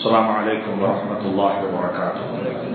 السلام عليكم ورحمة الله وبركاته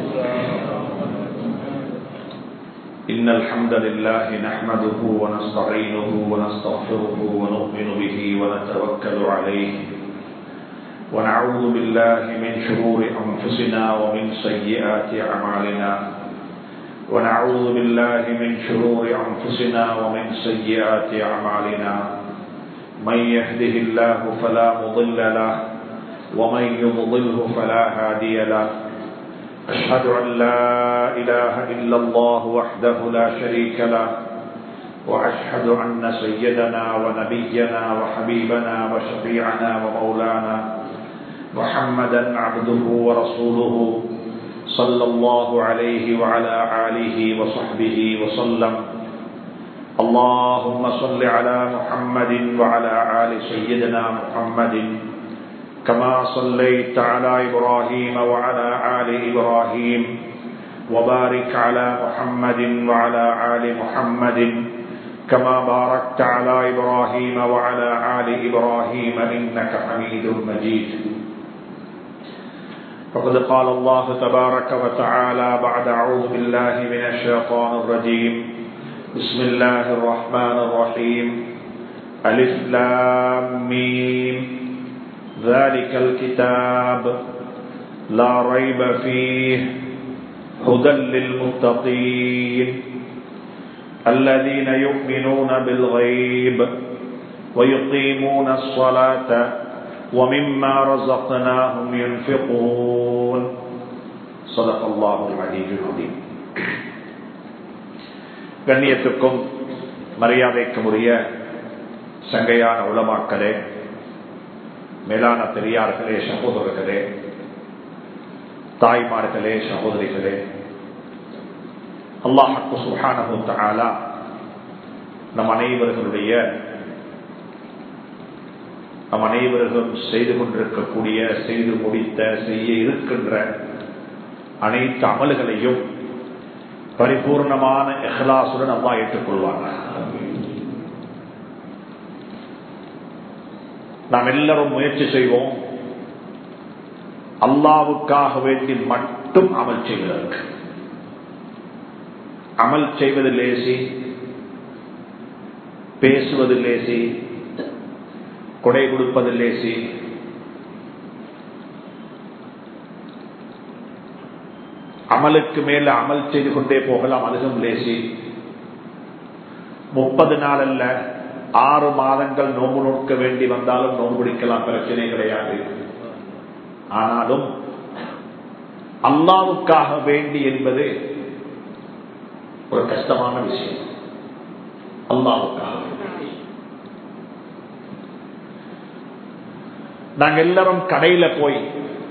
إن الحمد لله نحمده ونستعينه ونستغفره ونؤمن به ونتوكل عليه ونعوذ بالله من شرور أنفسنا ومن سيئات أعمالنا ونعوذ بالله من شرور أنفسنا ومن سيئات أعمالنا من يهده الله فلا مضل له ومن يضلله فلا هادي له أشهد أن لا إله إلا الله وحده لا شريك له وأشهد أن سيدنا ونبينا وحبيبنا وشفيعنا ومولانا محمدا عبده ورسوله صلى الله عليه وعلى آله وصحبه وسلم اللهم صل على محمد وعلى آل سيدنا محمد كما صليت على إبراهيم وعلى آل إبراهيم وبارك على محمد وعلى آل محمد كما باركت على إبراهيم وعلى آل إبراهيم إنك حميد مجيد فقد قال الله تبارك وتعالى بعد أعوذ بالله من الشيطان الرجيم بسم الله الرحمن الرحيم ألف لام ميم ذلك الكتاب لا ريب فيه هدى للمتقين الذين يؤمنون بالغيب ويقيمون الصلاة ومما رزقناهم ينفقون صدق الله العلي العظيم கண்ணியத்துக்கும் மரியாதைக்கும் உரிய சங்கையான உளமாக்களே மேலான பெரியார்களே சகோதரர்களே தாய்மார்களே சகோதரிகளே அல்லாஹு சுஹானு தாலா நம் அனைவர்களுடைய நம் அனைவர்களும் செய்து கொண்டிருக்கக்கூடிய செய்து முடித்த செய்ய இருக்கின்ற அனைத்து அமல்களையும் பரிபூர்ணமான எஹ்லாசுடன் அல்லா ஏற்றுக்கொள்வாங்க நாம் எல்லாரும் முயற்சி செய்வோம் அல்லாவுக்காக வேண்டி மட்டும் அமல் செய்வதற்கு அமல் செய்வது லேசி பேசுவது லேசி கொடை கொடுப்பது லேசி அமலுக்கு மேல அமல் செய்து கொண்டே போகலாம் அதுவும் லேசி முப்பது நாள் அல்ல ஆறு மாதங்கள் நோம்பு நோக்க வேண்டி வந்தாலும் நோம்பு பிடிக்கலாம் பிரச்சனை கிடையாது ஆனாலும் அல்லாவுக்காக வேண்டி என்பது ஒரு கஷ்டமான விஷயம் அல்லாவுக்காக நாங்க எல்லாரும் கடையில போய்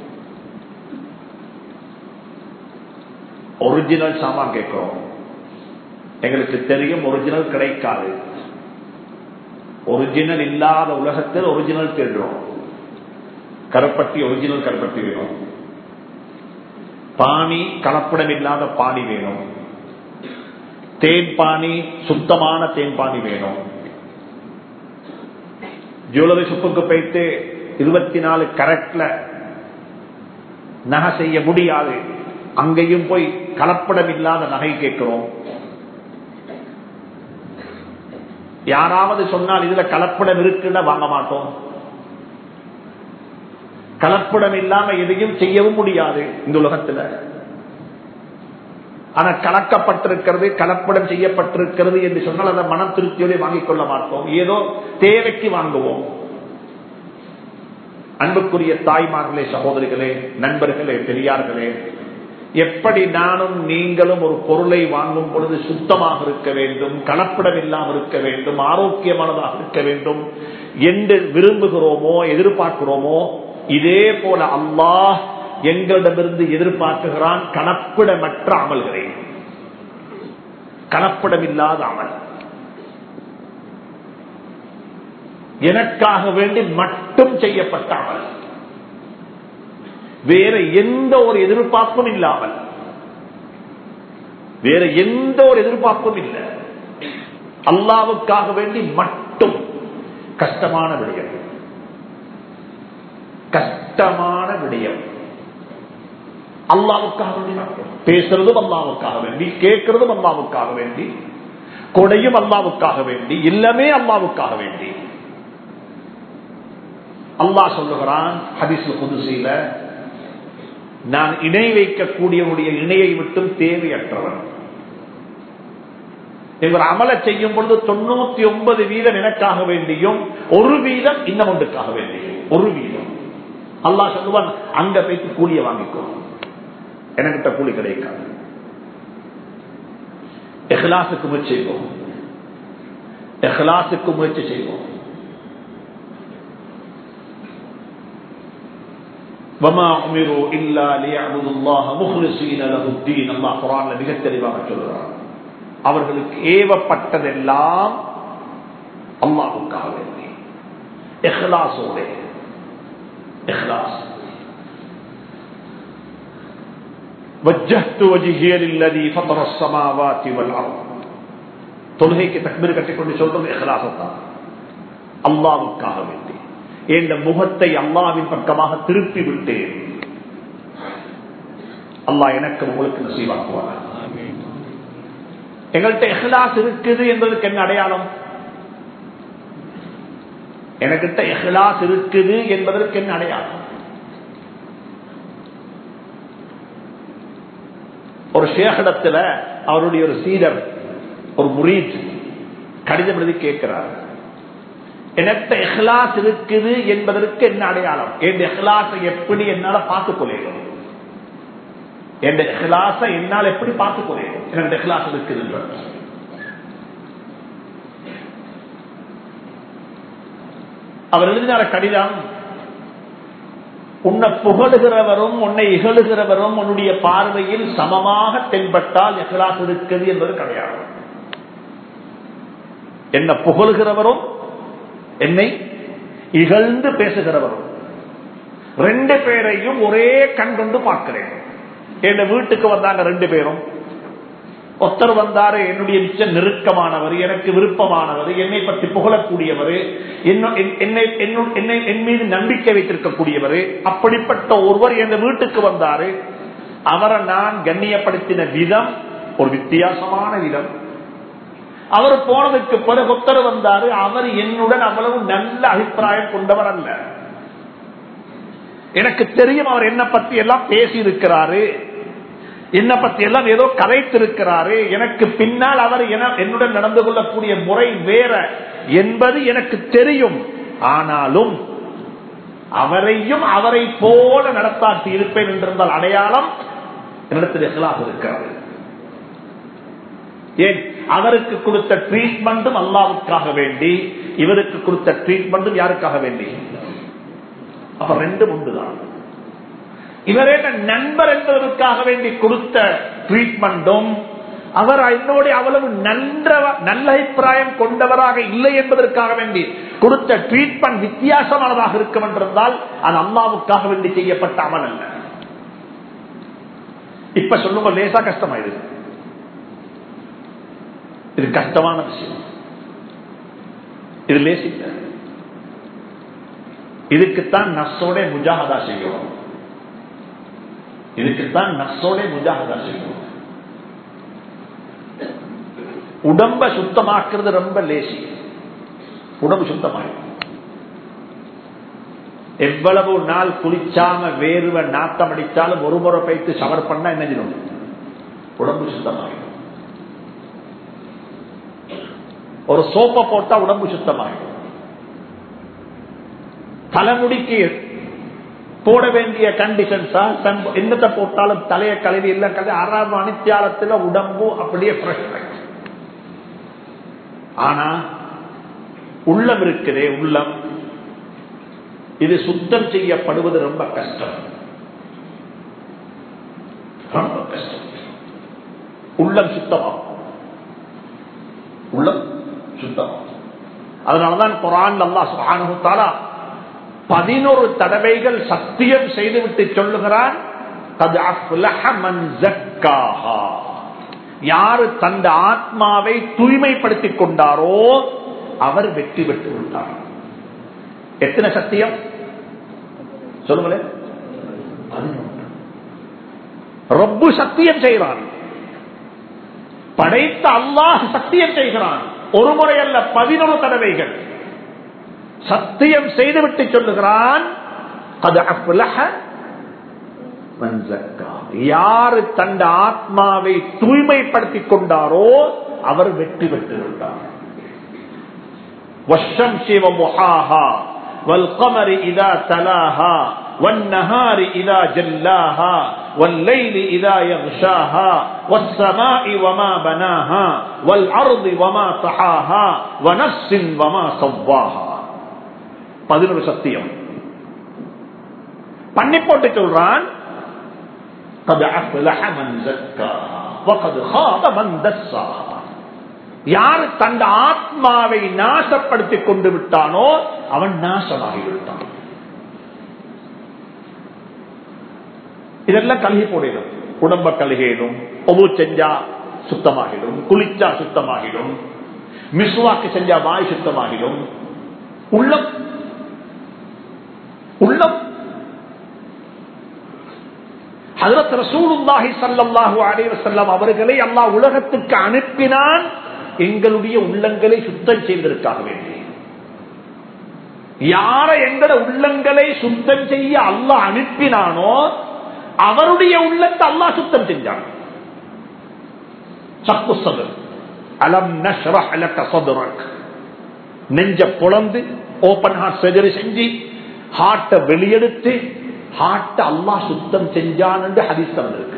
ஒரிஜினல் சாமான் கேட்கிறோம் எங்களுக்கு தெரியும் ஒரிஜினல் கிடைக்காது ஒரிஜினல் இல்லாத உலகத்தில் ஒரிஜினல் தேடுறோம் கருப்பட்டி ஒரிஜினல் கருப்பட்டி வேணும் பானி கலப்படம் இல்லாத பானி வேணும் தேன் பானி சுத்தமான தேன் பானி வேணும் ஜுவல்லரி ஷாப்புக்கு போயிட்டு இருபத்தி நாலு கரெக்ட்ல நகை செய்ய முடியாது அங்கேயும் போய் கலப்படம் இல்லாத நகை கேட்கிறோம் யாராவது சொன்னால் இதுல கலப்படம் இருக்குன்னு வாங்க மாட்டோம் கலப்படம் இல்லாம எதையும் செய்யவும் முடியாது இந்த உலகத்துல ஆனா கலக்கப்பட்டிருக்கிறது கலப்படம் செய்யப்பட்டிருக்கிறது என்று சொன்னால் அதை மன திருப்தியோட வாங்கிக் கொள்ள மாட்டோம் ஏதோ தேவைக்கு வாங்குவோம் அன்புக்குரிய தாய்மார்களே சகோதரிகளே நண்பர்களே பெரியார்களே எப்படி நானும் நீங்களும் ஒரு பொருளை வாங்கும் பொழுது சுத்தமாக இருக்க வேண்டும் கலப்படம் இல்லாமல் இருக்க வேண்டும் ஆரோக்கியமானதாக இருக்க வேண்டும் என்று விரும்புகிறோமோ எதிர்பார்க்கிறோமோ இதே போல அல்லாஹ் எங்களிடமிருந்து எதிர்பார்க்குகிறான் கலப்பிடமற்ற அமல்களை கலப்படமில்லாத அமல் எனக்காக வேண்டி மட்டும் செய்யப்பட்ட அமல் வேற எந்த ஒரு எதிர்பார்ப்பும் இல்லாமல் வேற எந்த ஒரு எதிர்பார்ப்பும் இல்லை அல்லாவுக்காக வேண்டி மட்டும் கஷ்டமான விடயம் கஷ்டமான விடயம் அல்லாவுக்காக வேண்டி நடக்கும் பேசுறதும் அல்லாவுக்காக வேண்டி கேட்கறதும் அல்லாவுக்காக வேண்டி கொடையும் அல்லாவுக்காக வேண்டி எல்லாமே அல்லாவுக்காக வேண்டி அல்லாஹ் சொல்லுகிறான் ஹதீஸ்ல புதுசையில நான் இணை வைக்கக்கூடியவனுடைய இணையை விட்டும் தேவையற்றவன் இவர் அமல செய்யும் பொழுது தொண்ணூத்தி ஒன்பது வீதம் எனக்காக வேண்டியும் ஒரு வீதம் இன்னும் ஒன்றுக்காக வேண்டியும் ஒரு வீதம் அல்லாஹ் சொல்லுவான் அங்க போய்த்து கூலிய வாங்கிக்கோ எனக்கிட்ட கூலி கிடைக்காது எஹ்லாசுக்கு முயற்சி செய்வோம் எஹ்லாசுக்கு முயற்சி செய்வோம் وما امروا الا ليعبدوا الله مخلصين له الدين الله குர்ஆன்ல மிக தெளிவாக சொல்றார் அவர்களுக்கு ஏவப்பட்டதெல்லாம் அல்லாஹ்வுக்காக வேண்டி இஹ்லாஸோட இஹ்லாஸ் وجهت وجهي للذي فطر السماوات والارض தொழுகைக்கு தக்பீர் கட்டிக்கொண்டு சொல்றது இஹ்லாஸத்தான் அல்லாஹ்வுக்காக வேண்டி என்ற முகத்தை அல்லாவின் பக்கமாக திருப்பி விட்டேன் அல்லாஹ் எனக்கு உங்களுக்கு நசீவாக்குவார் எங்கள்கிட்ட எஹ்லாஸ் இருக்குது என்பதற்கு என்ன அடையாளம் எனக்கிட்ட எஹ்லாஸ் இருக்குது என்பதற்கு என்ன அடையாளம் ஒரு ஷேகடத்துல அவருடைய ஒரு சீடர் ஒரு முரீத் கடிதம் எழுதி கேட்கிறார் எனக்கு எஹ்லாஸ் இருக்குது என்பதற்கு என்ன அடையாளம் என் எஹ்லாஸை எப்படி என்னால பார்த்துக் கொள்ளையும் என் எஹ்லாஸை என்னால் எப்படி பார்த்துக் கொள்ளையும் எனக்கு எஹ்லாஸ் இருக்குது அவர் எழுதினார கடிதம் உன்னை புகழுகிறவரும் உன்னை இகழுகிறவரும் உன்னுடைய பார்வையில் சமமாக தென்பட்டால் எஹ்லாஸ் இருக்குது என்பது கிடையாது என்ன புகழுகிறவரும் என்னை இகழ்ந்து பேசுகிறவரும் ரெண்டு பேரையும் ஒரே கண் கொண்டு பார்க்கிறேன் என் வீட்டுக்கு வந்தாங்க ரெண்டு பேரும் ஒருத்தர் வந்தாரு என்னுடைய மிச்ச நெருக்கமானவர் எனக்கு விருப்பமானவர் என்னை பற்றி புகழக்கூடியவர் என்னை என்னை என் மீது நம்பிக்கை வைத்திருக்கக்கூடியவர் அப்படிப்பட்ட ஒருவர் என் வீட்டுக்கு வந்தாரு அவரை நான் கண்ணியப்படுத்தின விதம் ஒரு வித்தியாசமான விதம் அவர் போனதுக்கு பிறகு ஒருத்தர் வந்தாரு அவர் என்னுடன் அவ்வளவு நல்ல அபிப்பிராயம் கொண்டவர் அல்ல எனக்கு தெரியும் அவர் என்ன பத்தி எல்லாம் பேசி இருக்கிறாரு என்ன பத்தி எல்லாம் ஏதோ கதைத்திருக்கிறாரு எனக்கு பின்னால் அவர் என்னுடன் நடந்து கொள்ளக்கூடிய முறை வேற என்பது எனக்கு தெரியும் ஆனாலும் அவரையும் அவரை போல நடத்தாட்டி இருப்பேன் என்றிருந்தால் அடையாளம் என்னிடத்தில் எல்லாம் இருக்கிறது ஏன் அவருக்கு கொடுத்த ட்ரீட்மெண்ட்டும் அல்லாவுக்காக வேண்டி இவருக்கு கொடுத்த ட்ரீட்மெண்ட்டும் யாருக்காக வேண்டி அப்ப ரெண்டும் உண்டுதான் இவரே நண்பர் என்பதற்காக வேண்டி கொடுத்த ட்ரீட்மெண்ட்டும் அவர் என்னோட அவ்வளவு நன்ற நல்ல அபிப்பிராயம் கொண்டவராக இல்லை என்பதற்காக வேண்டி கொடுத்த ட்ரீட்மெண்ட் வித்தியாசமானதாக இருக்கும் என்றிருந்தால் அது அல்லாவுக்காக வேண்டி செய்யப்பட்ட அமல் அல்ல இப்ப சொல்லுங்க லேசா கஷ்டமாயிருது இது கஷ்டமான விஷயம் இது லேசிக்க இதுக்குத்தான் நர்ஸோட முஜாகதா செய்யணும் இதுக்குத்தான் நர்ஸோட முஜாகதா செய்யணும் உடம்ப சுத்தமாக்குறது ரொம்ப லேசி உடம்பு சுத்தமாயிடும் எவ்வளவு நாள் குளிச்சாம வேறுவ நாத்தம் அடித்தாலும் ஒரு முறை பைத்து சவர் பண்ணா என்ன செய்யணும் உடம்பு சுத்தமாயிடும் ஒரு சோப்பை போட்டா உடம்பு சுத்தமாயிடும் தலைமுடிக்கு போட வேண்டிய கண்டிஷன்ஸா என்னத்தை போட்டாலும் தலைய கழுவி இல்ல கழுவி அறாம் அனித்தியாலத்துல உடம்பு அப்படியே ஃப்ரெஷ் ஆனா உள்ளம் இருக்குதே உள்ளம் இது சுத்தம் செய்யப்படுவது ரொம்ப கஷ்டம் ரொம்ப கஷ்டம் உள்ளம் சுத்தமாகும் உள்ளம் சுத்தமாகும் அதனாலதான் குரான் அல்லா சுகானுத்தாலா பதினோரு தடவைகள் சத்தியம் செய்துவிட்டு சொல்லுகிறான் யாரு தந்த ஆத்மாவை தூய்மைப்படுத்திக் கொண்டாரோ அவர் வெற்றி பெற்று விட்டார் எத்தனை சத்தியம் சொல்லுங்களேன் ரப்பு சத்தியம் செய்கிறான் படைத்த அல்லாஹ் சத்தியம் செய்கிறான் ஒரு முறை அல்ல பதினொரு தடவைகள் சத்தியம் செய்துவிட்டு சொல்லுகிறான் அது அப்லஹ மன் ஸக்கா. யாரு தந்த ஆத்மாவை தூய்மைப்படுத்திக் கொண்டாரோ அவர் வெற்றி பெற்றிருந்தார் والشمس وضحاها والقمر إذا تلاها والنهار إذا جلاها والليل إذا يغشاها والسماء وما بناها والأرض وما طحاها ونفس وما سواها பதினொரு சத்தியம் பண்ணி போட்டு சொல்றான் قد أفلح من زكاها وقد خاب من دساها யார் தந்த ஆத்மாவை நாசப்படுத்திக் கொண்டு விட்டானோ அவன் நாசமாகி விட்டான் இதெல்லாம் கழுகி போடிடும் உடம்ப கழுகிடும் ஒவ்வொரு செஞ்சா சுத்தமாகிடும் குளிச்சா சுத்தமாகிடும் மிஸ்வாக்கு செஞ்சா வாய் சுத்தமாகிடும் உள்ளம் உள்ளம் ஹஜரத் ரசூலுல்லாஹி ஸல்லல்லாஹு அலைஹி வஸல்லம் அவர்களை அல்லாஹ் உலகத்துக்கு அனுப்பினான் எங்களுடைய உள்ளங்களை சுத்தம் செய்வதற்காக வேண்டி யார எங்கட உள்ளங்களை சுத்தம் செய்ய அல்லாஹ் அனுப்பினானோ அவருடைய உள்ளத்தை அல்லாஹ் சுத்தம் செஞ்சான் சப்பு சதுர் அலம் நஷ்ரஹ் லக சதுரக் நெஞ்ச புலந்து ஓபன் ஹார்ட் சர்ஜரி செஞ்சு ஹார்ட்டை வெளியெடுத்து ஹார்ட்டை அல்லாஹ் சுத்தம் செஞ்சான் என்று ஹதீஸ் இருக்கு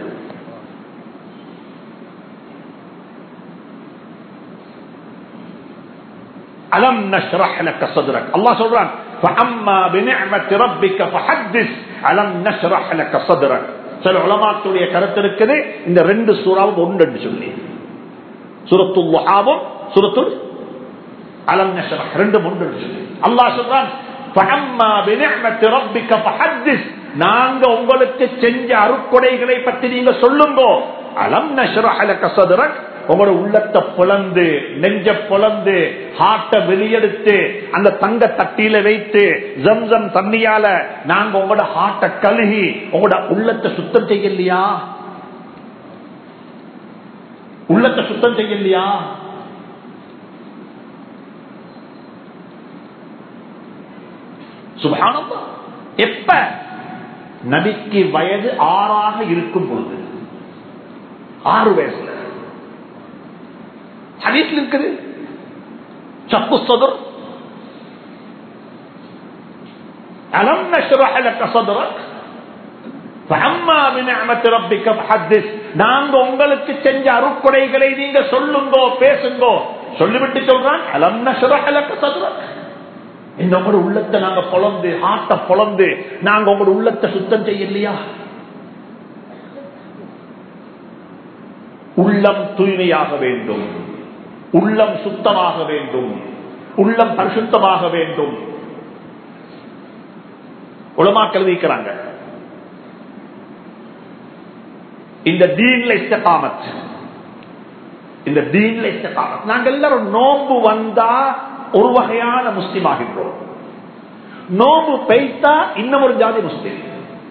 அலம் நஷ்ரஹ் லக சதுரக் அல்லாஹ் சொல்றான் فَأَمَّا بِنِعْمَةِ رَبِّكَ فَحَدِّثْ أَلَمْ نَشْرَحْ لَكَ صَدْرَكَ சில உலமாக்களுடைய கருத்து இருக்குது இந்த ரெண்டு சூறாவும் ஒன்று என்று சொல்லி சுரத்துல் வஹாவும் சுரத்துல் அலம் நஷ்ரஹ் ரெண்டு ஒன்று என்று சொல்லி அல்லாஹ் சொல்றான் فَأَمَّا بِنِعْمَةِ رَبِّكَ فَحَدِّثْ நாங்க உங்களுக்கு செஞ்ச அருக்கொடைகளை பற்றி நீங்க சொல்லுங்க அலம் நஷ்ரஹ் லக صدرك உங்களோட உள்ளத்தை புலந்து நெஞ்ச புலந்து ஹார்ட்ட வெளியெடுத்து அந்த தங்க தட்டியில வைத்து ஜம்சம் தண்ணியால நாங்க உங்களோட ஹார்ட்ட கழுகி உங்களோட உள்ளத்தை சுத்தம் செய்யலையா உள்ளத்தை சுத்தம் செய்யலையா சுபானந்தா எப்ப நபிக்கு வயது ஆறாக இருக்கும் பொழுது ஆறு வயசுல ஹதீஸ்ல இருக்குது சப்பு சதுர் அலம் நஷ்ரஹ லக சதுரக் ஃபஅம்மா பிநிஅமத்தி ரப்பிக ஃபஹத்திஸ் நாங்க உங்களுக்கு செஞ்ச அருட்கொடைகளை நீங்க சொல்லுங்க பேசுங்க சொல்லிவிட்டு சொல்றான் அலம் நஷ்ரஹ லக சதுரக் இந்த உங்களோட உள்ளத்தை நாங்க பொழந்து ஆட்ட பொழந்து நாங்க உங்களோட உள்ளத்தை சுத்தம் செய்யலையா உள்ளம் தூய்மையாக வேண்டும் உள்ளம் சுத்தமாக வேண்டும் உள்ளம் பரிசுத்தமாக வேண்டும் உலமாக்கள் வைக்கிறாங்க இந்த தீன்ல இஸ்தகாமத் இந்த தீன்ல இஸ்தகாமத் நாங்க எல்லாரும் நோம்பு வந்தா ஒரு வகையான முஸ்லிம் ஆகின்றோம் நோம்பு பெய்த்தா இன்னும் ஒரு ஜாதி முஸ்லிம்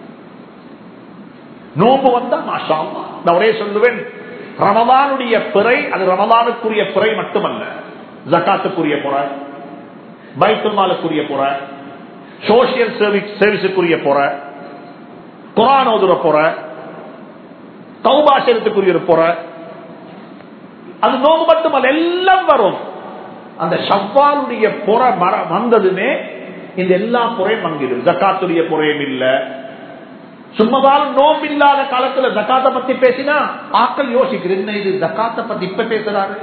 நோம்பு வந்தா மாஷா அல்லாஹ். நான் ஒரே சொல்லுவேன் ரமதானுடைய பிறை அது ரமதானுக்குரிய பிறை மட்டுமல்ல ஜக்காத்துக்குரிய புறை பைத்துமாலுக்குரிய புறை சோசியல் சர்வீஸ் சர்வீஸுக்குரிய புறை குரான் ஓதுற புறை தௌபாசனத்துக்குரிய ஒரு புறை அது நோம்பு மட்டுமல்ல எல்லாம் வரும் அந்த ஷவ்வாலுடைய புற மர- வந்ததுமே இந்த எல்லா புறையும் மங்கிடும் ஜக்காத்துடைய புறையும் இல்ல சும்மதால் நோம்பு இல்லாத காலத்துல ஜக்காத்தை பத்தி பேசினா ஆக்கள் யோசிக்கிறது என்ன இது ஜக்காத்தை பத்தி இப்ப பேசுறாரு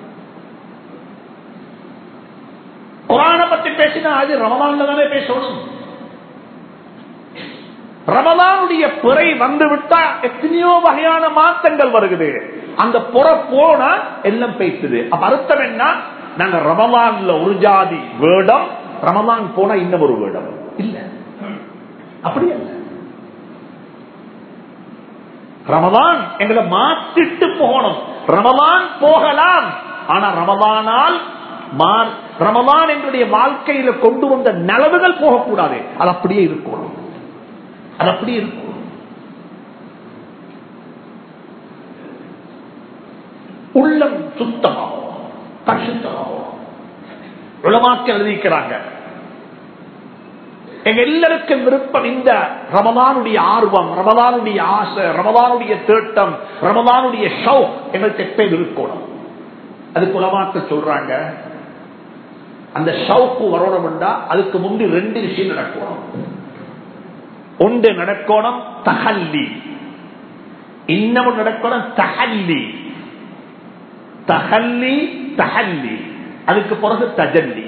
குரான பத்தி பேசினா அது ரமதான்ல தானே பேசணும் ரமதானுடைய பிறை வந்து விட்டா எத்தனையோ வகையான மாற்றங்கள் வருகிறது அந்த புற போனா எல்லாம் பேசுது அப்ப அர்த்தம் என்ன நாங்க ரமலான்ல ஒரு ஜாதி வேடம் ரமலான் போனா இன்னும் ஒரு வேடம் இல்ல அப்படி அல்ல ரமலான் எங்களை மாத்திட்டு போகணும் ரமலான் போகலாம் ஆனா ரமலானால் மா- ரமலான் எங்களுடைய வாழ்க்கையில கொண்டு வந்த நலவுகள் போகக்கூடாது அது அப்படியே இருக்கணும் அது அப்படியே இருக்கும் உள்ளம் சுத்தமாகும் பரிசுத்தமாகும் உளமாக்க எழுதிக்கிறாங்க எங்க எல்லாருக்கும் விருப்பம் இந்த ரமதானுடைய ஆர்வம் ரமதானுடைய ஆசை ரமதானுடைய தேட்டம் ரமதானுடைய ஷவு எங்களுக்கு எப்பயும் இருக்கணும் அதுக்கு உலமாக்க சொல்றாங்க அந்த ஷவுக்கு வரணும்டா அதுக்கு முந்தி ரெண்டு விஷயம் நடக்கணும் ஒன்று நடக்கணும் தகல்லி இன்னமும் நடக்கணும் தகல்லி தகல்லி தகல்லி அதுக்கு பிறகு தஜல்லி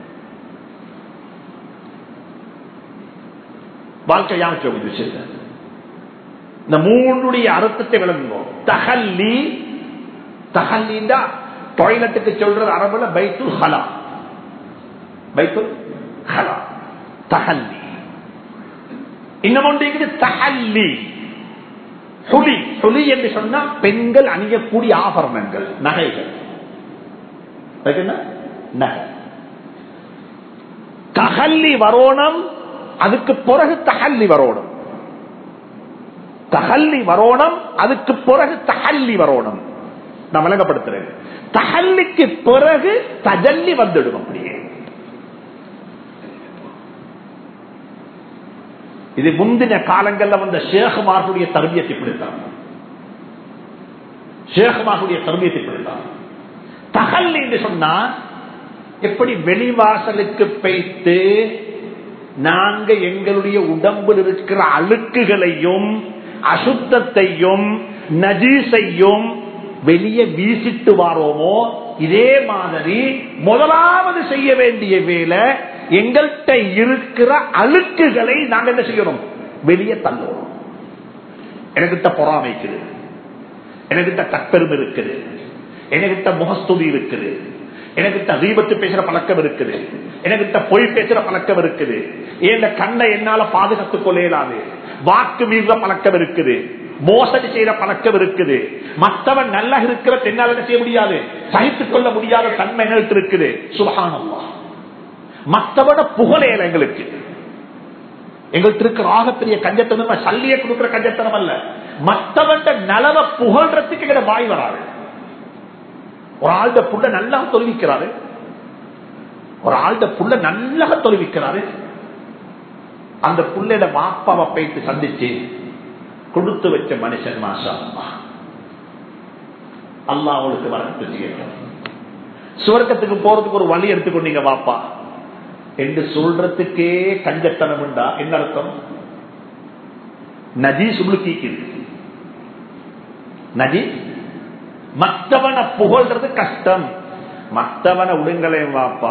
வாழ்க்கையான சொல்லி விஷயத்த இந்த மூணுடைய அர்த்தத்தை விளங்குவோம் தகல்லி தகல்லிண்டா டாய்லெட்டுக்கு சொல்றது அரபுல பைத்துல் ஹலா பைத்துல் ஹலா தகல்லி இன்னும் ஒன்று தகல்லி சுழி சுழி என்று சொன்னா பெண்கள் அணியக்கூடிய ஆபரணங்கள் நகைகள் நகை தகல்லி வரோணம் அதுக்கு பிறகு தகல்லி வரோணம் தகல்லி வரோணம் அதுக்கு பிறகு தகல்லி வரோணம் நான் விளங்கப்படுத்துறேன் தகல்லிக்கு பிறகு தஜல்லி வந்துடும் அப்படியே இது முந்தின காலங்கள்ல வந்த ஷேகுமார்களுடைய தர்மியத்தை பிடித்தான் ஷேகுமார்களுடைய தர்மியத்தை பிடித்தான் தகல் என்று சொன்னா எப்படி வெளிவாசலுக்கு வைத்து நாங்க எங்களுடைய உடம்பில் இருக்கிற அழுக்குகளையும் அசுத்தத்தையும் நஜீசையும் வெளியே வீசிட்டு வாரோமோ இதே மாதிரி முதலாவது செய்ய வேண்டிய வேலை எங்கள்கிட்ட இருக்கிற அழுக்குகளை நாங்க என்ன செய்யணும் வெளியே தள்ளுவோம் எனக்கிட்ட பொறாமைக்குது எனக்கிட்ட தற்பெருமை இருக்குது எனக்கிட்ட முகஸ்துதி இருக்குது எனக்கிட்ட தீபத்து பேசுற பழக்கம் இருக்குது எனக்கிட்ட பொய் பேசுற பழக்கம் இருக்குது ஏன் கண்ணை என்னால பாதுகாத்துக் கொள்ள இயலாது வாக்கு மீற பழக்கம் இருக்குது மோசடி செய்யற பழக்கம் இருக்குது மற்றவன் நல்லா இருக்கிற தென்னால என்ன செய்ய முடியாது சகித்துக் கொள்ள முடியாத தன்மை எங்களுக்கு இருக்குது சுபகானம்மா மற்றவன புகழேல எங்களுக்கு எங்களுக்கு இருக்கிற ஆகப்பெரிய கஞ்சத்தனம் சல்லிய கொடுக்கிற கஞ்சத்தனம் அல்ல மற்றவன் நலவை புகழ்றதுக்கு எங்க வாய் வராது ஒரு ஆள்ட புள்ள நல்லா தொழுவிக்கிறாரு ஒரு ஆள்ட புள்ள நல்லா தொழுவிக்கிறாரு அந்த புள்ளையோட மாப்பாவை போயிட்டு சந்திச்சு கொடுத்து வச்ச மனுஷன் மாஷா அல்லா அவளுக்கு வரத்து செய்யட்டும் சுவர்க்கத்துக்கு போறதுக்கு ஒரு வழி எடுத்துக்கொண்டீங்க வாப்பா என்று சொல்றதுக்கே கஞ்சத்தனம் உண்டா என்ன அர்த்தம் நஜி சுளுக்கிக்குது நஜி மற்றவனை புகழ்றது கஷ்டம் மற்றவனை உடுங்களே வாப்பா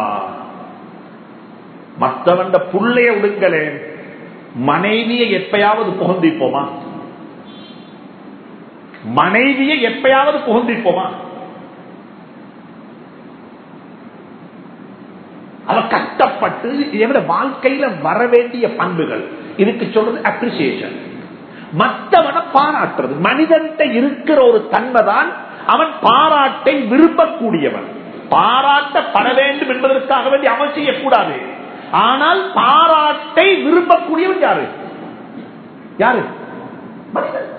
மற்றவன் புள்ளைய உடுங்களே மனைவியை எப்பயாவது புகழ்ந்திப்போமா மனைவியை எப்பயாவது புகழ்ந்திப்போமா அவ கஷ்டப்பட்டு இவட வாழ்க்கையில வர வேண்டிய பண்புகள் இதுக்கு சொல்றது அப்ரிசியேஷன் மற்றவனை பாராட்டுறது மனிதன்கிட்ட இருக்கிற ஒரு தன்மை தான் அவன் பாராட்டை விரும்பக்கூடியவன் பாராட்டப்பட வேண்டும் என்பதற்காக வேண்டி அவன் செய்யக்கூடாது ஆனால் பாராட்டை விரும்பக்கூடியவன் யாரு யாரு மனிதன்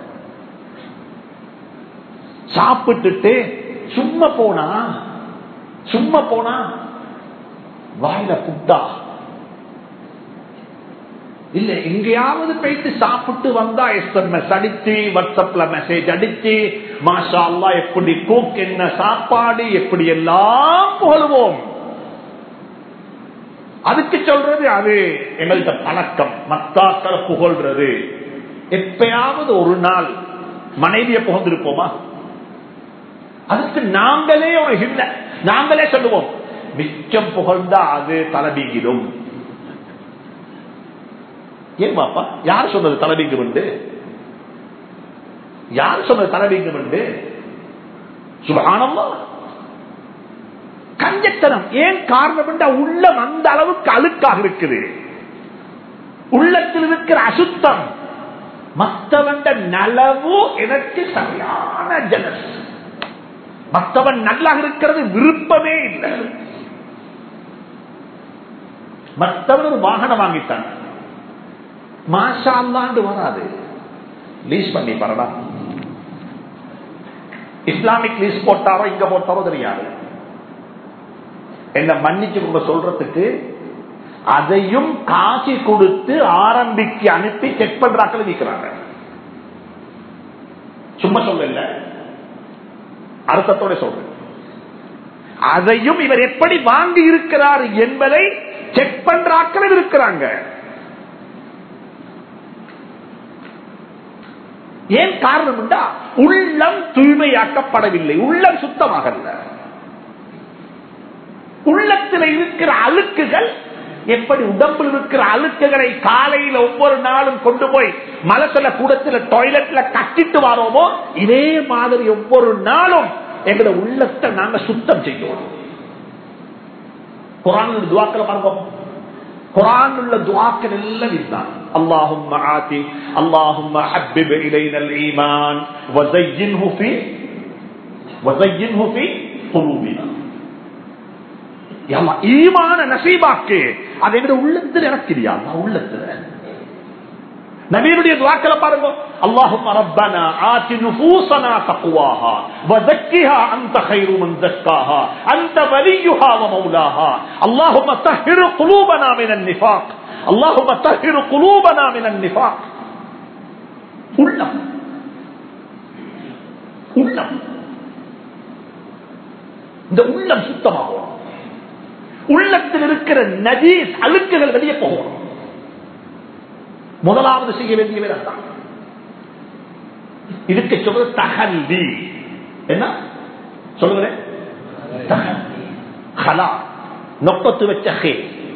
சாப்பிட்டுட்டு சும்மா போனா சும்மா போனா வாயில புட்டா இல்ல எங்கேயாவது போயிட்டு சாப்பிட்டு வந்தா எஸ்எம்எஸ் அடிச்சு வாட்ஸ்அப்ல மெசேஜ் அடிச்சு மாஷா அல்லா எப்படி கூக் என்ன சாப்பாடு எப்படி எல்லாம் புகழ்வோம் அதுக்கு சொல்றது அது எங்கள்கிட்ட பழக்கம் மத்தாக்களை புகழ்றது எப்பயாவது ஒரு நாள் மனைவியை புகழ்ந்திருப்போமா அதுக்கு நாங்களே ஒரு இல்ல நாங்களே சொல்லுவோம் மிச்சம் புகழ்ந்தா அது தலைபீகிடும் ஏன் பாப்பா யார் சொன்னது தலைபீங்கும் உண்டு யார் சொன்னது தலைபீங்கும் உண்டு சுபகானம்மா கஞ்சத்தனம் ஏன் காரணம் உள்ளம் அந்த அளவுக்கு அழுக்காக இருக்குது உள்ளத்தில் இருக்கிற அசுத்தம் மற்றவன் நலவு எனக்கு சரியான ஜனஸ் மற்றவன் நல்லா இருக்கிறது விருப்பமே இல்லை மற்றவன் ஒரு வாகனம் வாங்கித்தான் மாஷாண்டு வராது லீஸ் பண்ணி பரடா இஸ்லாமிக் லிஸ்ட் போட்டாரோ இங்க போட்டாரோ தெரியாது என்ன மன்னிச்சு உங்க சொல்றதுக்கு அதையும் காசி கொடுத்து ஆரம்பிக்கு அனுப்பி செக் பண்றாக்கள் நிற்கிறாங்க சும்மா சொல்லல அர்த்தத்தோட சொல்றேன் அதையும் இவர் எப்படி வாங்கி இருக்கிறார் என்பதை செக் பண்றாக்கள் இருக்கிறாங்க ஏன் காரணம் உண்டா உள்ளம் தூய்மையாக்கப்படவில்லை உள்ளம் சுத்தமாகல உள்ளத்தில் இருக்கிற அழுக்குகள் எப்படி உடம்பில் இருக்கிற அழுக்குகளை காலையில ஒவ்வொரு நாளும் கொண்டு போய் மலசல கூடத்துல டாய்லெட்ல கட்டிட்டு வரோமோ இதே மாதிரி ஒவ்வொரு நாளும் எங்களோட உள்ளத்தை நாங்க சுத்தம் செய்வோம் குரான் துவாக்களை பாருங்க குரான் உள்ள துவாக்கள் எல்லாம் இதுதான் اللهم آتي اللهم حبب إلينا الإيمان وزينه في وزينه في قلوبنا ஈமான நசீபாக்கு அதை விட உள்ளத்தில் இறக்கிறியா உள்ளத்துல நபீனுடைய துவாக்களை பாருங்க اللهم ربنا آت نفوسنا تقواها وزكها أنت خير من زكاها أنت وليها ومولاها اللهم طهر قلوبنا من النفاق اللهم طهر قلوبنا من النفاق உள்ளம் உள்ளம் இந்த உள்ளம் சுத்தமாகும் உள்ளத்தில் இருக்கிற நஜீஸ் அழுக்குகள் வெளியே போகணும் முதலாவது செய்ய வேண்டிய வேலைதான் இதுக்கு சொல்றது தகல்வி என்ன சொல்லுகிறேன் நொப்பத்து வச்ச ஹே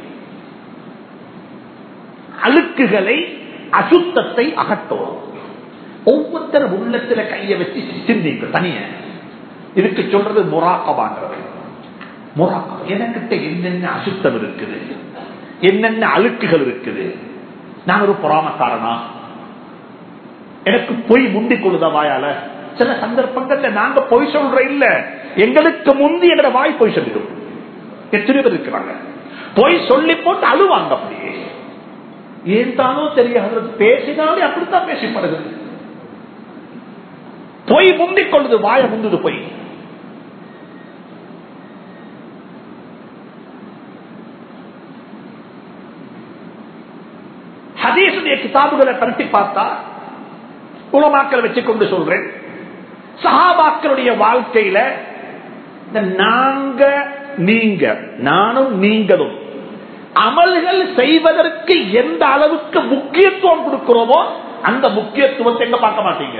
அழுக்குகளை அசுத்தத்தை அகட்டும் ஒவ்வொருத்தரும் உள்ளத்துல கைய வச்சு சிந்திங்க தனிய இதுக்கு சொல்றது முராக்கபாங்கிறது முராக்கா எனக்கிட்ட என்னென்ன அசுத்தம் இருக்குது என்னென்ன அழுக்குகள் இருக்குது நான் ஒரு பொறாமக்காரனா எனக்கு பொய் முந்திக் கொள்ளுதா வாயால சில சந்தர்ப்பங்கள்ல நாங்க பொய் சொல்ற இல்ல எங்களுக்கு முந்தி எங்க வாய் பொய் சொல்லிடும் எத்தனை பேர் இருக்கிறாங்க பொய் சொல்லி போட்டு அழுவாங்க அப்படியே ஏன் தானோ தெரியாது பேசினாலே அப்படித்தான் பேசப்படுகிறது பொய் முந்திக் கொள்ளுது வாய முந்துது பொய் ஹதீசுடைய கிதாபுகளை பரட்டி பார்த்தா உலமாக்கள் வச்சுக்கொண்டு சொல்றேன் சஹாபாக்களுடைய வாழ்க்கையில இந்த நாங்க நீங்க நானும் நீங்களும் அமல்கள் செய்வதற்கு எந்த அளவுக்கு முக்கியத்துவம் கொடுக்கிறோமோ அந்த முக்கியத்துவத்தை எங்க பார்க்க மாட்டீங்க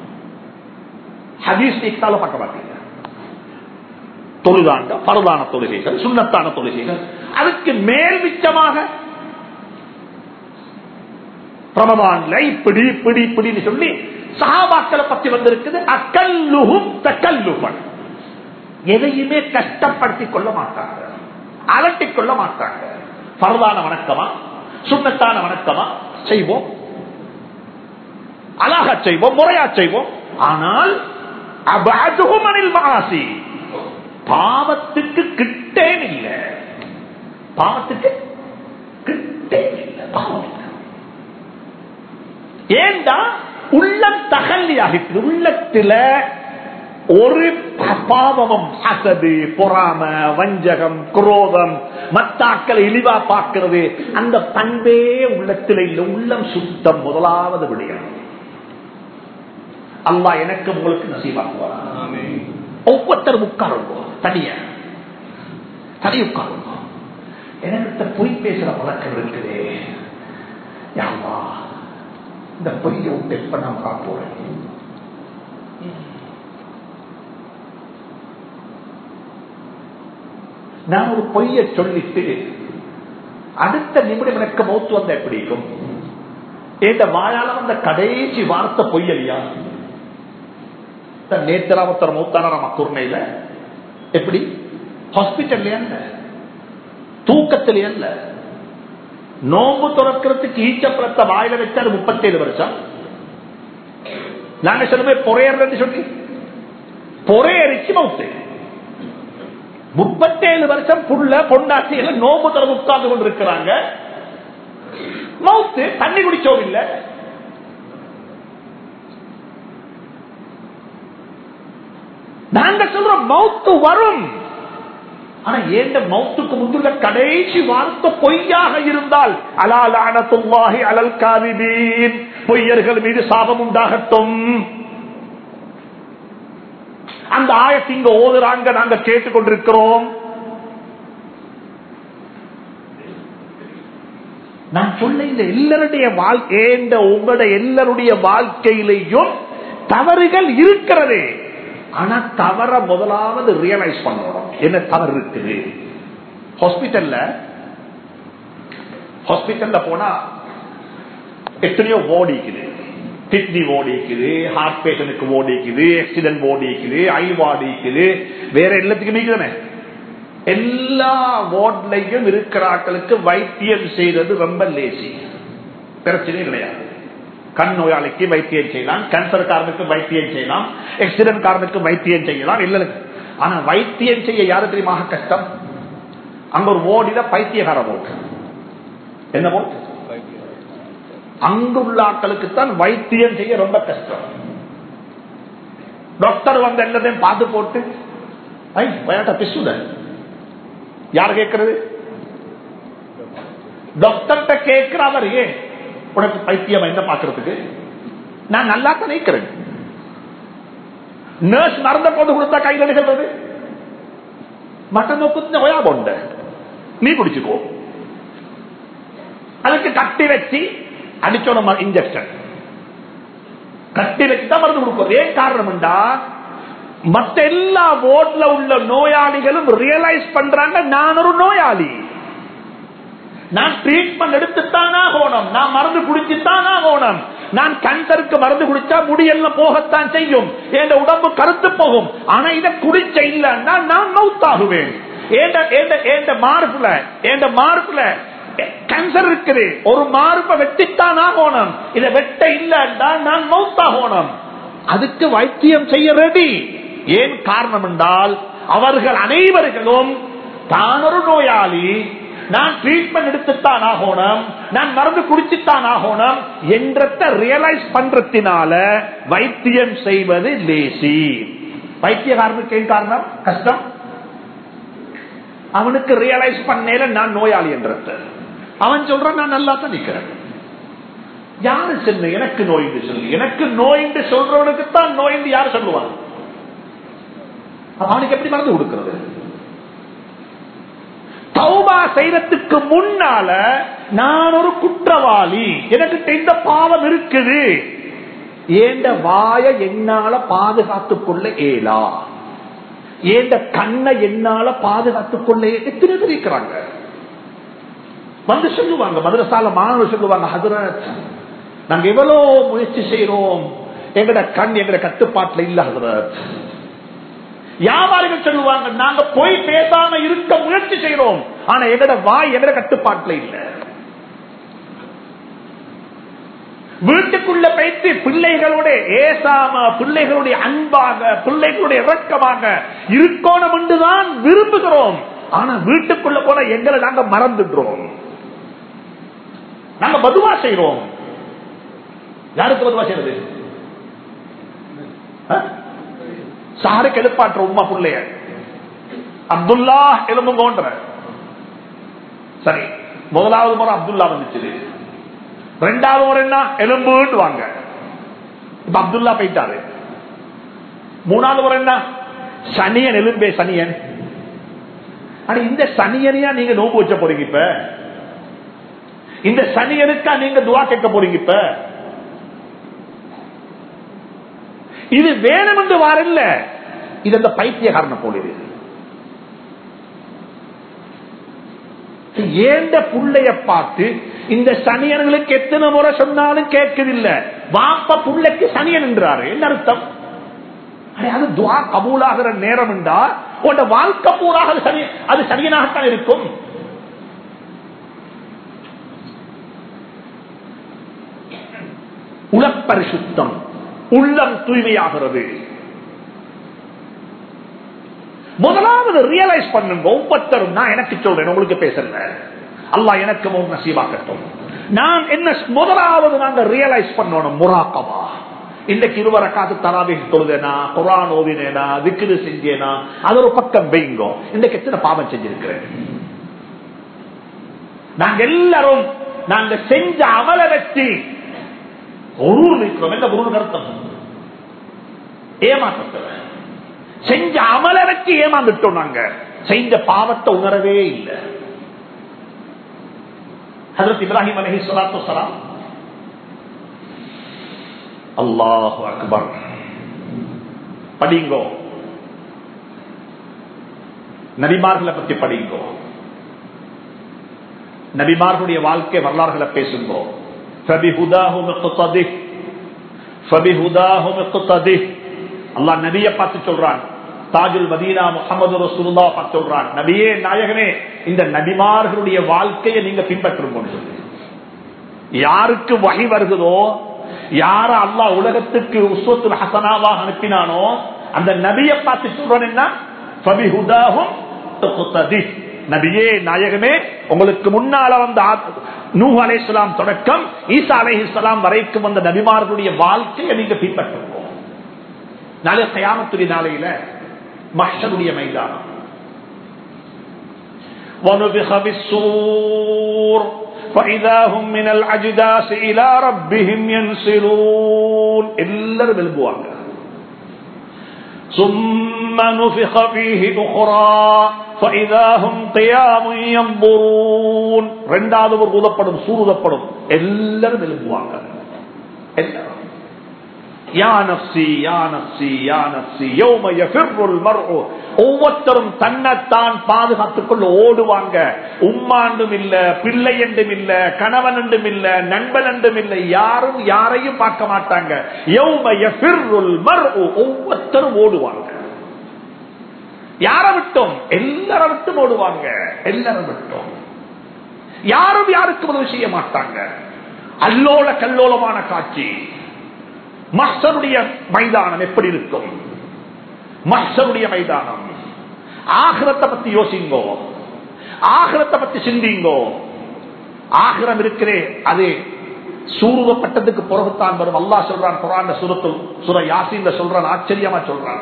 ஹதீஸ் நீக்தால பார்க்க மாட்டீங்க தொழுதாண்ட பரதான தொழுகைகள் சுண்ணத்தான தொழுகைகள் அதுக்கு மேல் மிச்சமாக ரமதான்ல இப்படி இப்படி இப்படின்னு சொல்லி சஹாபாக்களை பத்தி வந்திருக்குது அக்கல்லுகும் தக்கல்லுகன் எதையுமே கஷ்டப்படுத்திக் கொள்ள மாட்டாங்க அலட்டிக் கொள்ள மாட்டாங்க பரதான வணக்கமா சுண்ணத்தான வணக்கமா செய்வோம் அழகா செய்வோம் முறையா செய்வோம் ஆனால் அபாதுகுமனில் மாசி பாவத்துக்கு கிட்டே இல்லை பாவத்துக்கு கிட்டே இல்லை பாவம் இல்லை ஏண்டா உள்ளம் தகல்லியாகிட்டு உள்ளத்துல ஒரு பாவமும் அசது பொறாம வஞ்சகம் குரோதம் மத்தாக்களை இழிவா பார்க்கிறது அந்த பண்பே உள்ளத்தில் இல்லை உள்ளம் சுத்தம் முதலாவது விடயம் அல்லா எனக்கு உங்களுக்கு நசீவாக்குவார் ஒவ்வொருத்தரும் உட்காருங்க தனிய தனி உட்காருங்க எனக்கு பொய் பேசுற பழக்கம் இருக்குது யாவா இந்த பொய்யை விட்டு எப்ப நான் காப்போறேன் நான் ஒரு பொய்யை சொல்லிட்டு அடுத்த நிமிடம் எனக்கு மௌத்து வந்த எப்படி இருக்கும் என்ற வாயால வந்த கடைசி வார்த்தை பொய்யலியா நேத்திராமத்தர் மௌத்தான நம்ம குர்ணையில எப்படி ஹாஸ்பிட்டல்ல அல்ல தூக்கத்திலே அல்ல நோம்பு துறக்கிறதுக்கு ஈச்சப்பழத்தை வாயில வச்சாரு முப்பத்தேழு வருஷம் நாங்க சொல்லுமே பொறையர்ன்னு சொல்லி பொறையரிச்சு மவுத்து முப்பத்தேழு வருஷம் புள்ள பொண்டாட்டியில நோம்பு தர உட்கார்ந்து கொண்டிருக்கிறாங்க மவுத்து தண்ணி குடிச்சோம் இல்ல நாங்க சொல்றோம் மௌத்து வரும் ஆனா ஏண்ட மௌத்துக்கு முந்துள்ள கடைசி வார்த்தை பொய்யாக இருந்தால் அலாலானத்துல்லாஹி அலல் காதிபீன் பொய்யர்கள் மீது சாபம் உண்டாகட்டும் அந்த ஆயத்தை இங்க ஓதுறாங்க நாங்க கேட்டுக்கொண்டிருக்கிறோம் நான் சொல்ல இந்த எல்லாருடைய வாழ்க்கை உங்களுடைய எல்லாருடைய வாழ்க்கையிலையும் தவறுகள் இருக்கிறது ஆனா தவற முதலாவது ரியலைஸ் பண்ணணும் என்ன தவறு இருக்குது ஹாஸ்பிட்டல்ல ஹாஸ்பிட்டல்ல போனா எத்தனையோ ஓடிக்குது கிட்னி ஓடிக்குது ஹார்ட் பேஷனுக்கு ஓடிக்குது ஆக்சிடென்ட் ஓடிக்குது ஐ ஓடிக்குது வேற எல்லாத்துக்குமே தானே எல்லா வார்ட்லையும் இருக்கிற ஆட்களுக்கு வைத்தியம் செய்யறது ரொம்ப லேசி பிரச்சனை கிடையாது கண் நோயாளிக்கு வைத்தியம் செய்யலாம் கேன்சர் காரனுக்கு வைத்தியம் செய்யலாம் ஆக்சிடென்ட் காரனுக்கு வைத்தியம் செய்யலாம் இல்ல ஆனா வைத்தியம் செய்ய யாரு தெரியுமா கஷ்டம் அங்க ஒரு ஓடில பைத்தியகார ஓட்டு என்ன ஓட்டு அங்குள்ள ஆட்களுக்கு தான் வைத்தியம் செய்ய ரொம்ப கஷ்டம் டாக்டர் வந்து எல்லாத்தையும் பார்த்து போட்டு ஐ வயாட்ட பிசுட யார் கேட்கறது டாக்டர்கிட்ட கேட்கிற அவர் ஏன் உனக்கு பைத்தியம் என்ன பாக்குறதுக்கு நான் நல்லா தான் நினைக்கிறேன் நர்ஸ் மறந்த போது கொடுத்தா கையில் சொல்றது மட்டன் நோக்கு ஒயா போண்ட நீ பிடிச்சுக்கோ அதுக்கு கட்டி வச்சு அடிச்சோம் இன்ஜெக்ஷன் கட்டி வச்சு தான் மருந்து கொடுக்கும் ஏன் காரணம்டா மற்ற எல்லா போர்ட்ல உள்ள நோயாளிகளும் ரியலைஸ் பண்றாங்க நான் ஒரு நோயாளி நான் ட்ரீட்மெண்ட் எடுத்துத்தான் ஆகணும் நான் மருந்து குடிச்சுத்தான் ஆகணும் நான் கேன்சருக்கு மருந்து குடிச்சா முடியெல்லாம் போகத்தான் செய்யும் என் உடம்பு கருத்து போகும் ஆனா இதை குடிச்ச இல்லைன்னா நான் மவுத்தாகுவேன் மார்புல என் மார்புல கேன்சர் இருக்குது ஒரு மார்பை வெட்டித்தான் ஆகணும் இதை வெட்ட இல்லைன்னா நான் மவுத்தாகணும் அதுக்கு வைத்தியம் செய்ய ரெடி ஏன் காரணம் என்றால் அவர்கள் அனைவர்களும் தான் ஒரு நோயாளி நான் ட்ரீட்மெண்ட் எடுத்துத்தான் ஆகணும் நான் மருந்து குடிச்சுத்தான் ஆகணும் என்றத ரியலைஸ் பண்றதுனால வைத்தியம் செய்வது லேசி வைத்தியகாரனுக்கு ஏன் காரணம் கஷ்டம் அவனுக்கு ரியலைஸ் பண்ணல நான் நோயாளி என்றது அவன் சொல்றான் நான் நல்லா தான் நிக்கிறேன் யாரு சொல்லு எனக்கு நோய் என்று சொல்லு எனக்கு நோய் என்று சொல்றவனுக்கு தான் நோய் என்று யாரு சொல்லுவான் அவனுக்கு எப்படி மருந்து கொடுக்கிறது தௌபா செய்யறதுக்கு முன்னால நான் ஒரு குற்றவாளி எனக்கு இந்த பாவம் இருக்குது ஏண்ட வாய என்னால பாதுகாத்துக் கொள்ள ஏலா ஏண்ட கண்ணை என்னால பாதுகாத்துக் கொள்ள எத்தனை பேர் இருக்கிறாங்க வந்து சொல்லுவாங்க மதுரசால மாணவர் சொல்லுவாங்க ஹதரத் நாங்க எவ்வளவு முயற்சி செய்யறோம் எங்கட கண் எங்கட கட்டுப்பாட்டுல இல்ல ஹதரத் வியாபாரிகள் சொல்லுவாங்க நாங்க போய் பேசாம இருக்க முயற்சி செய்யறோம் ஆனா எங்கட வாய் எங்கட கட்டுப்பாட்டுல இல்ல வீட்டுக்குள்ள வைத்து பிள்ளைகளோட ஏசாம பிள்ளைகளுடைய அன்பாக பிள்ளைகளுடைய இறக்கமாக இருக்கணும் என்றுதான் விரும்புகிறோம் ஆனா வீட்டுக்குள்ள போன எங்களை நாங்க மறந்துடுறோம் நாங்க பதுவா செய்யறோம் யாருக்கு பதுவா செய்யறது சாருக்கு எழுப்பாற்ற உமா பிள்ளைய அப்துல்லா எலும்புங்கோன்ற சரி முதலாவது முறை அப்துல்லா வந்துச்சு ரெண்டாவது முறை என்ன எலும்புன்னு வாங்க இப்ப அப்துல்லா போயிட்டாரு மூணாவது முறை என்ன சனியன் எலும்பே சனியன் ஆனா இந்த சனியனையா நீங்க நோக்கு வச்ச போறீங்க இப்ப இந்த சனியனுக்கா நீங்க துவா கேட்க போறீங்க இப்ப இது வேணும் என்று வாரல்ல இது அந்த பைத்தியகாரன போல இது ஏண்ட புள்ளைய பார்த்து இந்த சனியன்களுக்கு எத்தனை முறை சொன்னாலும் கேட்கதில்லை வாப்ப புள்ளைக்கு சனியன் என்றாரு என்ன அர்த்தம் அது துவா கபூலாகிற நேரம் என்றா உன்னோட வாழ்க்கை பூராக அது சனி அது சனியனாகத்தான் இருக்கும் உலப்பரிசுத்தம் உள்ளம் தூய்மையாகிறது முதலாவது ரியலைஸ் பண்ணுங்க ஒவ்வொருத்தரும் நான் எனக்கு சொல்றேன் உங்களுக்கு பேசல அல்லா எனக்கு நசீவாக்கட்டும் நான் என்ன முதலாவது நாங்க ரியலைஸ் பண்ணணும் முராக்கவா இன்றைக்கு இருவரை காத்து தராவி தொழுதேனா குரான் ஓவினேனா விக்கிரு செஞ்சேனா அது ஒரு பக்கம் வைங்கோ இன்றைக்கு எத்தனை பாவம் செஞ்சிருக்கிறேன் நாங்க எல்லாரும் நாங்க செஞ்ச அமல வச்சு ஒரு இருக்கிறோம் என்ன ஒரு கருத்தம் ஏமாற்றத்தில் செஞ்ச அமல வச்சு ஏமாந்துட்டோம் நாங்க செஞ்ச பாவத்தை உணரவே இல்லை ஹசரத் இப்ராஹிம் அலஹி சொல்லாத்து சலாம் அல்லாஹு அக்பர் படிங்கோ நபிமார்களை பத்தி படிங்கோ நபிமார்களுடைய வாழ்க்கை வரலாறுகளை பேசுங்கோ அல்லாஹ் நபியை பார்த்து சொல்றான் தாஜுல் மதீனா முகமது ரசூல்லா பார்த்து சொல்றான் நபியே நாயகனே இந்த நபிமார்களுடைய வாழ்க்கையை நீங்க பின்பற்றும் சொல்லி யாருக்கு வகை வருகிறதோ யார அல்லாஹ் உலகத்துக்கு உஸ்வத்துல் ஹசனாவாக அனுப்பினானோ அந்த நபியை பார்த்து சொல்றேன் என்ன நபியே நாயகமே உங்களுக்கு முன்னால வந்த நூ அலை தொடக்கம் ஈசா அலை வரைக்கும் வந்த நபிமார்களுடைய வாழ்க்கையை நீங்க பின்பற்றுவோம் நாளை கயாமத்துடைய நாளையில மஷருடைய மைதானம் ونفخ بالسور فإذا هم من الأجداث إلى ربهم ينسلون எல்லாரும் எழுப்புவாங்க ثم نفخ فيه أخرى فإذا هم قيام ينظرون ரெண்டாவது ஒரு ஊதப்படும் சூருதப்படும் எல்லாரும் எழுப்புவாங்க எல்லாரும் ஒவ்வொருத்தரும் தன்னைத்தான் பாதுகாத்துக் கொள்ள ஓடுவாங்க உம்மாண்டும் இல்ல பிள்ளை என்றும் இல்ல கணவன் என்றும் இல்ல நண்பன் என்றும் இல்ல யாரும் யாரையும் பார்க்க மாட்டாங்க ஒவ்வொருத்தரும் ஓடுவாங்க யாரை விட்டோம் எல்லாரை விட்டும் ஓடுவாங்க எல்லாரும் விட்டோம் யாரும் யாருக்கும் உதவி செய்ய மாட்டாங்க அல்லோல கல்லோலமான காட்சி மஸ்டருடைய மைதானம் எப்படி இருக்கும் மஸ்டருடைய மைதானம் ஆகிரத்தை பத்தி யோசிங்கோ ஆகிரத்தை பத்தி சிந்திங்கோ ஆகிரம் இருக்கிறே அது சூருவப்பட்டதுக்கு பிறகுத்தான் வரும் அல்லா சொல்றான் குரான் சுரத்து சுர யாசின் சொல்றான் ஆச்சரியமா சொல்றான்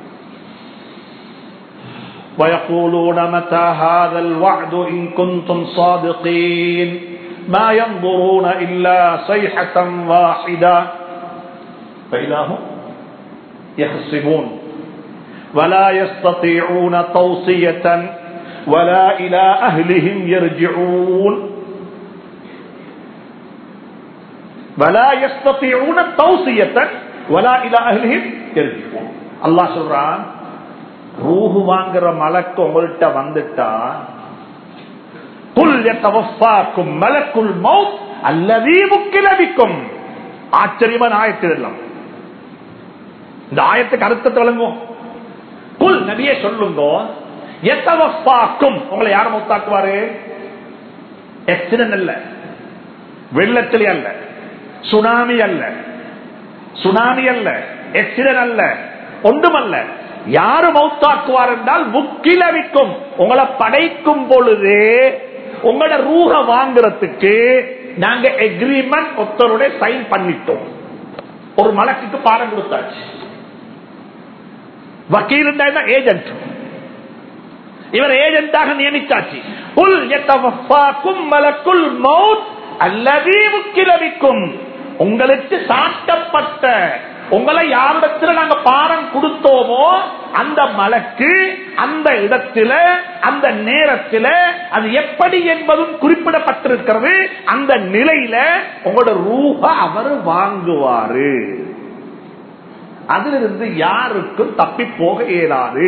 ويقولون متى هذا الوعد إن كنتم صادقين ما ينظرون إلا صيحة واحدة فإذا هم يخصمون ولا يستطيعون توصية ولا إلى أهلهم يرجعون ولا يستطيعون توصية ولا إلى أهلهم يرجعون الله சொல்றான் ரூஹு வாங்குற மலக்கு உங்கள்கிட்ட வந்துட்டா குல் எத்தவப்பாக்கும் மலக்குள் மவுத் அல்லதீ முக்கிலவிக்கும் ஆச்சரியமான ஆயத்திடலாம் இந்த ஆயத்துக்கு அர்த்தத்தை விளங்கும் குல் நபியே சொல்லுங்க எத்தவப்பாக்கும் உங்களை யார் மௌத்தாக்குவாரு எக்சிடென்ட் அல்ல வெள்ளத்திலே அல்ல சுனாமி அல்ல சுனாமி அல்ல எக்சிடென்ட் அல்ல ஒன்றுமல்ல யாரு மௌத்தாக்குவார் என்றால் முக்கிலவிக்கும் உங்களை படைக்கும் பொழுது உங்களோட ரூக வாங்குறதுக்கு நாங்க எக்ரிமெண்ட் ஒருத்தருடைய சைன் பண்ணிட்டோம் ஒரு மலக்குக்கு பாடம் கொடுத்தாச்சு வக்கீல் ஏஜென்ட் இவர் ஏஜென்டாக நியமித்தாச்சு புல் எத்தவப்பாக்கும் மலக்குள் மவுத் அல்லது முக்கிலவிக்கும் உங்களுக்கு சாட்டப்பட்ட உங்களை யாரிடத்துல நாங்க பாடம் கொடுத்தோமோ அந்த மலக்கு அந்த இடத்துல அந்த நேரத்தில் அது எப்படி என்பதும் குறிப்பிடப்பட்டிருக்கிறது அந்த நிலையில உங்களோட ரூப அவர் வாங்குவாரு அதிலிருந்து யாருக்கும் தப்பி போக இயலாது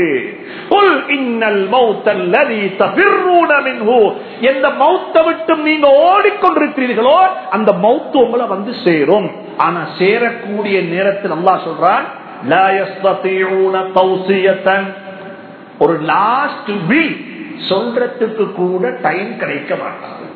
எந்த மௌத்த விட்டும் நீங்க ஓடிக்கொண்டிருக்கிறீர்களோ அந்த மௌத்து உங்களை வந்து சேரும் ஆனா சேரக்கூடிய நேரத்தில் அல்லா சொல்றான் ஒரு லாஸ்ட் வில் சொல்றதுக்கு கூட டைம் கிடைக்க மாட்டாது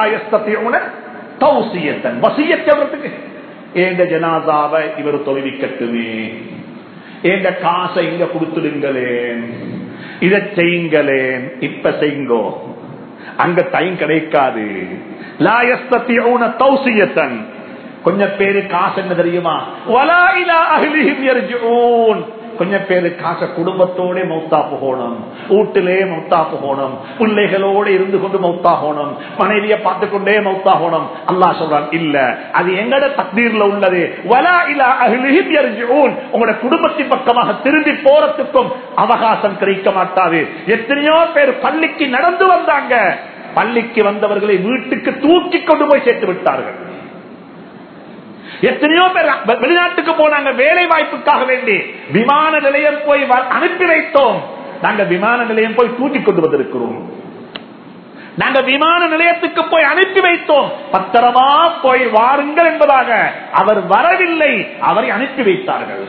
வசியத்துக்கு ஏண்ட ஜனாதாவை இவர் தொலைவிக்கட்டுமே ஏண்ட காசை இங்க கொடுத்துடுங்களேன் இதை செய்யுங்களேன் இப்ப செய்யுங்கோ அங்க டைம் கிடைக்காது லாயஸ்தியத்தன் கொஞ்சம் பேரு காசு என்ன தெரியுமா வலா இலா அஹ்லிஹிம் யர்ஜூன் கொஞ்சம் பேரு காச குடும்பத்தோட மௌத்தா போகணும் வீட்டிலே மௌத்தா போகணும் பிள்ளைகளோட இருந்து கொண்டு மௌத்தா போகணும் மனைவிய பார்த்து கொண்டே மௌத்தா போகணும் அல்லாஹ் சொல்றான் இல்ல அது எங்கட தக்தீர்ல உள்ளது வலா இலா அஹ்லிஹிம் யர்ஜூன் உங்களோட குடும்பத்தின் பக்கமாக திரும்பி போறதுக்கும் அவகாசம் கிடைக்க மாட்டாது எத்தனையோ பேர் பள்ளிக்கு நடந்து வந்தாங்க பள்ளிக்கு வந்தவர்களை வீட்டுக்கு தூக்கி கொண்டு போய் சேர்த்து விட்டார்கள் எத்தனையோ பேர் வெ- வெளிநாட்டுக்கு போனாங்க வேலை வாய்ப்புக்காக வேண்டி விமான நிலையம் போய் வ- அனுப்பி வைத்தோம் நாங்க விமான நிலையம் போய் தூக்கி கொண்டு வந்திருக்கிறோம் நாங்க விமான நிலையத்துக்கு போய் அனுப்பி வைத்தோம் பத்திரமா போய் வாருங்கள் என்பதாக அவர் வரவில்லை அவரை அனுப்பி வைத்தார்கள்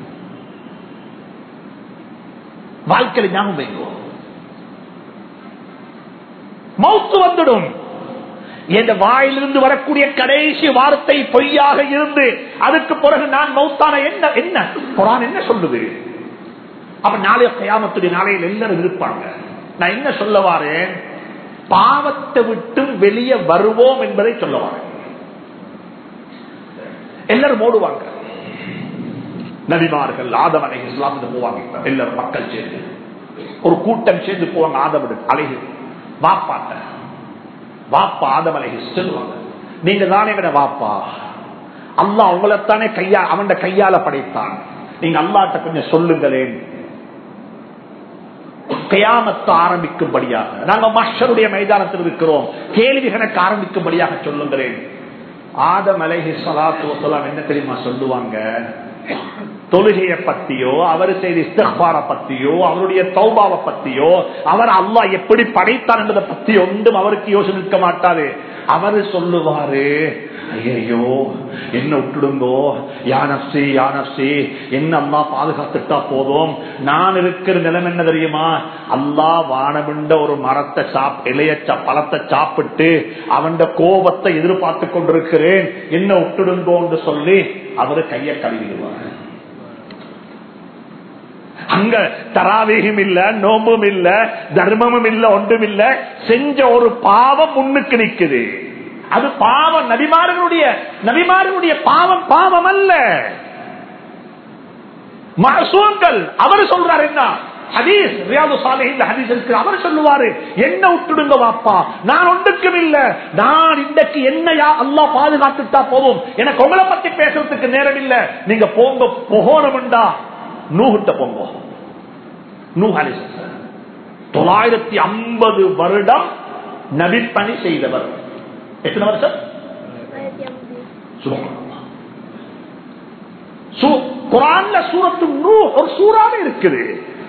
வாழ்க்கையில் ஞாபகம் வைங்கோ மௌத்து வந்துடும் என் வாயிலிருந்து வரக்கூடிய கடைசி வார்த்தை பொய்யாக இருந்து அதுக்கு பிறகு நான் மௌத்தான என்ன என்ன குரான் என்ன சொல்லுது அப்ப நாளைய கயாமத்துடைய நாளையில் எல்லாரும் இருப்பாங்க நான் என்ன சொல்ல வாரேன் பாவத்தை விட்டு வெளியே வருவோம் என்பதை சொல்ல வாரேன் எல்லாரும் ஓடுவாங்க நபிமார்கள் ஆதவனை இஸ்லாமுக்கு போவாங்க எல்லாரும் மக்கள் சேர்ந்து ஒரு கூட்டம் சேர்ந்து போவாங்க ஆதவடு அழகு வாப்பாட்ட வாப்பா ஆதம் அழகி சொல்லுவாங்க நீங்க தானே விட வாப்பா அல்லா உங்களைத்தானே கையா அவன் கையால படைத்தான் நீங்க அல்லாட்ட கொஞ்சம் சொல்லுங்களேன் கயாமத்து ஆரம்பிக்கும்படியாக நாங்க மஷருடைய மைதானத்தில் இருக்கிறோம் கேள்வி கணக்கு ஆரம்பிக்கும்படியாக சொல்லுங்களேன் ஆதம் அலைஹி ஸலாத்து வஸலாம் என்ன தெரியுமா சொல்லுவாங்க தொழுகையை பத்தியோ அவர் செய்த இஸ்திக்பார பத்தியோ அவருடைய தௌபாவை பத்தியோ அவர் அல்லாஹ் எப்படி படைத்தான் என்பதை பத்தி ஒன்றும் அவருக்கு யோசனை இருக்க மாட்டாரு அவரு சொல்லுவாரு ஐயோ என்ன விட்டுடுங்கோ யானப்சி யானப்சி என்ன அம்மா பாதுகாத்துட்டா போதும் நான் இருக்கிற நிலம் என்ன தெரியுமா அல்லா வானமிண்ட ஒரு மரத்தை சாப் இளைய சா- பழத்தை சாப்பிட்டு அவன் கோபத்தை எதிர்பார்த்து கொண்டிருக்கிறேன் என்ன விட்டுடுங்கோன்னு சொல்லி அவரு கையை கழுவிடுவார் அங்க தராவீகம் இல்ல நோம்பும் இல்ல தர்மமும் இல்ல ஒன்றும் இல்ல செஞ்ச ஒரு பாவம் முன்னுக்கு நிக்குது அது பாவம் நபிமார்களுடைய நபிமார்களுடைய பாவம் பாவம் அல்ல மசூங்கள் அவர் சொல்றாரு என்ன ஹதீஸ் ரியாது சாலிஹின் ஹதீஸ் இருக்கு அவர் சொல்லுவாரு என்ன விட்டுடுங்க வாப்பா நான் ஒன்றுக்கும் இல்ல நான் இன்றைக்கு என்ன யா அல்லாஹ் பாதுகாத்துட்டா போதும் எனக்கு உங்களை பத்தி பேசுறதுக்கு நேரம் இல்ல நீங்க போங்க போகணும்டா நூகிட்ட போங்க நூ அலிசன் தொள்ளாயிரத்தி ஐம்பது வருடம் நபிப்பணி செய்தவர் எத்தனை வருஷம் சுபஹானல்லாஹ். சூ- குரான்ல சூரத்து நூ ஒரு சூறாவே இருக்குது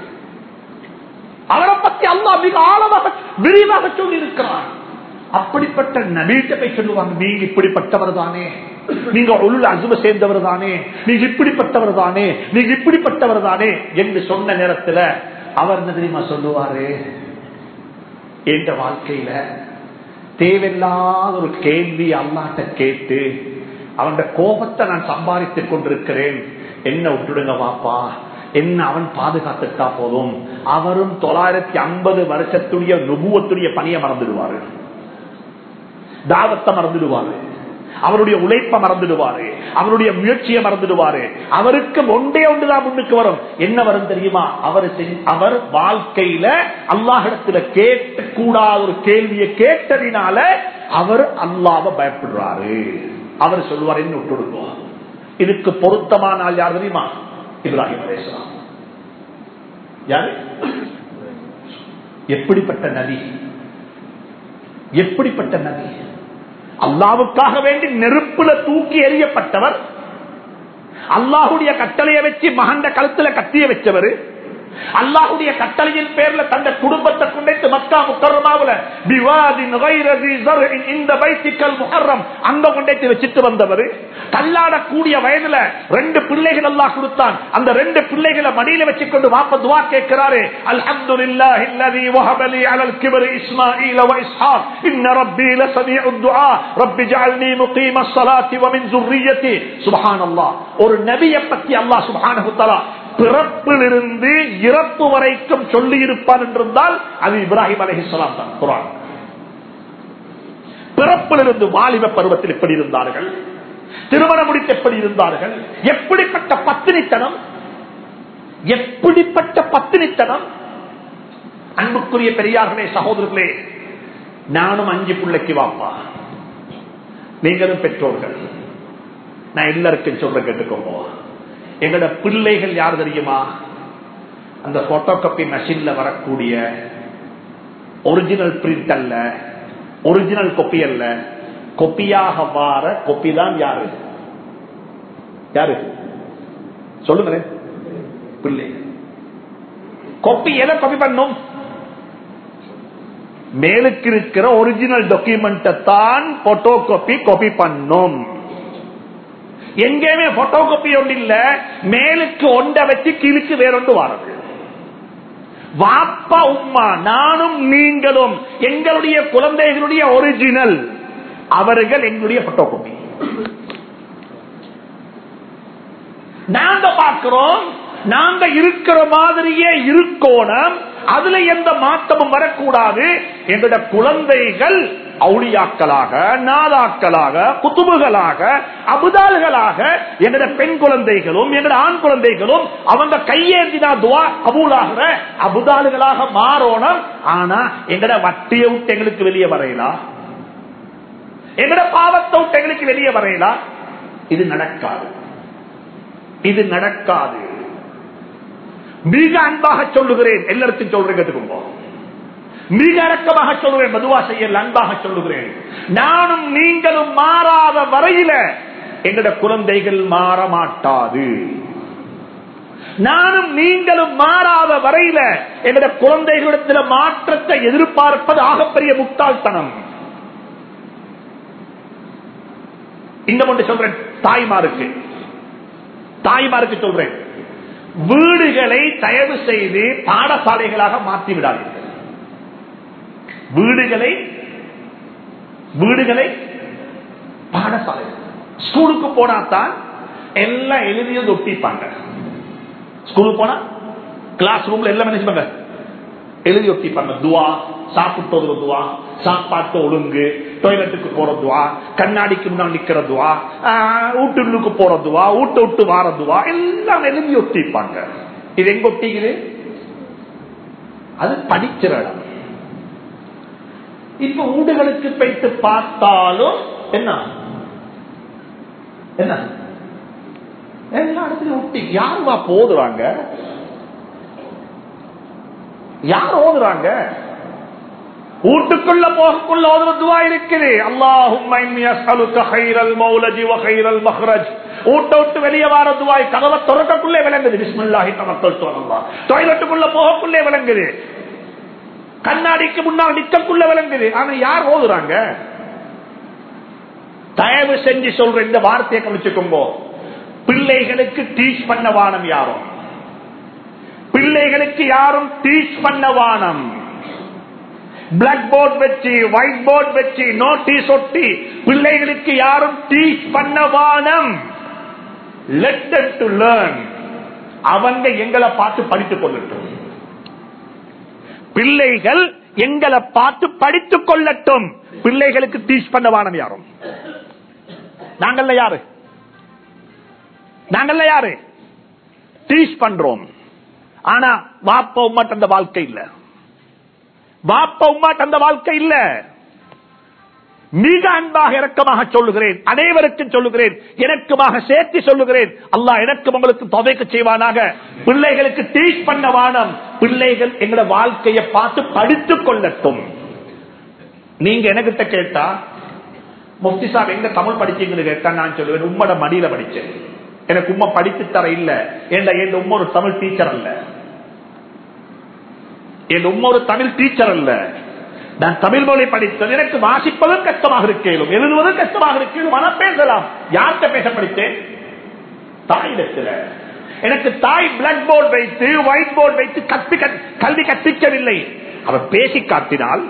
அவரை பத்தி அல்லாஹ் மிக ஆழமாக விரிவாக சொல்லி இருக்கிறான் அப்படிப்பட்ட நபீட்ட போய் சொல்லுவாங்க நீங்க இப்படிப்பட்டவர் தானே நீங்க உள்ள அசுவ சேர்ந்தவர் தானே நீங்க இப்படிப்பட்டவர் தானே நீங்க இப்படிப்பட்டவர் தானே என்று சொன்ன நேரத்துல அவர் என்ன தெரியுமா சொல்லுவாரு என்ற வாழ்க்கையில தேவையில்லாத ஒரு கேள்வி அல்லாட்ட கேட்டு அவன் கோபத்தை நான் சம்பாதித்துக் கொண்டிருக்கிறேன் என்ன விட்டுடுங்க வாப்பா என்ன அவன் பாதுகாத்துட்டா போதும் அவரும் தொள்ளாயிரத்தி ஐம்பது வருஷத்துடைய நுபுவத்துடைய பணியை மறந்துடுவாரு தாவத்தை மறந்துடுவாரு அவருடைய உழைப்ப மறந்துடுவாரு அவருடைய முயற்சியை மறந்துடுவாரு அவருக்கு ஒன்றே ஒன்றுதான் முன்னுக்கு வரும் என்ன வரும் தெரியுமா அவர் செஞ்- அவர் வாழ்க்கையில அல்லாஹிடத்துல கேட்க கூடாத ஒரு கேள்வியை கேட்டதினால அவர் அல்லாஹ்வை பயப்படுறாரு அவர் சொல்லுவார் என்ன விட்டுடுங்க இதுக்கு பொருத்தமான ஆள் யார் தெரியுமா இப்ராஹிம் அலைஹிஸ்ஸலாம் யாரு எப்படிப்பட்ட நதி எப்படிப்பட்ட நதி அல்லாவுக்காக வேண்டி நெருப்புல தூக்கி எறியப்பட்டவர் அல்லாஹுடைய கட்டளையை வச்சு மகண்ட கழுத்துல கத்திய வச்சவர் அல்லாஹுடைய கட்டளையின் பேர்ல தந்த குடும்பத்தை கொண்டு மக்கா முக்கரமாவுல பிவாதின் கைரதி ஸர்இன் இந்த பைத்திக்கல் முஹர்ரம் அங்க கொண்டு வச்சிட்டு வந்தவர் கல்லாடக்கூடிய வயதுல ரெண்டு பிள்ளைகள் அல்லாஹ் கொடுத்தான் அந்த ரெண்டு பிள்ளைகளை மடியில வச்சுக்கொண்டு வாப்ப துவா கேட்கிறாரு அல்ஹம்துலில்லாஹி அல்லதி வஹப லி அலல் கிப்ரி இஸ்மாஈல வ இஸ்ஹாக் இன்ன ரப்பி லஸமீஉ துஆ ரப்பி ஜஅல்னி முகீமஸ் ஸலாத்தி வ மின் ذُرِّيَّتِي சுப்ஹானல்லாஹ் ஒரு நபியை பத்தி அல்லாஹ் சுப்ஹானஹு வ தஆலா பிறப்பிலிருந்து இறப்பு வரைக்கும் சொல்லி இருப்பான் என்றிருந்தால் அது இப்ராஹிம் அலைஹிஸ்ஸலாம் தான் குர்ஆன் பிறப்பிலிருந்து வாலிப பருவத்தில் எப்படி இருந்தார்கள் திருமணம் முடித்து எப்படி இருந்தார்கள் எப்படிப்பட்ட பத்தினித்தனம் எப்படிப்பட்ட பத்தினித்தனம் அன்புக்குரிய பெரியார்களே சகோதரர்களே நானும் அஞ்சு பிள்ளைக்கு வாப்பா நீங்களும் பெற்றோர்கள் நான் எல்லாருக்கும் சொல்ற கேட்டுக்கோங்க எங்களோட பிள்ளைகள் யார் தெரியுமா அந்த போட்டோ காப்பி மெஷின்ல வரக்கூடிய ஒரிஜினல் பிரிண்ட் அல்ல ஒரிஜினல் கொப்பி அல்ல கொப்பியாக வார கொப்பி தான் யாரு யாரு சொல்லுங்களேன் பிள்ளை கொப்பி எதை கொப்பி பண்ணும் மேலுக்கு இருக்கிற ஒரிஜினல் டாக்குமெண்ட் தான் போட்டோ காப்பி காப்பி பண்ணும் எங்கேயுமே போட்டோ காப்பி ஒன்று இல்ல மேலுக்கு ஒன்றை வச்சு கீழுக்கு வேறொன்று வாரது வாப்பா உம்மா நானும் நீங்களும் எங்களுடைய குழந்தைகளுடைய ஒரிஜினல் அவர்கள் எங்களுடைய போட்டோ காப்பி நாங்க பார்க்கிறோம் நாங்க இருக்கிற மாதிரியே இருக்கோணும் அதுல எந்த மாற்றமும் வரக்கூடாது எங்களோட குழந்தைகள் அவுளியாக்களாக நாதாக்களாக குத்துபுகளாக அபுதால்களாக எங்களோட பெண் குழந்தைகளும் எங்களோட ஆண் குழந்தைகளும் அவங்க கையேந்தினா துவா கபூலாகிற அபுதால்களாக மாறணும் ஆனா எங்கட வட்டியை விட்டு எங்களுக்கு வெளியே வரையலாம் எங்கட பாவத்தை விட்டு எங்களுக்கு வெளியே வரையலாம் இது நடக்காது இது நடக்காது மிக அன்பாக சொல்லுகிறேன் எல்லாருக்கும் சொல்றேன் கேட்டுக்கோங்க மிக அடக்கமாக சொல்லுவேன் மதுவா செய்யல அன்பாக சொல்லுகிறேன் நானும் நீங்களும் மாறாத வரையில எங்கட குழந்தைகள் மாற மாட்டாது நானும் நீங்களும் மாறாத வரையில எங்கட குழந்தைகளிடத்தில் மாற்றத்தை எதிர்பார்ப்பது ஆகப்பெரிய முட்டாள்தனம் இன்னும் ஒன்று சொல்றேன் தாய்மாருக்கு தாய்மாருக்கு சொல்றேன் வீடுகளை தயவு செய்து பாடசாலைகளாக மாற்றி விடாதீர்கள் வீடுகளை வீடுகளை பாடசாலை ஸ்கூலுக்கு போனாதான் எல்லாம் எழுதியது ஒட்டிப்பாங்க ஸ்கூலுக்கு போனா கிளாஸ் ரூம்ல எல்லாம் நினைச்சுப்பாங்க எழுதி ஒட்டிப்பாங்க துவா சாப்பிட்டு ஒரு துவா சாப்பாட்டு ஒழுங்கு டாய்லெட்டுக்கு போற துவா கண்ணாடிக்கு முன்னால் நிக்கிற துவா வீட்டுள்ளுக்கு போற துவா வீட்டை விட்டு வார துவா எல்லாம் எழுதி ஒட்டிப்பாங்க இது எங்க ஒட்டிக்குது அது படிக்கிற இடம் இப்ப வீடுகளுக்கு போயிட்டு பார்த்தாலும் என்ன என்ன எல்லா இடத்துலயும் ஒட்டி யாருவா போதுறாங்க யார் ஓதுறாங்க வீட்டுக்குள்ள போகக்குள்ள ஓதுற துவா இருக்குது அல்லாஹும் ஊட்ட விட்டு வெளியே வார துவாய் கதவை துறக்கக்குள்ளே விளங்குது பிஸ்மில்லாஹி தமக்கல் சொல்லலாம் டாய்லெட்டுக்குள்ள போகக்குள்ளே விளங்குது கண்ணாடிக்கு முன்னால் நிக்கக்குள்ள விளங்குது ஆனா யார் ஓதுறாங்க தயவு செஞ்சு சொல்ற இந்த வார்த்தையை கவனிச்சுக்கோங்க பிள்ளைகளுக்கு டீச் பண்ண வானம் யாரும் பிள்ளைகளுக்கு யாரும் டீச் பண்ண வானம் பிளாக் போர்ட் வச்சு ஒயிட் போர்ட் வச்சு நோட்டீஸ் ஒட்டி பிள்ளைகளுக்கு யாரும் டீச் பண்ண வானம் லெட் டு லேர்ன் அவங்க எங்களை பார்த்து படித்துக் கொள்ளட்டும் பிள்ளைகள் எங்களை பார்த்து படித்துக் கொள்ளட்டும் பிள்ளைகளுக்கு டீச் பண்ண வானம் யாரும் நாங்கள்ல யாரு நாங்கள்ல யாரு டீச் பண்றோம் ஆனா வாப்ப உமாட்ட அந்த வாழ்க்கை இல்ல வாப்ப உமாட்ட அந்த வாழ்க்கை இல்ல மிக அன்பாக இறக்கமாக சொல்லுகிறேன் அனைவருக்கும் சொல்லுகிறேன் எனக்குமாக சேர்த்து சொல்லுகிறேன் அல்லாஹ் எனக்கும் உங்களுக்கு தொகைக்கு செய்வானாக பிள்ளைகளுக்கு டீச் பண்ண வானம் பிள்ளைகள் எங்களோட வாழ்க்கையை பார்த்து படித்துக் கொள்ளட்டும் நீங்க எனக்கிட்ட கேட்டா முஃப்தி சாப் எங்க தமிழ் படிச்சீங்கன்னு கேட்டா நான் சொல்லுவேன் உம்மோட மடியில படிச்சேன் எனக்கு உண்மை படித்து தர இல்ல என் உண்மை ஒரு தமிழ் டீச்சர் அல்ல என் உண்மை ஒரு தமிழ் டீச்சர் அல்ல நான் தமிழ் மொழி படித்தது எனக்கு வாசிப்பதும் கஷ்டமாக இருக்கேனும் எழுதுவதும் கஷ்டமாக இருக்கேனும் ஆனா பேசலாம் யார்கிட்ட பேச படித்தேன் தாயிடத்துல எனக்கு தாய் பிளாக் போர்டு வைத்து ஒயிட் போர்டு வைத்து கற்பி கல்வி கற்பிக்கவில்லை அவர் பேசி காட்டினால்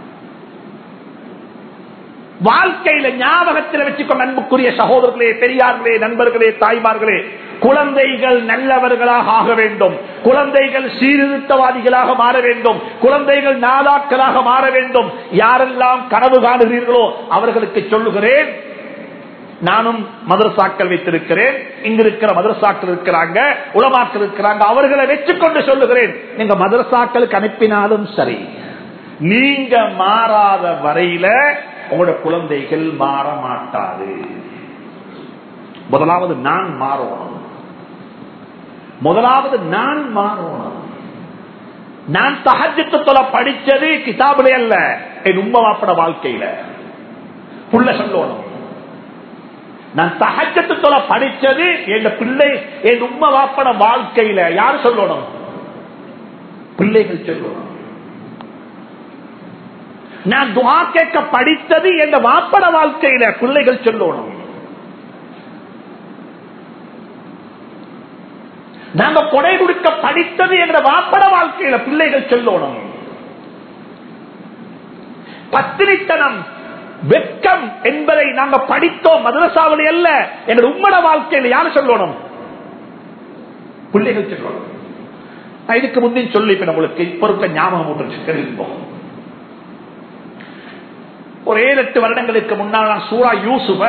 வாழ்க்கையில ஞாபகத்தில் வச்சுக்கொண்ட அன்புக்குரிய சகோதரர்களே பெரியார்களே நண்பர்களே தாய்மார்களே குழந்தைகள் நல்லவர்களாக ஆக வேண்டும் குழந்தைகள் சீர்திருத்தவாதிகளாக மாற வேண்டும் குழந்தைகள் நாதாக்களாக மாற வேண்டும் யாரெல்லாம் கனவு காணுகிறீர்களோ அவர்களுக்கு சொல்லுகிறேன் நானும் மதரசாக்கள் வைத்திருக்கிறேன் இங்க இருக்கிற மதரசாக்கள் இருக்கிறாங்க உலமாக்கள் இருக்கிறாங்க அவர்களை வச்சுக்கொண்டு சொல்லுகிறேன் நீங்க மதரசாக்களுக்கு அனுப்பினாலும் சரி நீங்க மாறாத வரையில உங்களோட குழந்தைகள் மாற மாட்டாது முதலாவது நான் மாறணும் முதலாவது நான் மாறணும் நான் தகஜத்துல படிச்சது கிதாபிலே அல்ல என் உண்மை வாப்பட வாழ்க்கையில புள்ள சொல்லணும் நான் தகஜத்துல படிச்சது என் பிள்ளை என் உண்மை வாப்பட வாழ்க்கையில யார் சொல்லணும் பிள்ளைகள் சொல்லணும் நான் துவா கேட்க படித்தது என் வாப்பட வாழ்க்கையில பிள்ளைகள் சொல்லணும் நாங்க கொடை கொடுக்க படித்தது என்ற வாப்பட வாழ்க்கையில பிள்ளைகள் சொல்லணும் பத்திரித்தனம் வெட்கம் என்பதை நாங்க படித்தோம் மதரசாவளி அல்ல எங்கள் உம்மட வாழ்க்கையில யாரு சொல்லணும் பிள்ளைகள் சொல்லணும் நான் இதுக்கு முந்தைய சொல்லி இப்ப உங்களுக்கு இப்ப இருக்க ஞாபகம் விட்டுருப்போம் ஒரு ஏழு எட்டு வருடங்களுக்கு முன்னால் நான் சூரா யூசுப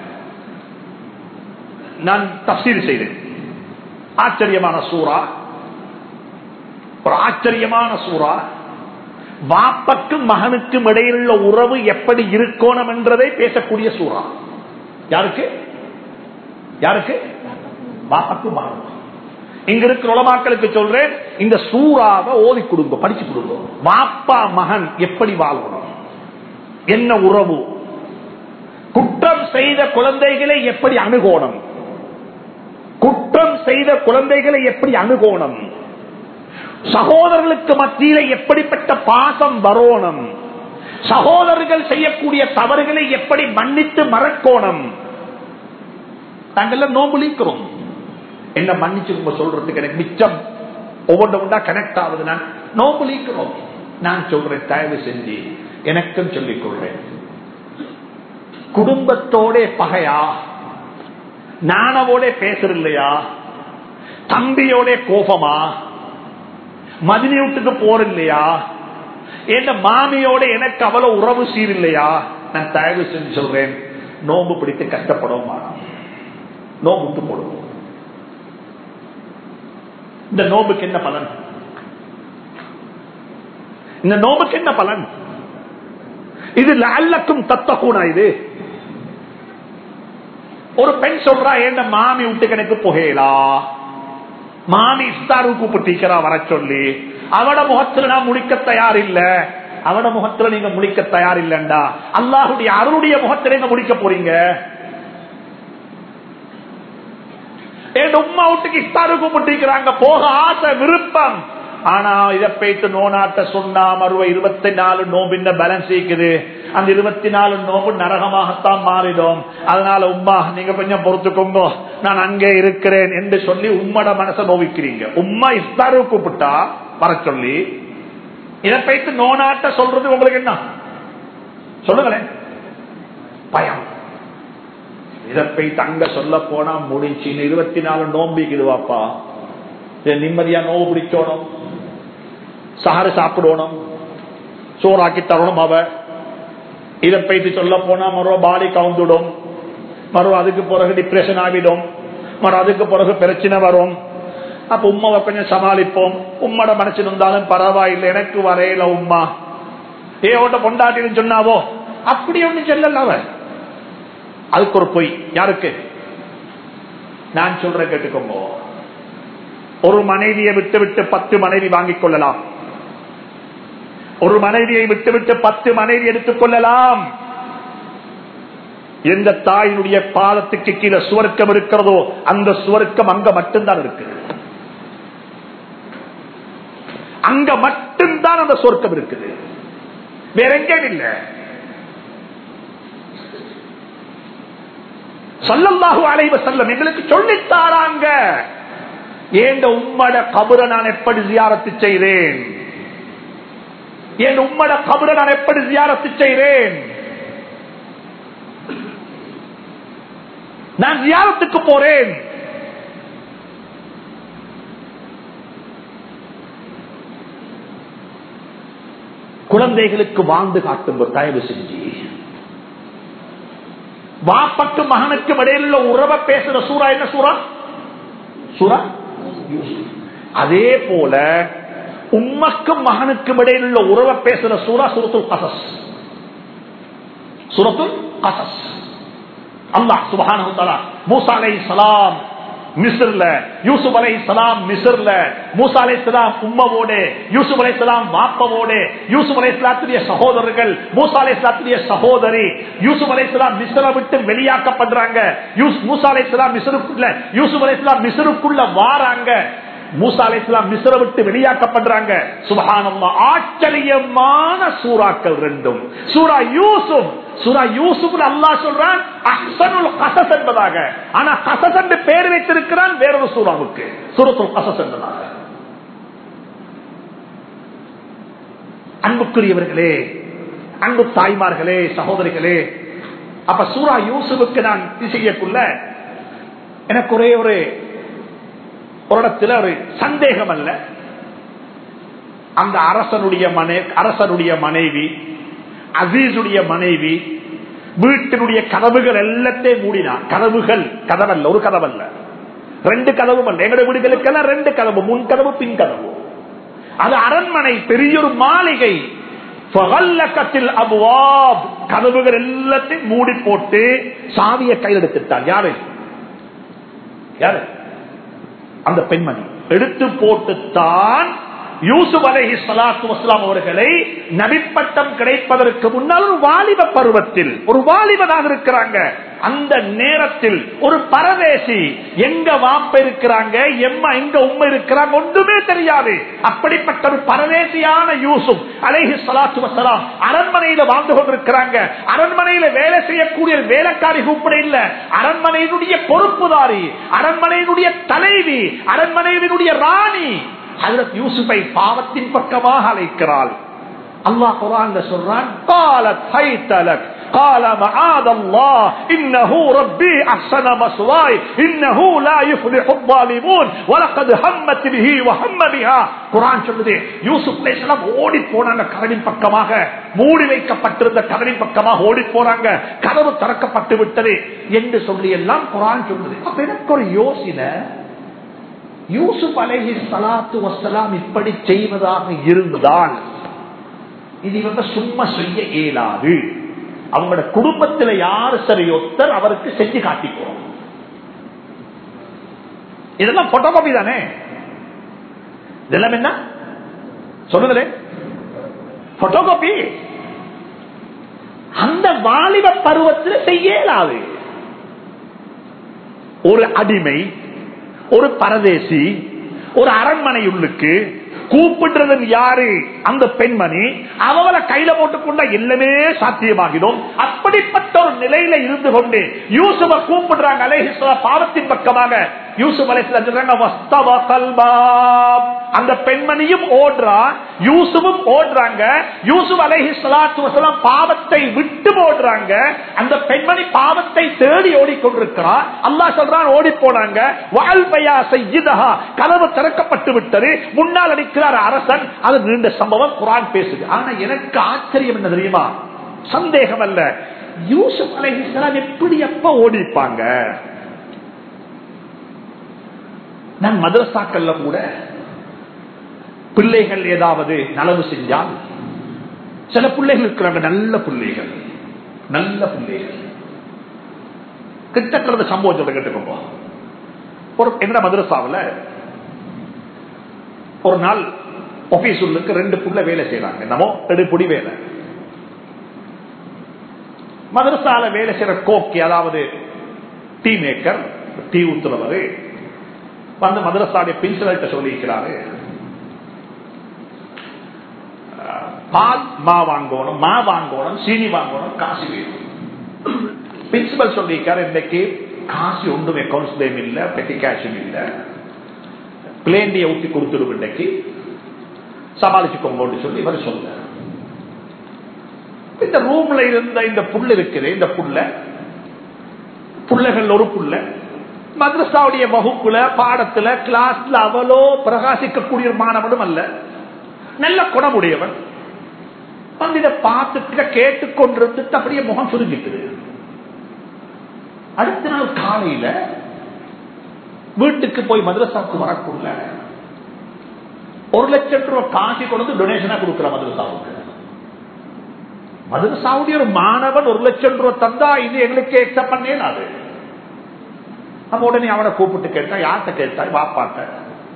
நான் தப்சீல் செய்தேன் ஆச்சரியமான சூறா ஒரு ஆச்சரியமான சூறா வாப்பக்கும் மகனுக்கும் இடையிலுள்ள உறவு எப்படி இருக்கணும் என்றதை பேசக்கூடிய சூறா யாருக்கு யாருக்கு வாப்பக்கும் மகனுக்கும் இங்க இருக்கிற உலமாக்களுக்கு சொல்றேன் இந்த சூறாவை ஓதி கொடுங்க படிச்சு கொடுங்க வாப்பா மகன் எப்படி வாழணும் என்ன உறவு குற்றம் செய்த குழந்தைகளை எப்படி அணுகோணும் குற்றம் செய்த குழந்தைகளை எப்படி அணுகோணும் சகோதரர்களுக்கு மத்தியில எப்படிப்பட்ட பாசம் வரோணும் சகோதரர்கள் செய்யக்கூடிய தவறுகளை எப்படி மன்னித்து மறக்கோணும் நாங்கள் நோம்புலிக்கிறோம் என்ன மன்னிச்சு சொல்றதுக்கு எனக்கு மிச்சம் ஒவ்வொன்று ஒன்றா கனெக்ட் ஆகுது நான் நோம்புலிக்கிறோம் நான் சொல்றேன் தயவு செஞ்சு எனக்கும் சொல்லிக் கொள்றேன் குடும்பத்தோட பகையா நானவோட பேசுறில்லையா தம்பியோட கோபமா மதினி வீட்டுக்கு போற இல்லையா என் மாமியோட எனக்கு அவ்வளவு உறவு சீரில்லையா நான் தயவு செஞ்சு சொல்றேன் நோம்பு பிடித்து கஷ்டப்படவும் நோம்பு விட்டு போடுவோம் இந்த நோம்புக்கு என்ன பலன் இந்த நோம்புக்கு என்ன பலன் இது அல்லக்கும் தத்தக்கூடா இது ஒரு பெண் சொல்றா ஏண்ட மாமி விட்டு எனக்கு புகையலா மாமி இஸ்தாரு கூப்பிட்டிருக்கிறா வர சொல்லி அவட முகத்துல நான் முடிக்க தயார் இல்ல அவட முகத்துல நீங்க முடிக்க தயார் இல்லண்டா அல்லாஹுடைய அருளுடைய முகத்துல நீங்க முடிக்க போறீங்க என் உமா வீட்டுக்கு இஸ்தாரு கூப்பிட்டிருக்கிறாங்க போக ஆசை விருப்பம் ஆனா இதை போயிட்டு நோனாட்ட சொன்னா மறுவ இருபத்தி நாலு நோம்பின் பேலன்ஸ் இருக்குது அந்த இருபத்தி நாலு நோம்பு நரகமாகத்தான் மாறிடும் அதனால உம்மா நீங்க கொஞ்சம் பொறுத்துக்கோங்க நான் அங்கே இருக்கிறேன் என்று சொல்லி உம்மட மனசை நோவிக்கிறீங்க உம்மா இஸ்தாரு கூப்பிட்டா வர சொல்லி இதை போயிட்டு நோனாட்ட சொல்றது உங்களுக்கு என்ன சொல்லுங்களேன் பயம் இதை போயிட்டு அங்க சொல்ல போனா முடிச்சு இருபத்தி நாலு நோம்பிக்குதுவாப்பா நிம்மதியா நோவு பிடிக்கணும் சஹாரு சாப்பிடணும் சோறாக்கி தரணும் அவ இதை போயிட்டு சொல்ல போனா மறுவ பாடி கவுந்துடும் மறுவ அதுக்கு பிறகு டிப்ரெஷன் ஆகிடும் மறு அதுக்கு பிறகு பிரச்சனை வரும் அப்ப உமாவை கொஞ்சம் சமாளிப்போம் உம்மோட மனசு இருந்தாலும் பரவாயில்லை எனக்கு வரையில உமா ஏ ஓட்ட பொண்டாட்டின்னு சொன்னாவோ அப்படி ஒண்ணு சொல்லல அவ அதுக்கு ஒரு பொய் யாருக்கு நான் சொல்றேன் கேட்டுக்கோங்க ஒரு மனைவியை விட்டு விட்டு பத்து மனைவி வாங்கிக் கொள்ளலாம் ஒரு மனைவியை விட்டு விட்டு பத்து மனைவி எடுத்துக் கொள்ளலாம் எந்த தாயினுடைய பாதத்துக்கு கீழே சுவர்க்கம் இருக்கிறதோ அந்த சுவர்க்கம் அங்க மட்டும்தான் இருக்கு அங்க மட்டும்தான் அந்த சுவர்க்கம் இருக்குது வேற எங்கேயும் இல்லை சொல்லல்லாஹு அலைவ செல்லம் எங்களுக்கு சொல்லித்தாராங்க ஏண்ட உம்மட கபரை நான் எப்படி ஜியாரத்து செய்தேன் என் உம்மட கபரை நான் எப்படி ஜியாரத்து செய்தேன் நான் ஜியாரத்துக்கு போறேன் குழந்தைகளுக்கு வாழ்ந்து காட்டுங்க தயவு செஞ்சு வாப்பக்கு மகனுக்கு இடையில உள்ள உறவை பேசுற சூறா என்ன சூறா சூறா யூசுப். அதே போல உம்மக்கும் மகனுக்கும் இடையில் உள்ள உறவை பேசுற சூறா சுரத்துல் கசஸ் சுரத்துல் கசஸ் அல்லாஹ் சுபஹானஹு தஆலா மூசா அலைஹிஸ்ஸலாம் மிஸ்ர்ல யூசுப் அலைஹிஸ்ஸலாம் மிஸ்ர்ல மூசா அலைஹிஸ்ஸலாம் உம்மவோடு யூசுப் அலைஹிஸ்ஸலாம் வாப்பவோடு யூசுப் அலைஹிஸ்ஸலாத்துடைய சகோதரர்கள் மூசா அலைஹிஸ்ஸலாத்துடைய சகோதரி யூசுப் அலைஹிஸ்ஸலாம் மிஸ்ரை விட்டு வெளியாக்கப்படுறாங்க யூஸ்- மூசா அலைஹிஸ்ஸலாம் மிஸ்ருக்குள்ள யூசுப் அலைஹிஸ்ஸலாம் மிஸ்ருக்குள்ள வாராங்க மூசா அலைஹிஸ்ஸலாம் மிஸ்ரை விட்டு வெளியாக்கப்படுறாங்க சுபஹானல்லாஹ் ஆச்சரியமான சூறாக்கள் ரெண்டும் சூரா யூசுப் சூரா யூசுப் அல்லாஹ் சொல்றான் அஹ்சனுல் கசஸ் என்பதாக ஆனா கசஸ் என்று பேர் வைத்திருக்கிறான் வேறொரு சூறாவுக்கு சூரத்துல் கசஸ் என்பதாக அன்புக்குரியவர்களே அன்பு தாய்மார்களே சகோதரிகளே அப்ப சூரா யூசுஃபுக்கு நான் செய்யக்குள்ள எனக்கு ஒரே ஒரு ஒரு இடத்துல ஒரு சந்தேகம் அல்ல அந்த அரசனுடைய மனை அரசனுடைய மனைவி அசீசுடைய மனைவி வீட்டினுடைய கதவுகள் எல்லாத்தையும் மூடினான் கதவுகள் கதவல்ல ஒரு கதவல்ல ரெண்டு கதவும் அல்ல எங்களுடைய வீடுகளுக்கெல்லாம் ரெண்டு கதவு முன் கதவு பின் கதவு அது அரண்மனை பெரிய ஒரு மாளிகை ஃபகல்லகத்தில் அபுவாப் கதவுகள் எல்லாத்தையும் மூடி போட்டு சாவியை கையில் எடுத்துட்டார் யாரு யாரு அந்த பெண்மணி எடுத்து போட்டுத்தான் யூசுப் அலஹி சலாத்து வஸ்லாம் அவர்களை நபிப்பட்டம் கிடைப்பதற்கு முன்னால் ஒரு வாலிப பருவத்தில் ஒரு வாலிபனாக இருக்கிறாங்க அந்த நேரத்தில் ஒரு பரதேசி எங்க வாப்ப இருக்கிறாங்க எம்மா எங்க உண்மை இருக்கிறாங்க ஒன்றுமே தெரியாது அப்படிப்பட்ட ஒரு பரதேசியான யூசுப் அலைஹி சலாத்து வசலாம் அரண்மனையில வாழ்ந்து கொண்டிருக்கிறாங்க அரண்மனையில வேலை செய்யக்கூடிய வேலைக்காரி கூப்பிட இல்ல அரண்மனையினுடைய பொறுப்புதாரி அரண்மனையினுடைய தலைவி அரண்மனையினுடைய ராணி ஹஜரத் யூசுஃபை பாவத்தின் பக்கமாக அழைக்கிறாள் அல்லாஹ் குரான்ல சொல்றான் قالت هيت لك قال معاذ الله انه ربي احسن مثواي انه لا يفلح الظالمون ولقد همت به وهم بها குர்ஆன் சொல்லுது யூசுப் அலைஹிஸ்ஸலாம் ஓடி போனாங்க கதவின் பக்கமாக மூடி வைக்கப்பட்டிருந்த கதவின் பக்கமாக ஓடி போறாங்க கதவு திறக்கப்பட்டு விட்டது என்று சொல்லி எல்லாம் குர்ஆன் சொல்லுது அப்ப எனக்கு ஒரு யோசனை யூசுப் அலைஹி சலாத்து வசலாம் இப்படி செய்வதாக இருந்தால் இது இவங்க சும்மா செய்ய இயலாது அவங்களோட குடும்பத்தில் யாரு சரியொத்தர் அவருக்கு செஞ்சு காட்டிப்போம் இதெல்லாம் போட்டோகாபி தானே இதெல்லாம் என்ன சொல்லுங்களே போட்டோகாபி அந்த வாலிப பருவத்தில் செய்ய இயலாது ஒரு அடிமை ஒரு பரதேசி ஒரு அரண்மனை உள்ளுக்கு கூப்பிடுறது யாரு அந்த பெண்மணி அவளை கையில போட்டுக்கொண்ட எல்லாமே சாத்தியமாகிடும் அப்படிப்பட்ட ஒரு நிலையில இருந்து கொண்டு யூசுப கூப்பிடுறாங்க அலேஹிஸ்வர பாவத்தின் பக்கமாக யூசுப் அலைஹிஸ்லாம் அந்த பெண்மணியும் ஓடுறா யூசுவும் ஓடுறாங்க யூசுப் அலைஹி ஸலாத்து வஸலாம் பாவத்தை விட்டு ஓடுறாங்க அந்த பெண்மணி பாவத்தை தேடி ஓடிக்கொண்டிருக்கிறார் அல்லாஹ் சொல்றான் ஓடி போனாங்க வாழ்பையா செய்யுதஹா கதவு திறக்கப்பட்டு விட்டது முன்னால் அடிக்கிறார் அரசன் அது நீண்ட சம்பவம் குரான் பேசுது ஆனா எனக்கு ஆச்சரியம் என்ன தெரியுமா சந்தேகம் அல்ல யூசுப் அலைஹிஸ்லாம் எப்படி எப்ப ஓடிப்பாங்க நான் மதரசாக்கள்ல கூட பிள்ளைகள் ஏதாவது நலவு செஞ்சால் சில பிள்ளைகள் இருக்கிறாங்க நல்ல பிள்ளைகள் நல்ல பிள்ளைகள் கிட்டக்கிறது சம்பவம் சொல்ல கேட்டுக்கோங்க ஒரு என்ன மதரசாவில் ஒரு நாள் ஆபீஸ் உள்ளுக்கு ரெண்டு புள்ள வேலை செய்யறாங்க என்னமோ எடுப்புடி வேலை மதரசால வேலை செய்யற கோக்கி அதாவது டீ மேக்கர் டீ ஊத்துறவர் வந்து மதரசாவுடைய பிரின்சிபல்கிட்ட சொல்லியிருக்கிறாரு பால் மா வாங்கணும் மா வாங்கணும் சீனி வாங்கணும் காசு வேணும் பிரின்சிபல் சொல்லியிருக்காரு இன்னைக்கு காசு ஒன்றும் அக்கௌண்ட்ஸ்லயும் இல்ல பெட்டி கேஷும் இல்ல பிளேண்டிய ஊத்தி கொடுத்துடும் இன்னைக்கு சமாளிச்சுக்கோங்க சொல்லி இவர் சொல்ல இந்த ரூம்ல இருந்த இந்த புல் இருக்குது இந்த புல்ல புள்ளைகள் ஒரு புள்ள மദ്രസാவுடைய வகுப்புல பாடத்துல கிளாஸ்ல அவளோ பிரகாசிக்கக்கூடிய ஒரு மாணவனும் அல்ல நல்ல குணமுடையவன் வந்து இதை பார்த்துட்டு கேட்டுக்கொண்டிருந்துட்டு அப்படியே முகம் சுருங்கிட்டு அடுத்த நாள் காலையில வீட்டுக்கு போய் மதரசாவுக்கு வரக்குள்ள ஒரு லட்சம் ரூபாய் காசு கொண்டு டொனேஷனா கொடுக்கிற மதரசாவுக்கு மதரசாவுடைய ஒரு மாணவன் ஒரு லட்சம் ரூபாய் தந்தா இது எங்களுக்கு எக்ஸப்ட் பண்ணேன் அது அப்ப உடனே அவனை கூப்பிட்டு கேட்டா யார்கிட்ட கேட்டா வாப்பாட்ட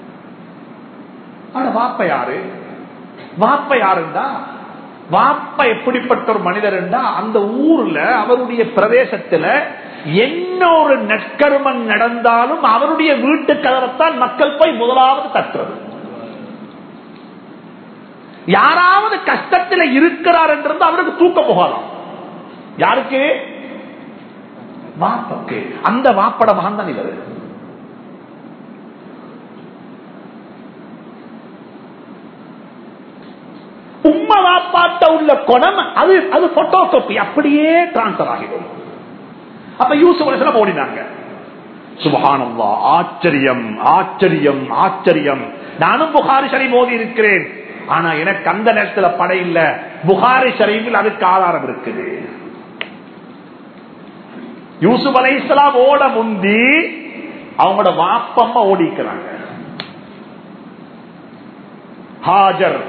அவன வாப்ப யாரு வாப்ப யாருண்டா வாப்ப எப்படிப்பட்ட ஒரு மனிதர் என்றா அந்த ஊர்ல அவருடைய பிரதேசத்துல என்ன ஒரு நற்கருமம் நடந்தாலும் அவருடைய வீட்டு கதவைத்தான் மக்கள் போய் முதலாவது தட்டுறது யாராவது கஷ்டத்தில் இருக்கிறார் என்றிருந்து அவருக்கு தூக்க போகலாம் யாருக்கு வாப்பக்கு அந்த வாப்பட மகன் தான் இவர் உம்மா வாப்பாட்ட உள்ள குணம் அது அது போட்டோ காப்பி அப்படியே டிரான்ஸ்பர் ஆகிடும் அப்ப யூசுப் அலிஸ்லாம் ஓடினாங்க சுபஹானல்லா ஆச்சரியம் ஆச்சரியம் ஆச்சரியம் நானும் புகாரி ஷரீப் மோதி இருக்கிறேன் ஆனா எனக்கு அந்த நேரத்துல படை இல்ல புகாரி ஷரீஃபில் அதுக்கு ஆதாரம் இருக்குது யூசுப் அலை இஸ்லாம் ஓட முந்தி அவங்களோட வாப்பம்மா ஓடிக்கிறாங்க ஹாஜர்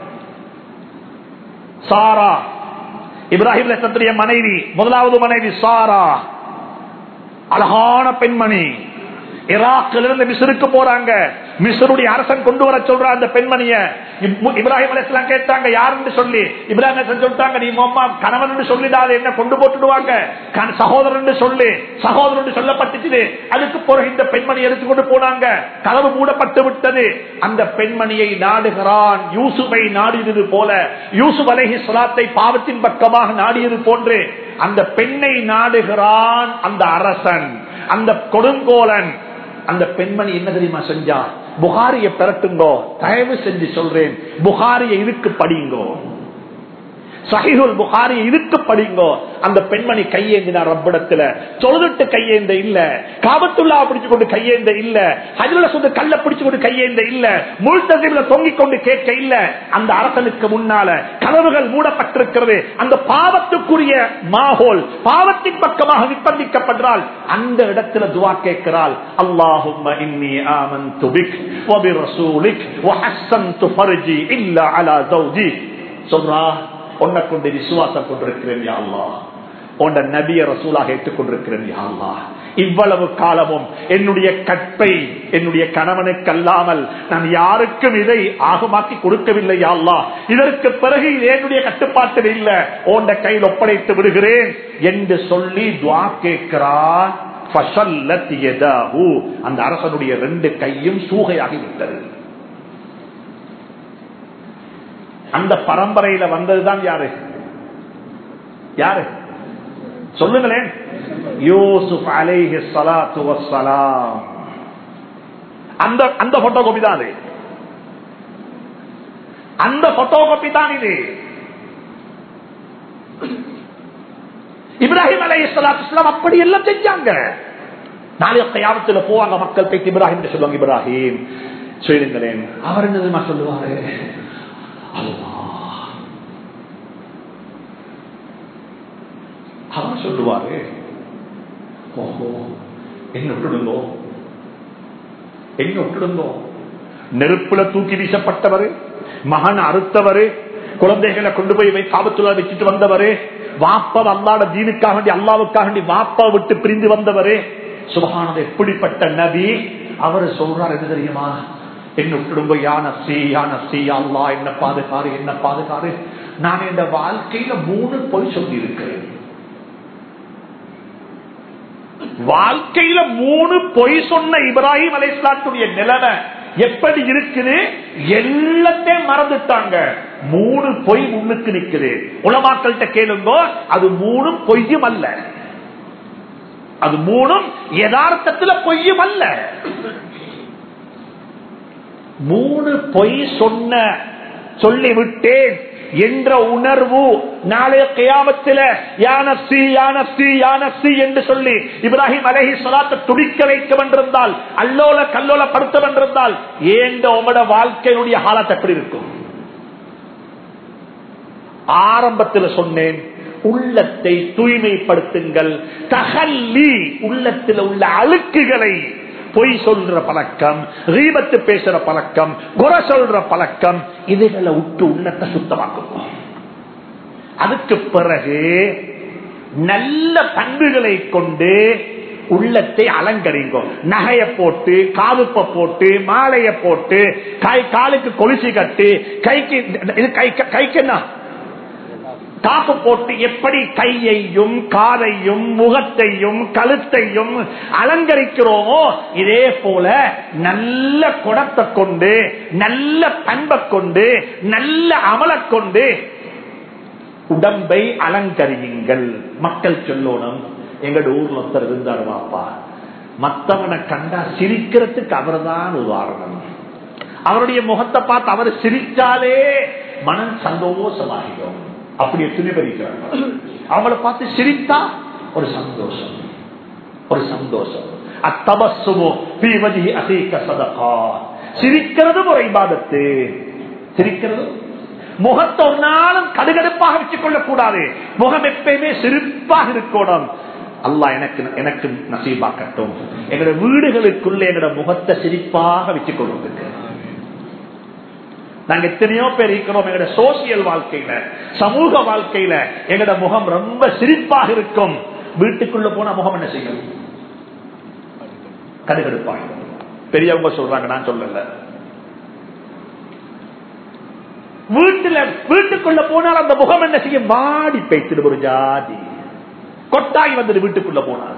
சாரா இப்ராஹிம் லட்சத்துடைய மனைவி முதலாவது மனைவி சாரா அழகான பெண்மணி ஈராக்கில் இருந்து மிஸ்ருக்கு போறாங்க மிஸ்ருடைய அரசன் கொண்டு வர சொல்ற அந்த பெண்மணிய இப்ராஹிம் அலிஸ்லாம் கேட்டாங்க யாருன்னு சொல்லி இப்ராஹிம் அலிஸ்லாம் சொல்லிட்டாங்க நீ அம்மா கணவன் சொல்லிடாத என்ன கொண்டு போட்டுடுவாங்க சகோதரன் சொல்லி சகோதரன் சொல்லப்பட்டுச்சு அதுக்கு பிறகு இந்த பெண்மணி எடுத்துக்கொண்டு போனாங்க கதவு மூடப்பட்டு விட்டது அந்த பெண்மணியை நாடுகிறான் யூசுஃபை நாடியது போல யூசுப் அலஹி சலாத்தை பாவத்தின் பக்கமாக நாடியது போன்று அந்த பெண்ணை நாடுகிறான் அந்த அரசன் அந்த கொடுங்கோலன் அந்த பெண்மணி என்ன தெரியுமா செஞ்சா புகாரிய பெறட்டுங்கோ தயவு செஞ்சு சொல்றேன் புகாரிய இதுக்கு படிங்கோ சஹிஹுல் புகாரி இதுக்கு படிங்கோ அந்த பெண்மணி கையேந்தினார் ரப்பிடத்துல தொழுதுட்டு கையேந்த இல்ல காபத்துள்ளா பிடிச்சு கொண்டு கையேந்த இல்ல ஹஜ்ரல சொந்த கல்ல பிடிச்சு கொண்டு கையேந்த இல்ல முழுத்ததில தொங்கிக் கொண்டு கேட்க இல்ல அந்த அரசனுக்கு முன்னால கதவுகள் மூடப்பட்டிருக்கிறது அந்த பாவத்துக்குரிய மாஹோல் பாவத்தின் பக்கமாக நிர்பந்திக்கப்படுறால் அந்த இடத்துல துவா கேட்கிறாள் அல்லாஹும் இன்னி ஆமன்து பிக் وبرسولك وحسنت فرجي إلا على زوجي சொல்றா உன்னை கொண்டு விசுவாசம் கொண்டிருக்கிறேன் யாழ்லா உன்ன நபிய ரசூலாக ஏற்றுக்கொண்டிருக்கிறேன் யாழ்லா இவ்வளவு காலமும் என்னுடைய கற்பை என்னுடைய கணவனுக்கு அல்லாமல் நான் யாருக்கும் இதை ஆகமாக்கி கொடுக்கவில்லை யாழ்லா இதற்கு பிறகு இது என்னுடைய கட்டுப்பாட்டில் இல்ல உன்ன கையில் ஒப்படைத்து விடுகிறேன் என்று சொல்லி துவா கேட்கிறார் அந்த அரசனுடைய ரெண்டு கையும் சூகையாகி விட்டது அந்த பரம்பரையில வந்ததுதான் யாரு யாரு சொல்லுங்களேன் யூசுப் அலைஹி ஸலாத்து வஸ்ஸலாம் அந்த அந்த போட்டோ காப்பி தான் அது அந்த போட்டோ காப்பி தான் இது இப்ராஹிம் அலை இஸ்லாம் அப்படி எல்லாம் செஞ்சாங்க நாளைய கையாமத்துல போவாங்க மக்கள் போய் இப்ராஹிம் சொல்லுவாங்க இப்ராஹிம் சொல்லுங்களேன் அவர் என்ன தெரியுமா சொல்லுவாரு அவர் சொல்லுவாரு ஓஹோ என்ன விட்டுடுங்கோ என்ன விட்டுடுங்கோ நெருப்புல தூக்கி வீசப்பட்டவர் மகன் அறுத்தவர் குழந்தைகளை கொண்டு போய் காபத்துல வச்சுட்டு வந்தவர் வாப்பா அல்லாட தீனுக்காக வேண்டி அல்லாவுக்காக வேண்டி வாப்பா விட்டு பிரிந்து வந்தவர் சுபகானது எப்படிப்பட்ட நபி அவர் சொல்றார் எது தெரியுமா என்ன விட்டுடுங்க யான சி யான சி அல்லா என்ன பாதுகாரு என்ன பாதுகாரு நான் இந்த வாழ்க்கையில மூணு பொய் சொல்லி இருக்கிறேன் வாழ்க்கையில மூணு பொய் சொன்ன இப்ராஹிம் அலைஸ்லாத்துடைய நிலைமை எப்படி இருக்குது எல்லாத்தையும் மறந்துட்டாங்க மூணு பொய் முன்னுக்கு நிக்குது உலமாக்கள்கிட்ட கேளுங்க அது மூணும் பொய்யும் அல்ல அது மூணும் யதார்த்தத்துல பொய்யும் அல்ல மூணு பொய் சொன்ன சொல்லிவிட்டேன் என்ற உணர்வு நாளைய கியாமத்தில யானசி யானசி யானசி என்று சொல்லி இப்ராஹிம் அலஹி சொலாத்த துடிக்க வைக்க வென்றிருந்தால் அல்லோல கல்லோல படுத்த வென்றிருந்தால் ஏண்ட உங்களோட வாழ்க்கையினுடைய காலத்தை எப்படி இருக்கும் ஆரம்பத்தில் சொன்னேன் உள்ளத்தை தூய்மைப்படுத்துங்கள் தகல்லி உள்ளத்தில் உள்ள அழுக்குகளை பொய் சொல்ற பழக்கம் ரீபத்து பேசுற பழக்கம் குறை சொல்ற பழக்கம் இதுகளை விட்டு உள்ளத்தை சுத்தமாக்கும் அதுக்கு பிறகு நல்ல பண்புகளை கொண்டு உள்ளத்தை அலங்கரிங்கோ நகைய போட்டு காதுப்ப போட்டு மாலைய போட்டு கை காலுக்கு கொலுசி கட்டி கைக்கு இது கை கைக்கு என்ன காப்பு போட்டு எப்படி கையையும் காதையும் முகத்தையும் கழுத்தையும் அலங்கரிக்கிறோமோ இதே போல நல்ல குடத்தை கொண்டு நல்ல பண்பை கொண்டு நல்ல அமலை கொண்டு உடம்பை அலங்கரியுங்கள் மக்கள் சொல்லணும் எங்கட ஊர்ல ஒருத்தர் இருந்தார் வாப்பா மத்தவனை கண்டா சிரிக்கிறதுக்கு அவர்தான் உதாரணம் அவருடைய முகத்தை பார்த்து அவர் சிரிச்சாலே மனம் சந்தோஷமாகிடும் அப்படி எத்தனை பேர் இருக்கிறாங்க அவங்கள பார்த்து சிரித்தா ஒரு சந்தோஷம் ஒரு சந்தோஷம் அத்தபசுமோ தீவதி அசைக்க சதகா சிரிக்கிறதும் ஒரு இபாதத்து சிரிக்கிறதும் முகத்தை ஒரு நாளும் கடுகடுப்பாக வச்சுக் கொள்ளக் கூடாது முகம் எப்பயுமே சிரிப்பாக இருக்கணும் அல்லா எனக்கு எனக்கு நசீபாக்கட்டும் எங்களோட வீடுகளுக்குள்ள எங்களோட முகத்தை சிரிப்பாக வச்சுக் கொள்வதற்கு நாங்க எத்தனையோ பேர் இருக்கிறோம் எங்களோட சோசியல் வாழ்க்கையில சமூக வாழ்க்கையில எங்களோட முகம் ரொம்ப சிரிப்பாக இருக்கும் வீட்டுக்குள்ள போனா முகம் என்ன செய்யும் கடுகடுப்பாக பெரியவங்க சொல்றாங்க நான் சொல்லல வீட்டுல வீட்டுக்குள்ள போனால் அந்த முகம் என்ன செய்யும் வாடி பேசிடு ஒரு ஜாதி கொட்டாய் வந்துட்டு வீட்டுக்குள்ள போனால்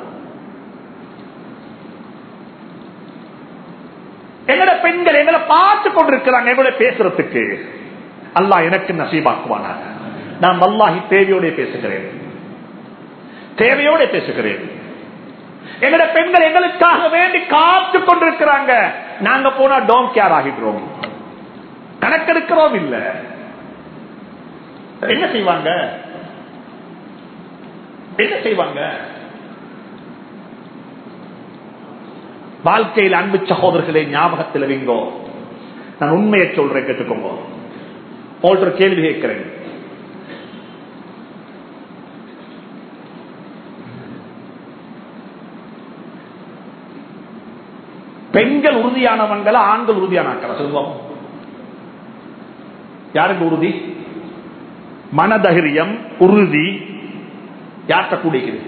எங்கட பெண்கள் எங்களை பார்த்து கொண்டிருக்கிறாங்க எங்களை பேசுறதுக்கு அல்லாஹ் எனக்கு நசீபாக்குவானாங்க நான் வல்லாஹி தேவையோட பேசுகிறேன் தேவையோட பேசுகிறேன் எங்கட பெண்கள் எங்களுக்காக வேண்டி காத்து கொண்டிருக்கிறாங்க நாங்க போனா டோம் கேர் ஆகிடுறோம் கணக்கெடுக்கிறோம் இல்ல என்ன செய்வாங்க என்ன செய்வாங்க வாழ்க்கையில் அன்பு சகோதரர்களை ஞாபகத்தில் வைங்கோ நான் உண்மையை சொல்றேன் கேட்டுக்கோங்க போன்ற கேள்வி கேட்கிறேன் பெண்கள் உறுதியானவங்கள ஆண்கள் உறுதியானாக்கள சொல்லுவோம் யாருக்கு உறுதி மனதகிரியம் உறுதி யார்கிட்ட கூடிக்குது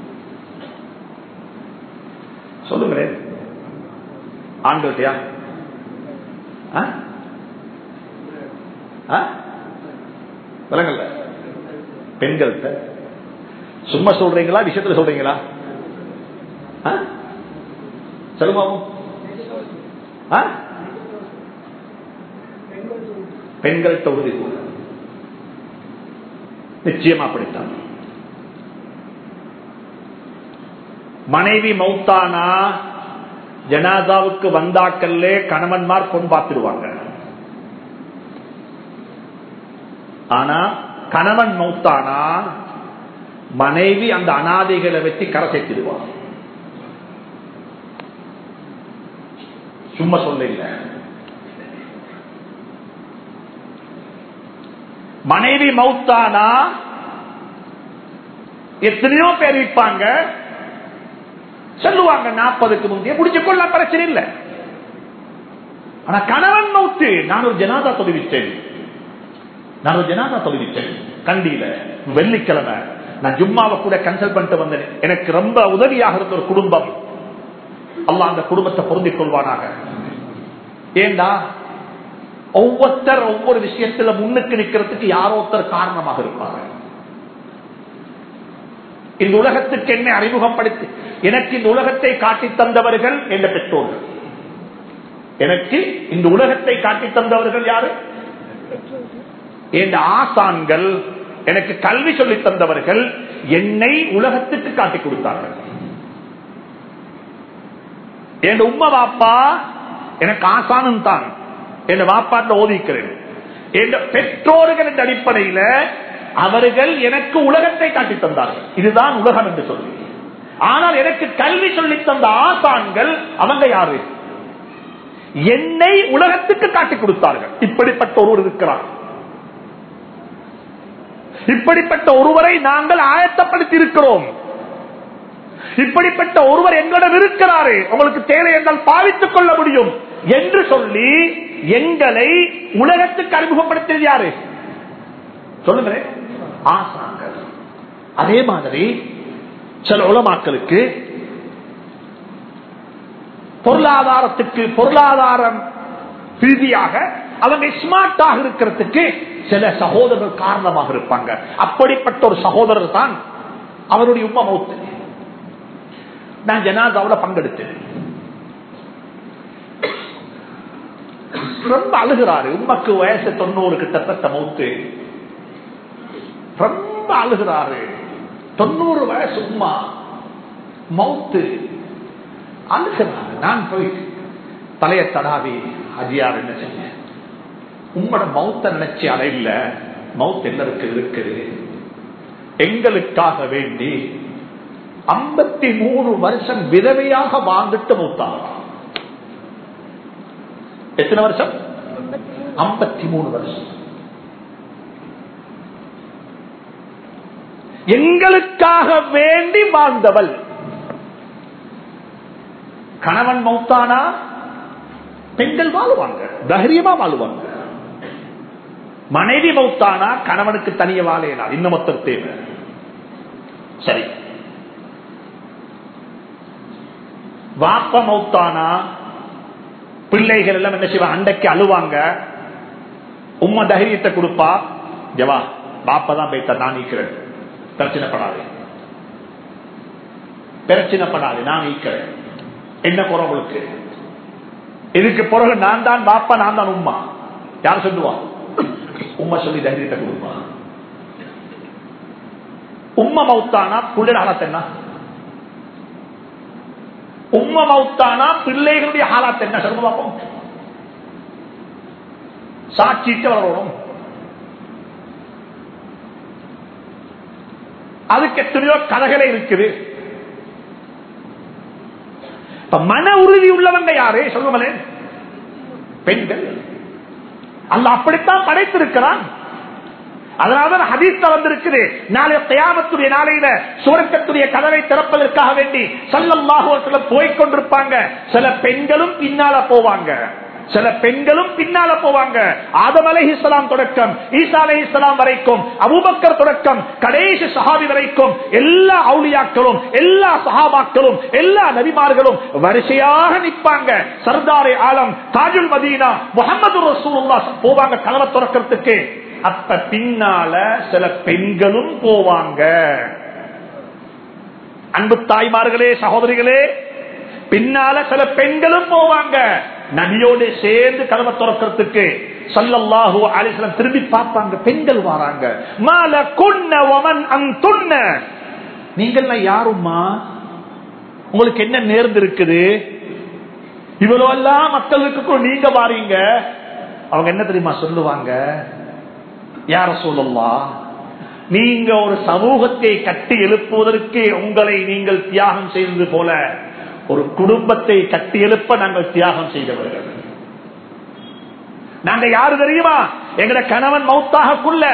சொல்லுங்களேன் ஆண்கள்கிட்டயா விலங்கல்ல பெண்கள்கிட்ட சும்மா சொல்றீங்களா விஷயத்துல சொல்றீங்களா சொல்லுமாவும் பெண்கள் தொகுதி கூட நிச்சயமா அப்படித்தான் மனைவி மௌத்தானா ஜனாதாவுக்கு வந்தாக்கல்லே கணவன்மார் பொன் பார்த்துடுவாங்க ஆனா கணவன் மௌத்தானா மனைவி அந்த அனாதைகளை வச்சு கரை சேர்த்திடுவான் சும்மா சொல்ல இல்ல மனைவி மௌத்தானா எத்தனையோ பேர் விற்பாங்க சொல்லுவாங்க நாற்பதுக்கு முந்தைய முடிச்சு கொள்ள பிரச்சனை இல்லை ஆனா கணவன் மௌத்து நான் ஒரு ஜனாதா தொழுவிச்சேன் நான் ஒரு ஜனாதா தொழுவிச்சேன் கண்டியில வெள்ளிக்கிழமை நான் ஜும்மாவை கூட கன்சல்ட் பண்ணிட்டு வந்தேன் எனக்கு ரொம்ப உதவியாக இருந்த ஒரு குடும்பம் அல்லா அந்த குடும்பத்தை பொருந்திக் கொள்வானாக ஏண்டா ஒவ்வொருத்தர் ஒவ்வொரு விஷயத்துல முன்னுக்கு நிக்கிறதுக்கு யாரோ ஒருத்தர் காரணமாக இருப்பாங்க இந்த உலகத்துக்கு என்ன அறிமுகப்படுத்தி எனக்கு இந்த உலகத்தை காட்டி தந்தவர்கள் என்ற பெற்றோர்கள் எனக்கு இந்த உலகத்தை காட்டி தந்தவர்கள் யாரு என்ற ஆசான்கள் எனக்கு கல்வி சொல்லி தந்தவர்கள் என்னை உலகத்துக்கு காட்டி கொடுத்தார்கள் என் உம்மா வாப்பா எனக்கு ஆசானும் தான் என் வாப்பாட்டில் ஓதிக்கிறேன் என் பெற்றோர்கள் என்ற அடிப்படையில அவர்கள் எனக்கு உலகத்தை காட்டி தந்தார்கள் இதுதான் உலகம் என்று சொல்லி ஆனால் எனக்கு கல்வி சொல்லி தந்த ஆசான்கள் அவங்க யாரு என்னை உலகத்துக்கு காட்டி கொடுத்தார்கள் இப்படிப்பட்ட ஒருவர் இருக்கிறார் இப்படிப்பட்ட ஒருவரை நாங்கள் ஆயத்தப்படுத்தி இருக்கிறோம் இப்படிப்பட்ட ஒருவர் எங்களிடம் இருக்கிறாரு உங்களுக்கு தேவை என்றால் பாவித்துக் கொள்ள முடியும் என்று சொல்லி எங்களை உலகத்துக்கு அறிமுகப்படுத்தியது யாரு சொல்லுங்களேன் ஆசாங்கள் அதே மாதிரி சில உலமாக்களுக்கு பொருளாதாரத்துக்கு பொருளாதாரம் ரீதியாக அவங்க ஸ்மார்ட்டாக இருக்கிறதுக்கு சில சகோதரர்கள் காரணமாக இருப்பாங்க அப்படிப்பட்ட ஒரு சகோதரர் தான் அவருடைய உமா மௌத்து நான் ஜனாதாவோட பங்கெடுத்தேன் ரொம்ப அழுகிறாரு உமக்கு வயசு தொண்ணூறு கிட்டத்தட்ட மௌத்து ரொம்ப அழுகிறாரு தொண்ணூறு வயசு உமா மௌத்து அழுகிறாரு நான் போய் தலைய தடாவி அஜியார் என்ன செஞ்ச உம்மோட மௌத்த நினைச்சு அலையில மவுத் எல்லாருக்கு இருக்குது எங்களுக்காக வேண்டி ஐம்பத்தி மூணு வருஷம் விதவையாக வாழ்ந்துட்டு மூத்தாங்க எத்தனை வருஷம் ஐம்பத்தி மூணு வருஷம் எங்களுக்காக வேண்டி வாழ்ந்தவள் கணவன் மௌத்தானா பெண்கள் வாழுவாங்க தைரியமா வாழுவாங்க மனைவி மௌத்தானா கணவனுக்கு தனிய வாழையினா இன்னும் மொத்தம் தேவை சரி வாப்ப மௌத்தானா பிள்ளைகள் எல்லாம் என்ன செய்வாங்க அண்டைக்கு அழுவாங்க உம்மா தைரியத்தை கொடுப்பா ஜவா பாப்பதான் போய்த்த நான் நீக்கிறேன் பிரச்சனைப்படாது பிரச்சனைப்படாது நான் நீக்கிறேன் என்ன குறை உங்களுக்கு இதுக்கு பிறகு நான் தான் பாப்பா நான் தான் உம்மா யார் சொல்லுவா உம்மா சொல்லி தைரியத்தை கொடுப்பா உம்மா மௌத்தானா புள்ளட ஹாலத் என்ன உம்மா மௌத்தானா பிள்ளைகளுடைய ஹாலாத் என்ன சொல்லுங்க பார்ப்போம் சாட்சிட்டு வரணும் அதுக்கு எத்தனையோ கதைகளே இருக்குது இப்ப மன உறுதி உள்ளவங்க யாரு சொல்லுங்களேன் பெண்கள் அல்ல அப்படித்தான் படைத்திருக்கிறான் அதனால்தான் ஹதீஸ்ல வந்திருக்குது நாளைய கயாமத்துடைய நாளையில சுரக்கத்துடைய கதவை திறப்பதற்காக வேண்டி சல்லல்லாஹு போய் கொண்டிருப்பாங்க சில பெண்களும் பின்னால போவாங்க சில பெண்களும் பின்னால போவாங்க ஆதம் அலை இஸ்லாம் தொடக்கம் ஈசா அலை இஸ்லாம் வரைக்கும் அபுபக்கர் தொடக்கம் கடைசி சஹாபி வரைக்கும் எல்லா அவுளியாக்களும் எல்லா சஹாபாக்களும் எல்லா நபிமார்களும் வரிசையாக நிற்பாங்க சர்தாரே ஆலம் தாஜுல் மதீனா முகமது ரசூலுல்லா போவாங்க கதவை திறக்கிறதுக்கு அப்ப பின்னால சில பெண்களும் போவாங்க அன்பு தாய்மார்களே சகோதரிகளே பின்னால சில பெண்களும் போவாங்க நபியோடு சேர்ந்து கதவை திறக்கிறதுக்கு சல்லல்லாஹு அலிஸ்லாம் திரும்பி பார்ப்பாங்க பெண்கள் வராங்க மால குன்ன ஒமன் அந்துண்ண நீங்கள்லாம் யாருமா உங்களுக்கு என்ன நேர்ந்து இருக்குது இவ்வளவு எல்லாம் மக்களுக்கு நீங்க வாரீங்க அவங்க என்ன தெரியுமா சொல்லுவாங்க யார சொல்லலாம் நீங்க ஒரு சமூகத்தை கட்டி எழுப்புவதற்கு உங்களை நீங்கள் தியாகம் செய்தது போல ஒரு குடும்பத்தை கட்டி எழுப்ப நாங்கள் தியாகம் செய்தவர்கள் நாங்க யாரு தெரியுமா எங்கட கணவன் மௌத்தாகக்குள்ள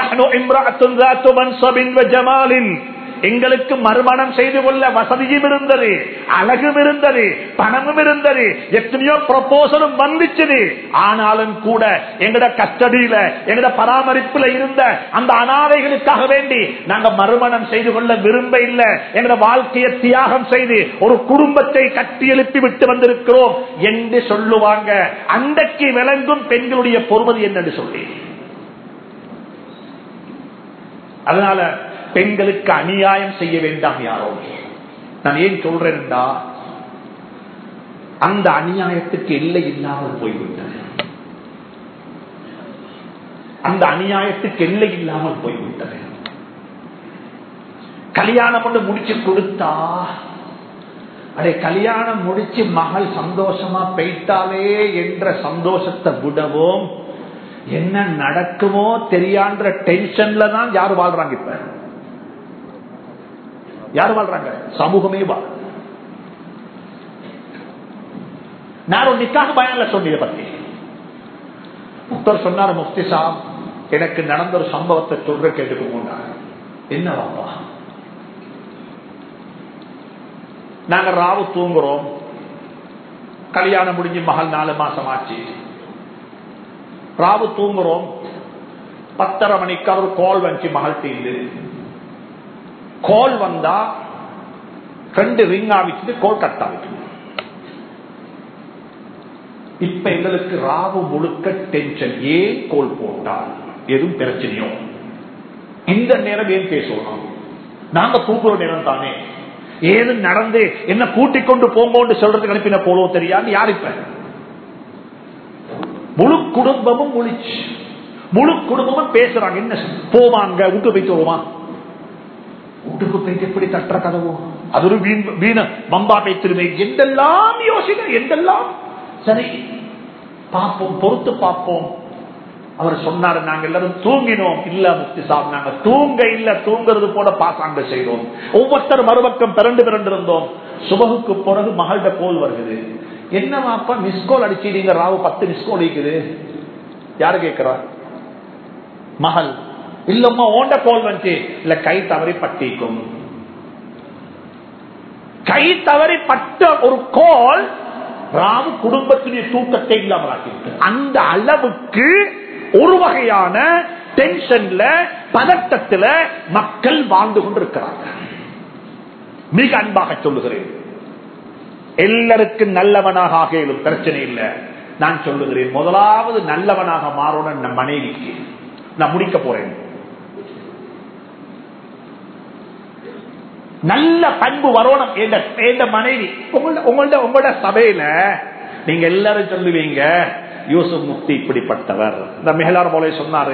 ஜமாலின் எங்களுக்கு மறுமணம் செய்து கொள்ள வசதியும் இருந்தது அழகும் இருந்தது பணமும் இருந்தது எத்தனையோ ப்ரொபோசலும் வந்துச்சு ஆனாலும் கூட எங்கட கஸ்டடியில எங்கட பராமரிப்புல இருந்த அந்த அனாதைகளுக்காக வேண்டி நாங்க மறுமணம் செய்து கொள்ள விரும்ப இல்ல எங்கட வாழ்க்கையை தியாகம் செய்து ஒரு குடும்பத்தை கட்டி எழுப்பி விட்டு வந்திருக்கிறோம் என்று சொல்லுவாங்க அன்றைக்கு விளங்கும் பெண்களுடைய பொறுமதி என்னன்னு சொல்லி அதனால பெண்களுக்கு அநியாயம் செய்ய வேண்டாம் யாரோ நான் ஏன் சொல்றேன்டா அந்த அநியாயத்துக்கு எல்லை இல்லாமல் போய்விட்டது அந்த அநியாயத்துக்கு எல்லை இல்லாமல் போய்விட்டது கல்யாணம் ஒன்று முடிச்சு கொடுத்தா அடே கல்யாணம் முடிச்சு மகள் சந்தோஷமா போயிட்டாலே என்ற சந்தோஷத்தை விடவும் என்ன நடக்குமோ தெரியான்ற டென்ஷன்ல தான் யாரு வாழ்றாங்க இப்ப யார் வாழ்றாங்க சமூகமே வாழ் நான் ஒரு நிக்காக பயன்ல சொன்னீங்க பத்தி முக்தர் சொன்னார் முஃப்தி சாப் எனக்கு நடந்த ஒரு சம்பவத்தை சொல்ற கேட்டுக்கோங்க என்ன வாப்பா நாங்க ராவு தூங்குறோம் கல்யாணம் முடிஞ்சு மகள் நாலு மாசம் ஆச்சு ராவு தூங்குறோம் பத்தரை மணிக்கு அவர் கால் வந்துச்சு மகள் தீந்து கால் வந்தா ரெண்டு ரிங் ஆவிச்சு கோல் கட் ஆகிட்டு இப்ப எங்களுக்கு ராவு முழுக்க டென்ஷன் ஏன் கோல் போட்டால் எதுவும் பிரச்சனையோ இந்த நேரம் ஏன் பேசணும் நாங்க தூங்குற நேரம் தானே ஏது நடந்து என்ன கூட்டிக் கொண்டு போங்கன்னு சொல்றதுக்கு அனுப்பின போலோ தெரியாது யார் இப்ப முழு குடும்பமும் முழிச்சு முழு குடும்பமும் பேசுறாங்க என்ன போவாங்க வீட்டு போயிட்டு வருமா வீட்டுக்கு போயிட்டு எப்படி தட்டுற கதவோ அது ஒரு வீண் வீண மம்பா பேத்திருமே எந்தெல்லாம் யோசிக்க எந்தெல்லாம் சரி பார்ப்போம் பொறுத்து பார்ப்போம் அவர் சொன்னாரு நாங்க எல்லாரும் தூங்கினோம் இல்ல முக்தி சாப் நாங்க தூங்க இல்ல தூங்குறது போல பாசாங்க செய்தோம் ஒவ்வொருத்தர் மறுபக்கம் பிறண்டு பிறண்டு இருந்தோம் சுபகுக்கு பிறகு மகள்கிட்ட கோல் வருகிறது என்னவாப்பா மிஸ்கோல் அடிச்சீங்க ராவு பத்து மிஸ்கோல் இருக்குது யாரு கேட்கிறா மகள் இல்லம்மா ஓண்ட கோல் வந்துச்சு இல்ல கை தவறி பட்டிக்கும் கை தவறி பட்ட ஒரு கோல் ராவு குடும்பத்தினுடைய தூக்கத்தை இல்லாமல் ஆக்கியிருக்கு அந்த அளவுக்கு ஒரு வகையான டென்ஷன்ல பதட்டத்துல மக்கள் வாழ்ந்து கொண்டிருக்கிறாங்க மிக அன்பாக சொல்லுகிறேன் எல்லாருக்கும் நல்லவனாக ஆகியும் பிரச்சனை இல்லை நான் சொல்லுகிறேன் முதலாவது நல்லவனாக மாறணும் நம் மனைவிக்கு நான் முடிக்க போறேன் நல்ல பண்பு வரணும் என்ற மனைவி உங்களோட உங்களோட சபையில நீங்க எல்லாரும் சொல்லுவீங்க யூசுப் முக்தி இப்படிப்பட்டவர் இந்த மிகலார் போல சொன்னாரு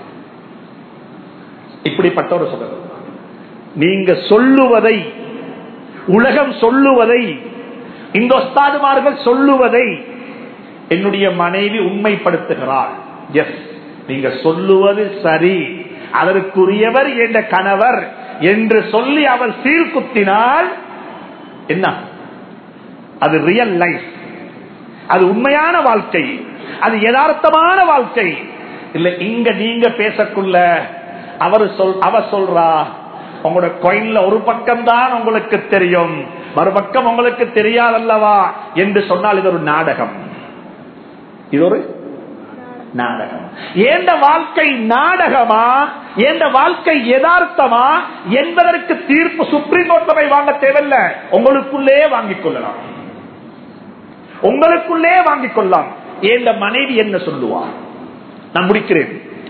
இப்படிப்பட்டவர் சொல்றது நீங்க சொல்லுவதை உலகம் சொல்லுவதை இந்த ஒஸ்தாதுமார்கள் சொல்லுவதை என்னுடைய மனைவி உண்மைப்படுத்துகிறாள் எஸ் நீங்க சொல்லுவது சரி அதற்குரியவர் என்ற கணவர் என்று சொல்லி அவர் சீர்குத்தினால் என்ன அது ரியல் லைஃப் அது உண்மையான வாழ்க்கை அது யதார்த்தமான வாழ்க்கை இல்ல இங்க நீங்க பேசக்குள்ள அவர் சொல் அவ சொல்றா உங்களோட கோயில்ல ஒரு பக்கம் தான் உங்களுக்கு தெரியும் மறுபக்கம் உங்களுக்கு தெரியாதல்லவா என்று சொன்னால் இது ஒரு நாடகம் இது ஒரு நாடகம் ஏந்த வாழ்க்கை நாடகமா எந்த வாழ்க்கை யதார்த்தமா என்பதற்கு தீர்ப்பு சுப்ரீம் கோர்ட் சபை வாங்க தேவையில்ல உங்களுக்குள்ளே வாங்கிக் கொள்ளலாம் உங்களுக்குள்ளே வாங்கிக் கொள்ளலாம் எந்த மனைவி என்ன சொல்லுவார் நான் முடிக்கிறேன்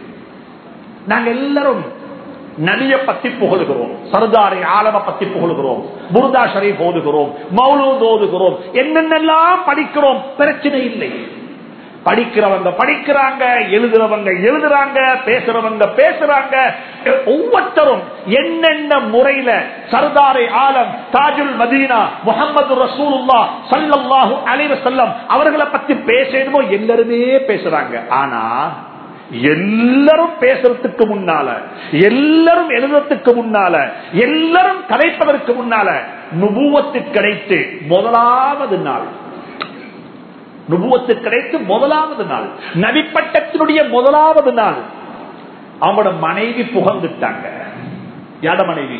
நாங்க எல்லாரும் நலிய பத்தி புகழுகிறோம் சர்தாரை ஆலம பத்தி புகழுகிறோம் முருதா ஷரீப் ஓதுகிறோம் மௌலூத் ஓதுகிறோம் என்னென்னலாம் படிக்கிறோம் பிரச்சனை இல்லை படிக்கிறவங்க படிக்கிறாங்க எழுதுறவங்க எழுதுறாங்க பேசுறவங்க பேசுறாங்க ஒவ்வொருத்தரும் என்னென்ன முறையில சர்தாரை ஆலம் தாஜுல் மதீனா முகமது ரசூலுல்லா சல்லல்லாஹு அலைவ செல்லம் அவர்களை பத்தி பேசணுமோ எல்லாருமே பேசுறாங்க ஆனா எல்லாரும் பேசுறதுக்கு முன்னால எல்லாரும் எழுதுறதுக்கு முன்னால எல்லாரும் கலைப்பதற்கு முன்னால நுபுவத்து கிடைத்து முதலாவது நாள் நுபுவத்து கிடைத்து முதலாவது நாள் நபிப்பட்டத்தினுடைய முதலாவது நாள் அவங்களோட மனைவி புகழ்ந்துட்டாங்க யாட மனைவி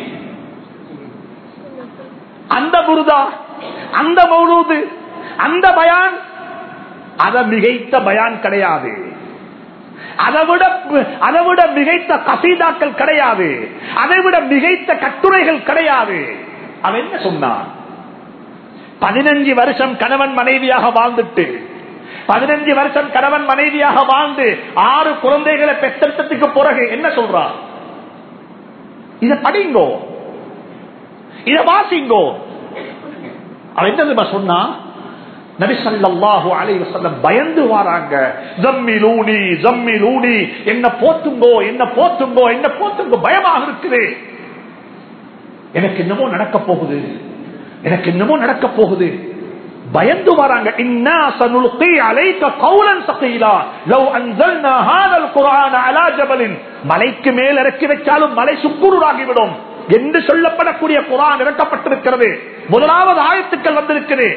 அந்த முருதா அந்த மௌலூது அந்த பயான் அதை மிகைத்த பயான் கிடையாது அதை விட அதை விட மிகைத்த கசீதாக்கள் கிடையாது அதை விட மிகைத்த கட்டுரைகள் கிடையாது அவன் என்ன சொன்னான் பதினஞ்சு வருஷம் கணவன் மனைவியாக வாழ்ந்துட்டு பதினஞ்சு வருஷம் கணவன் மனைவியாக வாழ்ந்து ஆறு குழந்தைகளை பெற்றெடுத்ததுக்கு பிறகு என்ன சொல்றான் இத படிங்கோ இத வாசிங்கோ அவன் என்ன சொன்னா நபிசல்லாஹு அலைவசல்லம் பயந்து வாராங்க ஜம்மிலூனி ஜம்மிலூனி என்ன போத்துங்கோ என்ன போத்துங்கோ என்ன போத்துங்கோ பயமாக இருக்குது எனக்கு என்னமோ நடக்க போகுது எனக்கு என்னமோ நடக்க போகுது பயந்து வராங்க இன்னா சனுல்கி அலைக்க கௌலன் சகீலா லவ் அன்சல்னா ஹாதல் குர்ஆன அலா ஜபலின் மலைக்கு மேல் இறக்கி வச்சாலும் மலை சுக்குருடாகிவிடும் என்று சொல்லப்படக்கூடிய குரான் இறக்கப்பட்டிருக்கிறது முதலாவது ஆயத்துக்கள் வந்திருக்கிறது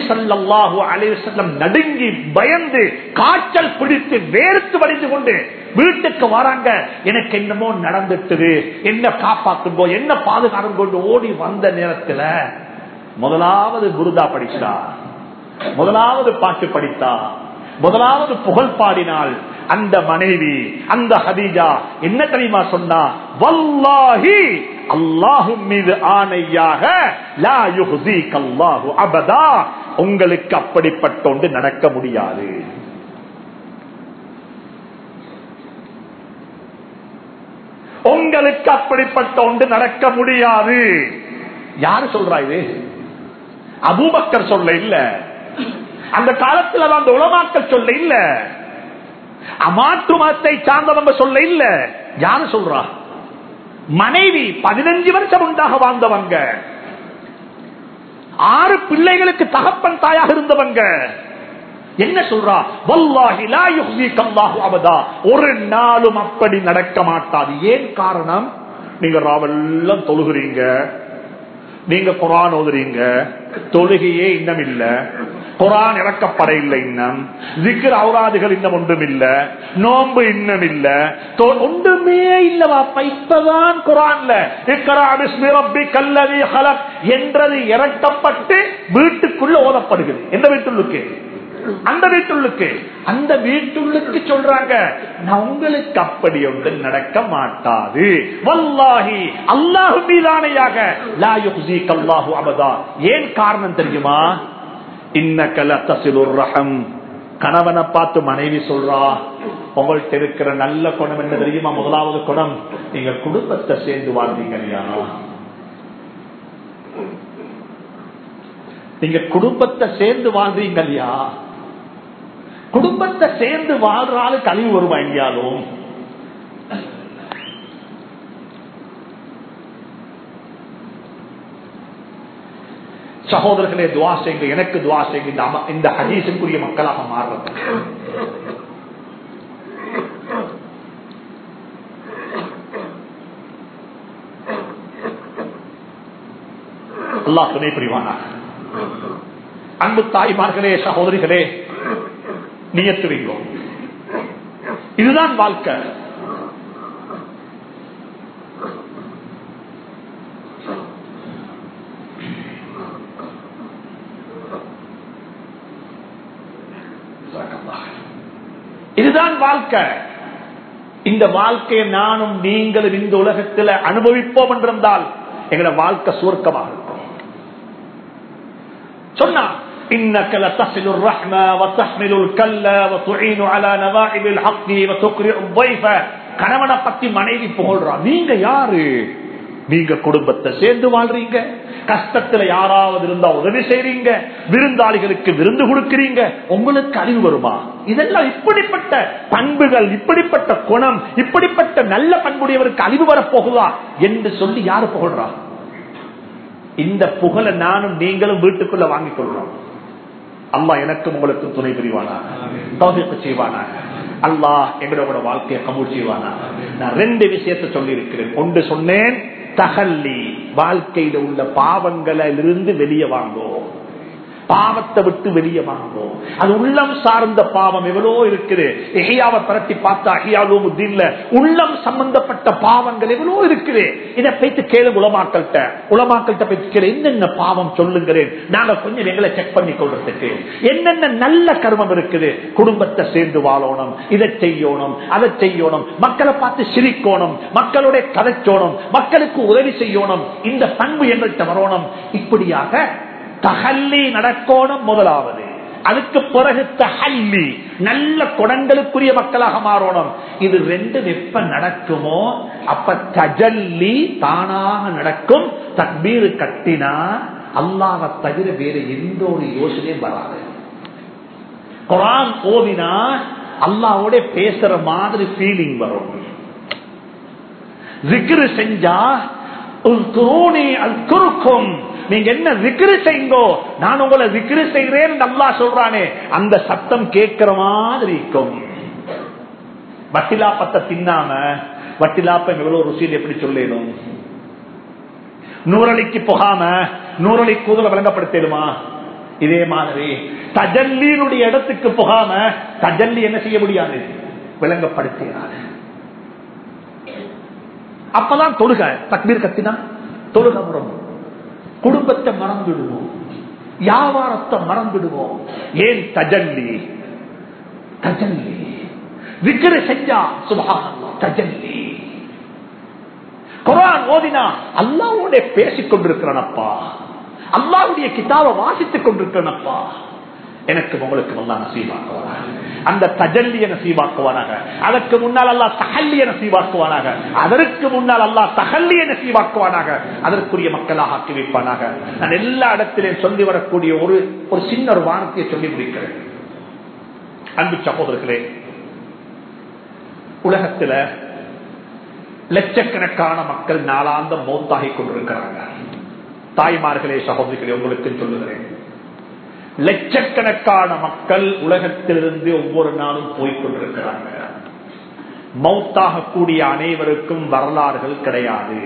நரிசல்லாஹு அலைவசல்லம் நடுங்கி பயந்து காய்ச்சல் பிடித்து வேர்த்து வடிந்து கொண்டு வீட்டுக்கு வராங்க எனக்கு என்னமோ நடந்துட்டுது என்ன காப்பாத்துங்கோ என்ன பாதுகாரம் கொண்டு ஓடி வந்த நேரத்துல முதலாவது குருதா படிச்சா முதலாவது பாட்டு படித்தா முதலாவது புகழ் பாடினாள் அந்த மனைவி அந்த ஹதீஜா என்ன தெரியுமா சொன்னா வல்லாஹி அல்லாஹு மீது ஆணையாக லா யுஹ்ஸீக அல்லாஹு அபதா உங்களுக்கு அப்படிப்பட்ட ஒன்று நடக்க முடியாது உங்களுக்கு அப்படிப்பட்ட ஒன்று நடக்க முடியாது யாரு சொல்றா இது அபூபக்கர் சொல்ல இல்ல அந்த காலத்துல அந்த உலமாக்கள் சொல்ல இல்ல மாற்று மதத்தை சார்ந்தவங்க சொல்ல இல்ல யாரு சொல்றா மனைவி பதினஞ்சு வருஷம் உண்டாக வாழ்ந்தவங்க ஆறு பிள்ளைகளுக்கு தகப்பன் தாயாக இருந்தவங்க என்ன சொல்றா வல்லாஹி லா யுஹ்ஸீக அல்லாஹு அபதா ஒரு நாளும் அப்படி நடக்க மாட்டாது ஏன் காரணம் நீங்க ராவெல்லாம் தொழுகிறீங்க நீங்க குரான் ஓதுறீங்க தொழுகையே இன்னும் இல்ல குரான் இறக்கப்பட இல்லை இன்னும் ஜிக்ர் அவுராதுகள் இன்னும் ஒன்றும் இல்ல நோன்பு இன்னும் இல்ல தொ- ஒன்றுமே இல்ல வாப்பா இப்பதான் குரான்ல இக்ரா பிஸ்மி ரப்பிக்கல் லதீ ஹலக் என்றது இறக்கப்பட்டு வீட்டுக்குள்ள ஓதப்படுகிறது எந்த வீட்டுள்ளுக்கு அந்த வீட்டுள்ளுக்கு அந்த வீட்டுள்ளுக்கு சொல்றாங்க நான் உங்களுக்கு அப்படி ஒன்று நடக்க மாட்டாது வல்லாஹி அல்லாஹு மீதானையாக லா யுஹ்ஸீக அல்லாஹு அபதா ஏன் காரணம் தெரியுமா இன்னக லதஸிலுர் ரஹம் கணவனை பார்த்து மனைவி சொல்றா உங்கள்ட்ட இருக்கிற நல்ல குணம் என்ன தெரியுமா முதலாவது குணம் நீங்க குடும்பத்தை சேர்ந்து வாழ்ந்தீங்க இல்லையா நீங்க குடும்பத்தை சேர்ந்து வாழ்றீங்க இல்லையா குடும்பத்தை சேர்ந்து வாழ்றாலும் கழிவு வருமா எங்கேயாலும் சகோதரர்களே துவா செய்யுங்க எனக்கு துவா செய்யுங்க இந்த அம- இந்த ஹதீஸுக்குரிய மக்களாக மாறுறது அல்லாஹ் துணை புரிவானா அன்பு தாய்மார்களே சகோதரிகளே நியத்து வைங்கோ இதுதான் வாழ்க்கை இதுதான் வாழ்க்கை இந்த வாழ்க்கையை நானும் நீங்களும் இந்த உலகத்தில் அனுபவிப்போம் என்றிருந்தால் எங்களோட வாழ்க்கை சுவர்க்கமாக இருக்கும் சொன்னா إنك لتصل الرحمة وتحمل الكلا وتعين على نوائب الحق وتقرئ الضيف கணவனை பத்தி மனைவி புகழ்றா நீங்க யாரு நீங்க குடும்பத்தை சேர்ந்து வாழ்றீங்க கஷ்டத்துல யாராவது இருந்தா உதவி செய்றீங்க விருந்தாளிகளுக்கு விருந்து கொடுக்கிறீங்க உங்களுக்கு அறிவு வருமா இதெல்லாம் இப்படிப்பட்ட பண்புகள் இப்படிப்பட்ட குணம் இப்படிப்பட்ட நல்ல பண்புடையவருக்கு அறிவு வரப்போகுதா என்று சொல்லி யாரு புகழ்றா இந்த புகழை நானும் நீங்களும் வீட்டுக்குள்ள வாங்கிக் கொள்றோம் அம்மா எனக்கும் உங்களுக்கும் துணை புரிவானா தௌஃபீக் செய்வானா அல்லாஹ் எங்களோட வாழ்க்கையை கபூல் செய்வானா நான் ரெண்டு விஷயத்தை சொல்லி இருக்கிறேன் ஒன்று சொன்னேன் தகல்லி வாழ்க்கையில உள்ள பாவங்களில் இருந்து வெளியே வாங்கும் பாவத்தை விட்டு வெளியே வாங்கும் அது உள்ளம் சார்ந்த பாவம் எவ்வளோ இருக்குது எஹியாவை பரட்டி பார்த்தா அஹியாலோமுத்தீன்ல உள்ளம் சம்பந்தப்பட்ட பாவங்கள் எவ்வளோ இருக்குது இதை போயிட்டு கேளு உலமாக்கள்கிட்ட உலமாக்கள்கிட்ட போயிட்டு கேளு என்னென்ன பாவம் சொல்லுங்கிறேன் நாங்க கொஞ்சம் எங்களை செக் பண்ணி கொள்றதுக்கு என்னென்ன நல்ல கர்மம் இருக்குது குடும்பத்தை சேர்ந்து வாழணும் இதை செய்யணும் அதை செய்யணும் மக்களை பார்த்து சிரிக்கணும் மக்களுடைய கதைச்சோணும் மக்களுக்கு உதவி செய்யணும் இந்த பண்பு எங்கள்கிட்ட வரணும் இப்படியாக தகல்லி நடக்கணும் முதலாவது அதுக்கு பிறகு தகல்லி நல்ல குடங்களுக்குரிய மக்களாக மாறணும் இது ரெண்டு எப்ப நடக்குமோ அப்ப தஜல்லி தானாக நடக்கும் தக்பீர் கட்டினா அல்லாஹை தவிர வேற எந்த ஒரு யோசனையும் வராது குரான் ஓதினா அல்லாவோட பேசுற மாதிரி ஃபீலிங் வரும் ஜிக்ரு செஞ்சா உல்குரூனி அல்குருக்கும் நீங்க என்ன விக்கிரி செய்யுங்கோ நான் உங்களை விக்கிரி செய்கிறேன் நல்லா சொல்றானே அந்த சத்தம் கேட்கிற மாதிரி இருக்கும் வட்டிலாப்பத்தை தின்னாம வட்டிலாப்பம் எவ்வளவு ருசியில் எப்படி சொல்லிடும் நூறலிக்கு போகாம நூறலி கூதல விளங்கப்படுத்திடுமா இதே மாதிரி தஜல்லியினுடைய இடத்துக்கு போகாம தஜல்லி என்ன செய்ய முடியாது விளங்கப்படுத்தினார் அப்பதான் தொழுக தக்பீர் கத்தினா தொழுக வரும் குடும்பத்தை மறந்துடுவோம் வியாபாரத்தை மறந்துடுவோம் ஏன் தஜல்லி தஜல்லி விக்கிர செஞ்சா சுபஹானல்லாஹ் தஜல்லி குரான் ஓதினா அல்லாவோட பேசிக் கொண்டிருக்கிறனப்பா அல்லாவுடைய கிதாபை வாசித்துக் கொண்டிருக்கிறனப்பா எனக்கு உங்களுக்கு நல்லா நசீவாக்குவானாக அந்த தஜல்லிய நசீவாக்குவானாக அதற்கு முன்னால் அல்லா தகல்லிய நசீவாக்குவானாக அதற்கு முன்னால் அல்லா தகல்லிய நசீவாக்குவானாக அதற்குரிய மக்களாக ஆக்கி வைப்பானாக நான் எல்லா இடத்திலையும் சொல்லி வரக்கூடிய ஒரு ஒரு சின்ன ஒரு வானத்தை சொல்லி முடிக்கிறேன் அன்பு சகோதரர்களே உலகத்துல லட்சக்கணக்கான மக்கள் நாளாந்த மௌத்தாகி கொண்டிருக்கிறாங்க தாய்மார்களே சகோதரிகளே உங்களுக்கு சொல்லுகிறேன் லட்சக்கணக்கான மக்கள் உலகத்திலிருந்து ஒவ்வொரு நாளும் போய்கொண்டிருக்கிறாங்க மௌத்தாகக்கூடிய அனைவருக்கும் வரலாறுகள் கிடையாது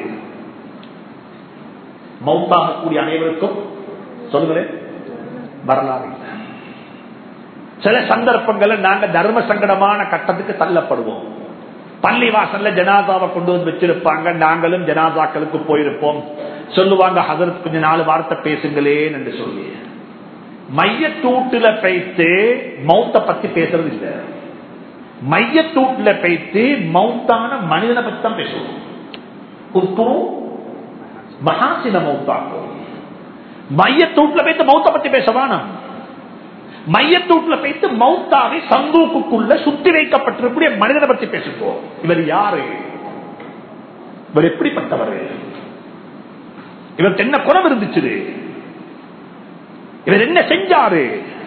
மௌத்தாகக்கூடிய அனைவருக்கும் சொல்லுங்களேன் வரலாறு இல்லை சில சந்தர்ப்பங்களில் நாங்க தர்ம சங்கடமான கட்டத்துக்கு தள்ளப்படுவோம் பள்ளி வாசல்ல ஜனாதாவை கொண்டு வந்து வச்சிருப்பாங்க நாங்களும் ஜனாதாக்களுக்கு போயிருப்போம் சொல்லுவாங்க ஹதரத் கொஞ்ச நாலு வார்த்தை பேசுங்களேன் என்று சொல்லி மையத்தூட்டுல பைத்து மௌத்த பத்தி பேசுறது இல்ல மையத்தூட்டுல பைத்து மௌத்தான மனிதனை பத்தி தான் பேசுவோம் உப்பு மகாசின மௌத்தாக்கும் மையத்தூட்டுல பைத்து மௌத்த பத்தி பேசவானா மையத்தூட்டுல பைத்து மௌத்தாவை சந்தூக்குள்ள சுத்தி வைக்கப்பட்டிருக்கூடிய மனிதனை பத்தி பேசுவோம் இவர் யாரு இவர் எப்படிப்பட்டவர் இவருக்கு என்ன குணம் இருந்துச்சு இவர் என்ன செஞ்சாரு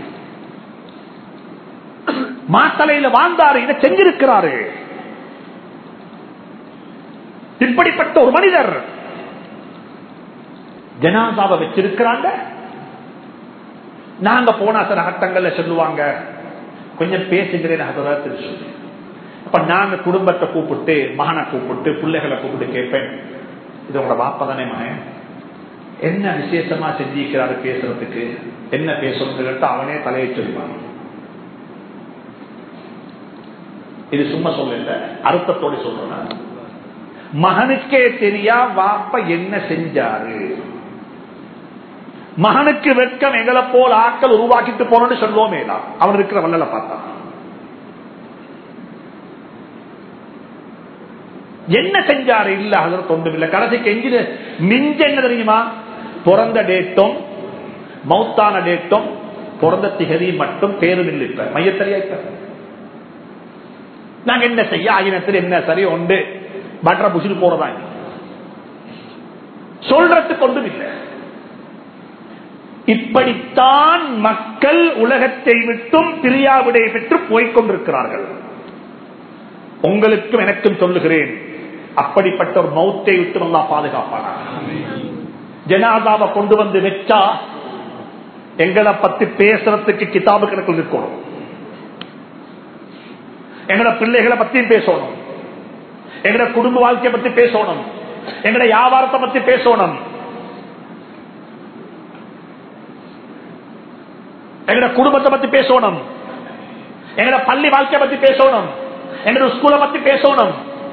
மாத்தலையில வாழ்ந்தாரு இதை செஞ்சிருக்கிறாரு இப்படிப்பட்ட ஒரு மனிதர் ஜனாதாவை வச்சிருக்கிறாங்க நாங்க போனா சில கட்டங்கள்ல சொல்லுவாங்க கொஞ்சம் பேசுகிறேன் அதெல்லாம் சொல்லி அப்ப நாங்க குடும்பத்தை கூப்பிட்டு மகனை கூப்பிட்டு பிள்ளைகளை கூப்பிட்டு கேட்பேன் இது உங்களோட வாப்ப தானே மகன் என்ன விசேஷமா செஞ்சிருக்கிறாரு பேசுறதுக்கு என்ன பேசணும் கேட்டா அவனே தலையை சொல்லுவான் இது சும்மா சொல்லல அர்த்தத்தோட சொல்றேன் மகனுக்கே தெரியா வாப்ப என்ன செஞ்சாரு மகனுக்கு வெட்கம் எங்களை போல் ஆக்கள் உருவாக்கிட்டு போனோம்னு சொல்லுவோமே தான் அவன் இருக்கிற வல்லல பார்த்தான் என்ன செஞ்சாரு இல்ல அதில் தொண்டும் இல்லை கடைசிக்கு எங்கிது மிஞ்ச என்ன தெரியுமா பிறந்த டேட்டும் மௌத்தான டேட்டும் பிறந்த திகதி மட்டும் பேரும் இல்லை இப்ப மையத்தறியா இப்ப நாங்க என்ன செய்ய ஆயினத்தில் என்ன சரி உண்டு பட்டரை புசிட்டு போறதா சொல்றதுக்கு ஒன்றும் இல்லை இப்படித்தான் மக்கள் உலகத்தை விட்டும் பிரியாவிடை பெற்று போய்கொண்டிருக்கிறார்கள் உங்களுக்கும் எனக்கும் சொல்லுகிறேன் அப்படிப்பட்ட ஒரு மௌத்தை விட்டு நல்லா பாதுகாப்பான ஜனாதாவை கொண்டு வந்து வச்சா எங்களை பத்தி பேசுறதுக்கு கிதாபு கணக்கில் இருக்கணும் எங்கட பிள்ளைகளை பத்தியும் பேசணும் எங்கட குடும்ப வாழ்க்கையை பத்தி பேசணும் எங்கட வியாபாரத்தை பத்தி பேசணும் எங்கட குடும்பத்தை பத்தி பேசணும் எங்கட பள்ளி வாழ்க்கையை பத்தி பேசணும் எங்கட ஸ்கூலை பத்தி பேசணும்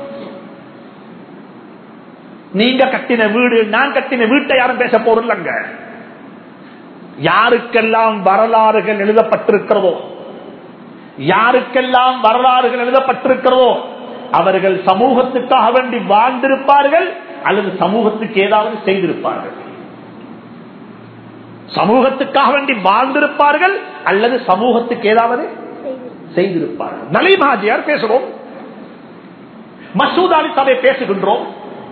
நீங்க கட்டின வீடு நான் கட்டின வீட்டை யாரும் பேச போறதில்லைங்க யாருக்கெல்லாம் வரலாறுகள் எழுதப்பட்டிருக்கிறதோ யாருக்கெல்லாம் வரலாறுகள் எழுதப்பட்டிருக்கிறதோ அவர்கள் சமூகத்துக்காக வேண்டி வாழ்ந்திருப்பார்கள் அல்லது சமூகத்துக்கு ஏதாவது செய்திருப்பார்கள் சமூகத்துக்காக வேண்டி வாழ்ந்திருப்பார்கள் அல்லது சமூகத்துக்கு ஏதாவது செய்திருப்பார்கள் நலிமாஜியார் பேசுறோம் மசூத் அலி சபை பேசுகின்றோம்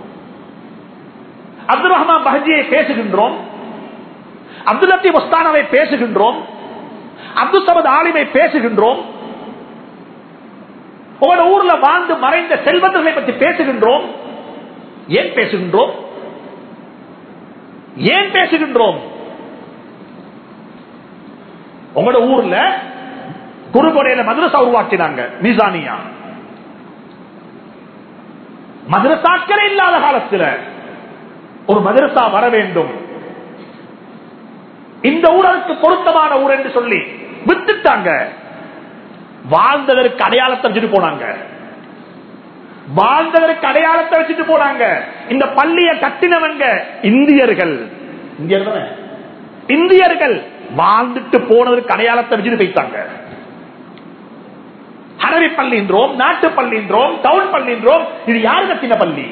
அப்துல் ரஹ்மான் பஹஜியை பேசுகின்றோம் அப்துல் லத்தீப் ஒஸ்தானாவை பேசுகின்றோம் அப்துல் சமத் ஆலிமை பேசுகின்றோம் உங்களோட ஊர்ல வாழ்ந்து மறைந்த செல்வந்தர்களை பற்றி பேசுகின்றோம் ஏன் பேசுகின்றோம் ஏன் பேசுகின்றோம் உங்களோட ஊர்ல குறுகொடையில மதுரசா உருவாக்கினாங்க மீசானியா மதுரசாக்களே இல்லாத காலத்தில் ஒரு மதரசா வர வேண்டும் இந்த ஊழலுக்கு பொருத்தமான ஊர் என்று சொல்லி வித்துட்டாங்க வாழ்ந்ததற்கு அடையாளத்தை வச்சுட்டு போனாங்க வாழ்ந்ததற்கு அடையாளத்தை வச்சுட்டு போனாங்க இந்த பள்ளியை கட்டினவங்க இந்தியர்கள் இந்தியர் தானே? இந்தியர்கள் வாழ்ந்துட்டு போனதற்கு அடையாளத்தை வச்சுட்டு போயிட்டாங்க அரபி பள்ளின்றோம் நாட்டு பள்ளின்றோம் டவுன் பள்ளின்றோம் இது யாரு கட்டின பள்ளி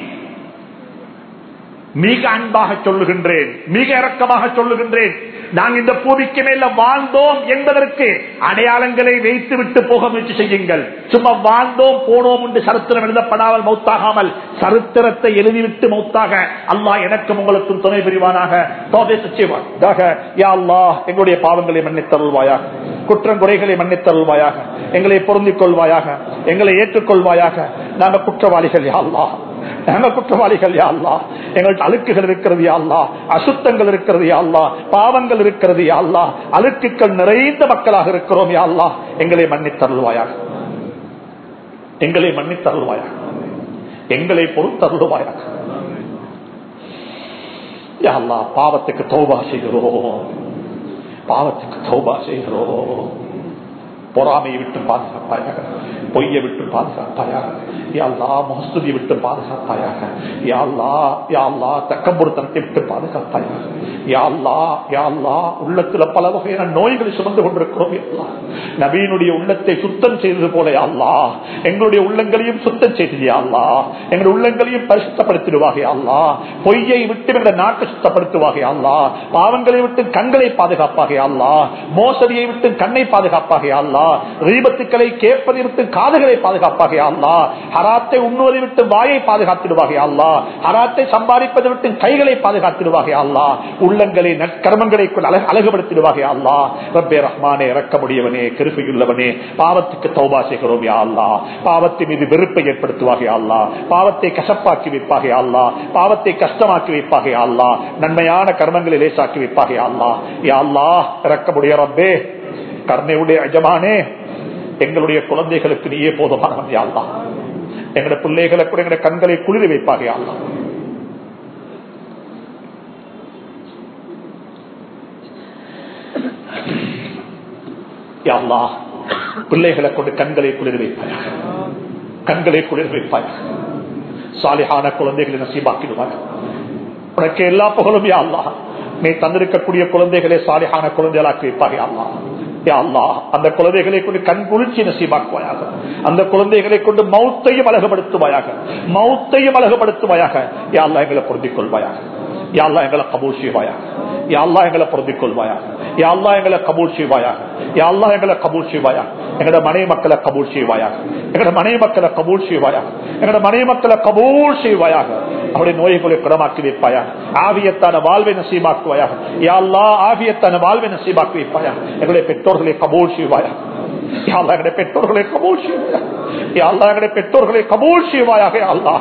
மிக அன்பாக சொல்லுகின்றேன் மிக இரக்கமாக சொல்லுகின்றேன் நாங்கள் இந்த பூமிக்கு மேல வாழ்ந்தோம் என்பதற்கு அடையாளங்களை வைத்து விட்டு போக முயற்சி செய்யுங்கள் சும்மா வாழ்ந்தோம் போனோம் என்று சரித்திரம் எழுதப்படாமல் மௌத்தாகாமல் சரித்திரத்தை எழுதிவிட்டு மௌத்தாக அல்லாஹ் எனக்கும் உங்களுக்கும் துணை புரிவானாக தோதை செய்வானாக யா அல்லாஹ் எங்களுடைய பாவங்களை மன்னித்தருள்வாயாக குற்றம் குறைகளை மன்னித்தருள்வாயாக எங்களை பொருந்திக் கொள்வாயாக எங்களை ஏற்றுக்கொள்வாயாக நாங்கள் குற்றவாளிகள் யா அல்லாஹ் நாங்க குற்றவாளிகள் யா அல்லா எங்கள்ட்ட அழுக்குகள் இருக்கிறது யா அல்லா அசுத்தங்கள் இருக்கிறது யா அல்லா பாவங்கள் இருக்கிறது யா அல்லா அழுக்குகள் நிறைந்த மக்களாக இருக்கிறோம் யா அல்லா எங்களை மன்னித்தருள்வாயாக எங்களை மன்னித்தருள்வாயாக எங்களை பொறுத்தருள்வாயாக யா அல்லா பாவத்துக்கு தௌபா செய்கிறோம் பாவத்துக்கு தௌபா செய்கிறோம் பொறாமையை விட்டு பாதுகாப்பாயாக பொய்யை விட்டு பாதுகாப்பாயாக யாழ்லா மோஸ்துதியை விட்டு பாதுகாப்பாயாக யாழ்லா யாழ்லா தக்கம்புறுத்தனத்தை விட்டு பாதுகாப்பாயாக யாழ்லா யாழ்லா உள்ளத்துல பல வகையான நோய்களை சுமந்து கொண்டிருக்கிறோம் யாழ்லா நபீனுடைய உள்ளத்தை சுத்தம் செய்தது போல யாழ்லா எங்களுடைய உள்ளங்களையும் சுத்தம் செய்தது யாழ்லா எங்களுடைய உள்ளங்களையும் பரிசுத்தப்படுத்திடுவாக யாழ்லா பொய்யை விட்டு எங்களுடைய நாட்டை சுத்தப்படுத்துவாக யாழ்லா பாவங்களை விட்டு கண்களை பாதுகாப்பாக யாழ்லா மோசடியை விட்டு கண்ணை பாதுகாப்பாக யாழ்லா ரீபத்துக்களை கேட்பதை விட்டு காதுகளை பாதுகாப்பாக யாழ்லா ஹராத்தை உண்ணுவதை விட்டு வாயை பாதுகாத்திடுவாக யாழ்லா ஹராத்தை சம்பாதிப்பதை விட்டு கைகளை பாதுகாத்திடுவாக யாழ்லா உள்ளங்களை நற்கர்மங்களை கொண்டு அழகு அழகுபடுத்திடுவாக யாழ்லா ரப்பே ரஹ்மானே இறக்க முடியவனே கிருப்பையுள்ளவனே பாவத்துக்கு தௌபா செய்கிறோம் யாழ்லா பாவத்தின் மீது வெறுப்பை ஏற்படுத்துவாக யாழ்லா பாவத்தை கசப்பாக்கி வைப்பாக யாழ்லா பாவத்தை கஷ்டமாக்கி வைப்பாக யாழ்லா நன்மையான கர்மங்களை லேசாக்கி வைப்பாக யாழ்லா யாழ்லா இறக்க முடிய ரப்பே கருணையுடைய அஜமானே எங்களுடைய குழந்தைகளுக்கு நீயே போதுமானவன் யாழ்லா எங்களுடைய பிள்ளைகளை கூட எங்களுடைய கண்களை குளிர வைப்பாக யாழ்லா யாழ்லா பிள்ளைகளை கொண்டு கண்களை குளிர் வைப்பாயாக கண்களை குளிர் வைப்பாயாக சாலிஹான குழந்தைகளை நசீபாக்கிடுவாங்க உனக்கு எல்லா புகழும் யாழ்லா நீ தந்திருக்கக்கூடிய குழந்தைகளை சாலிஹான குழந்தைகளாக்கி வைப்பாக யாழ்லா அந்த குழந்தைகளை கொண்டு கண் குளிர்ச்சி நசீபாக்குவாயாக அந்த குழந்தைகளை கொண்டு மௌத்தையும் அழகுபடுத்துவாயாக மௌத்தையும் அழகுபடுத்துவாயாக யாழ்லா எங்களை பொருந்திக் கொள்வாயாக யாழ்லா எங்களை கபூல் செய்வாயாக யாழ்லா எங்களை பொருந்திக் கொள்வாயாக யாழ்லா எங்களை கபூல் செய்வாயாக யாழ்லா எங்களை கபூல் செய்வாயாக எங்களோட மனை மக்களை கபூல் செய்வாயாக எங்களோட மனை மக்களை கபூல் செய்வாயாக எங்களோட மனை மக்களை கபூல் செய்வாயாக அவருடைய நோய்களை குணமாக்கி வைப்பாயாக ஆவியத்தான வாழ்வை நசீபாக்குவாயாக யாழ்லா ஆவியத்தான வாழ்வை நசீபாக்கி வைப்பாயாக எங்களுடைய பெற்றோர்களை கபூல் செய்வாயாக யாழ்லா எங்களுடைய பெற்றோர்களை கபூல் செய்வாயாக யாழ்லா எங்களுடைய பெற்றோர்களை கபூல் செய்வாயாக யாழ்லா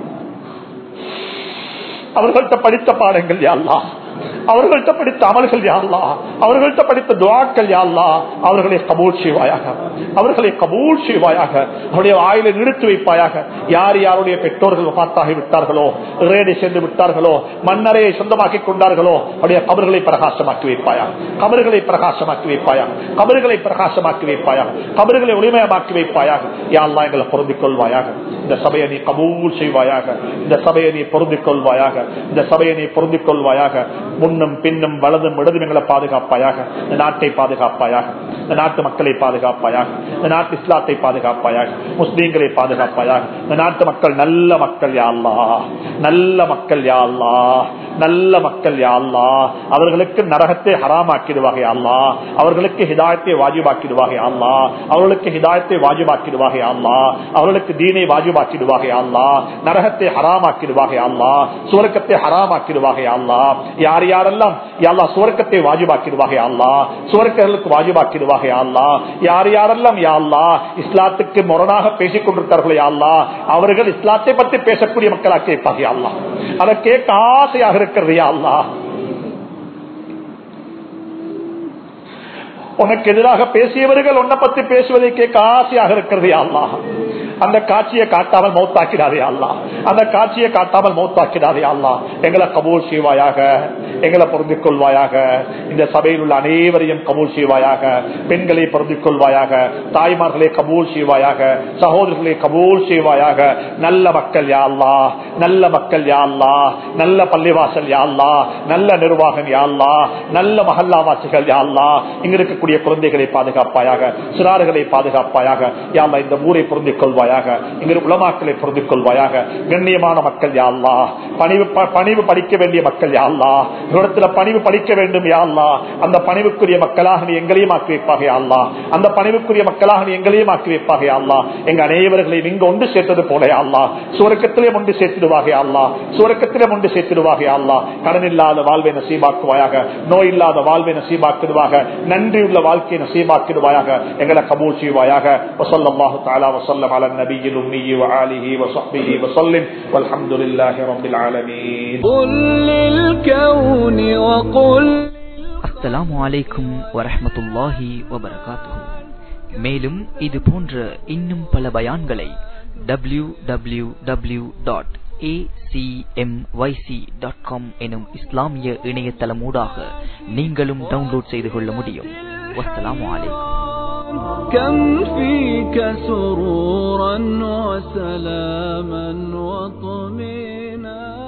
அவர்கள்ட்ட படித்த பாடங்கள் யாழ்லா அவர்கள்ட்ட படித்த அமல்கள் யாழ்லா அவர்கள்ட்ட படித்த துவாக்கள் யாழ்லா அவர்களை கபூல் செய்வாயாக அவர்களை கபூல் செய்வாயாக அவருடைய வாயிலை நிறுத்தி வைப்பாயாக யார் யாருடைய பெற்றோர்கள் பார்த்தாகி விட்டார்களோ ரேடி சென்று விட்டார்களோ மன்னரையை சொந்தமாக்கி கொண்டார்களோ அவருடைய கபர்களை பிரகாசமாக்கி வைப்பாயா கபர்களை பிரகாசமாக்கி வைப்பாயா கபர்களை பிரகாசமாக்கி வைப்பாயா கபர்களை ஒளிமயமாக்கி வைப்பாயாக யாழ்லா எங்களை பொருந்திக் கொள்வாயாக இந்த சபையை நீ கபூல் செய்வாயாக இந்த சபையை நீ பொருந்திக் கொள்வாயாக இந்த சபையை நீ பொருந்திக் கொள்வாயாக முன்னும் பின்னும் வலதும் இடதும் எங்களை பாதுகாப்பாயாக இந்த நாட்டை பாதுகாப்பாயாக இந்த நாட்டு மக்களை பாதுகாப்பாயாக இந்த நாட்டு இஸ்லாத்தை பாதுகாப்பாயாக முஸ்லீம்களை பாதுகாப்பாயாக இந்த நாட்டு மக்கள் நல்ல மக்கள் யாழ்லா நல்ல மக்கள் யாழ்லா நல்ல மக்கள் யாழ்லா அவர்களுக்கு நரகத்தை ஹராமாக்கிடுவாக யாழ்லா அவர்களுக்கு ஹிதாயத்தை வாஜிபாக்கிடுவாக யாழ்லா அவர்களுக்கு ஹிதாயத்தை வாஜிபாக்கிடுவாக யாழ்லா அவர்களுக்கு தீனை வாஜிபாக்கிடுவாக யாழ்லா நரகத்தை ஹராமாக்கிடுவாக யாழ்லா சுவர்க்கத்தை ஹராமாக்கிடுவாக யாழ்லா யார் யாரெல்லாம் யாழ்லா சுவர்க்கத்தை வாஜிபாக்கிடுவாக யாழ்லா சுவர்க்கர்களுக்கு வாஜிபாக்கிடுவாக யாழ்லா யார் யாரெல்லாம் யாழ்லா இஸ்லாத்துக்கு முரணாக பேசிக் கொண்டிருக்கிறார்களோ யாழ்லா அவர்கள் இஸ்லாத்தை பற்றி பேசக்கூடிய மக்களாக கேட்பாங்க யாழ்லா அதை கேட்க ஆசையாக இருக்கிறது யாழ்லா உனக்கு எதிராக பேசியவர்கள் உன்னை பத்தி பேசுவதை கேட்க ஆசையாக இருக்கிறது யாழ்லா அந்த காட்சியை காட்டாமல் மௌத்தாக்கிடாதே அல்லா அந்த காட்சியை காட்டாமல் மௌத்தாக்கிடாதே அல்லா எங்களை கபூல் செய்வாயாக எங்களை பொருந்திக் கொள்வாயாக இந்த சபையில் உள்ள அனைவரையும் கபூல் செய்வாயாக பெண்களை பொருந்திக் கொள்வாயாக தாய்மார்களை கபூல் செய்வாயாக சகோதரர்களை கபூல் செய்வாயாக நல்ல மக்கள் யாழ்லா நல்ல மக்கள் யாழ்லா நல்ல பள்ளிவாசல் யாழ்லா நல்ல நிர்வாகம் யாழ்லா நல்ல மகல்லாவாசிகள் யாழ்லா இங்க இருக்கக்கூடிய குழந்தைகளை பாதுகாப்பாயாக சிறார்களை பாதுகாப்பாயாக யாழ்லா இந்த ஊரை பொருந்திக் கொள்வாயாக இங்க உலமாக்களை பொருந்திக் கொள்வாயாக கண்ணியமான மக்கள் யாழ்லா பணிவு பணிவு படிக்க வேண்டிய மக்கள் யாழ்லா இடத்துல பணிவு படிக்க வேண்டும் யாழ்லா அந்த பணிவுக்குரிய மக்களாக நீ எங்களையும் ஆக்கி வைப்பாக யாழ்லா அந்த பணிவுக்குரிய மக்களாக நீ எங்களையும் ஆக்கி வைப்பாக யாழ்லா எங்க அனைவர்களையும் இங்கு ஒன்று சேர்த்தது போல யாழ்லா சுவர்க்கத்திலே ஒன்று சேர்த்திடுவாக யாழ்லா சுவர்க்கத்திலே ஒன்று சேர்த்திடுவாக யாழ்லா கடன் இல்லாத வாழ்வை நசீபாக்குவாயாக நோய் இல்லாத வாழ்வை நசீபாக்கிடுவாக நன்றி உள்ள வாழ்க்கையை நசீபாக்கிடுவாயாக எங்களை கபூல் செய்வாயாக وصلى الله تعالى وسلم على النبي الأمي وآله وصحبه وسلم والحمد لله رب العالمين قل للكون وقل அஸ்ஸலாமு அலைக்கும் வரஹ்மத்துல்லாஹி வபரகாத்துஹு மேலும் இது போன்ற இன்னும் பல பயான்களை டபிள்யூ டபிள்யூ டபிள்யூ டாட் எனும் இஸ்லாமிய இணையதளமூடாக நீங்களும் டவுன்லோட் செய்து கொள்ள முடியும் வஸ்ஸலாமு அலைக்கும் كم فيك سرورا وسلاما وطمينا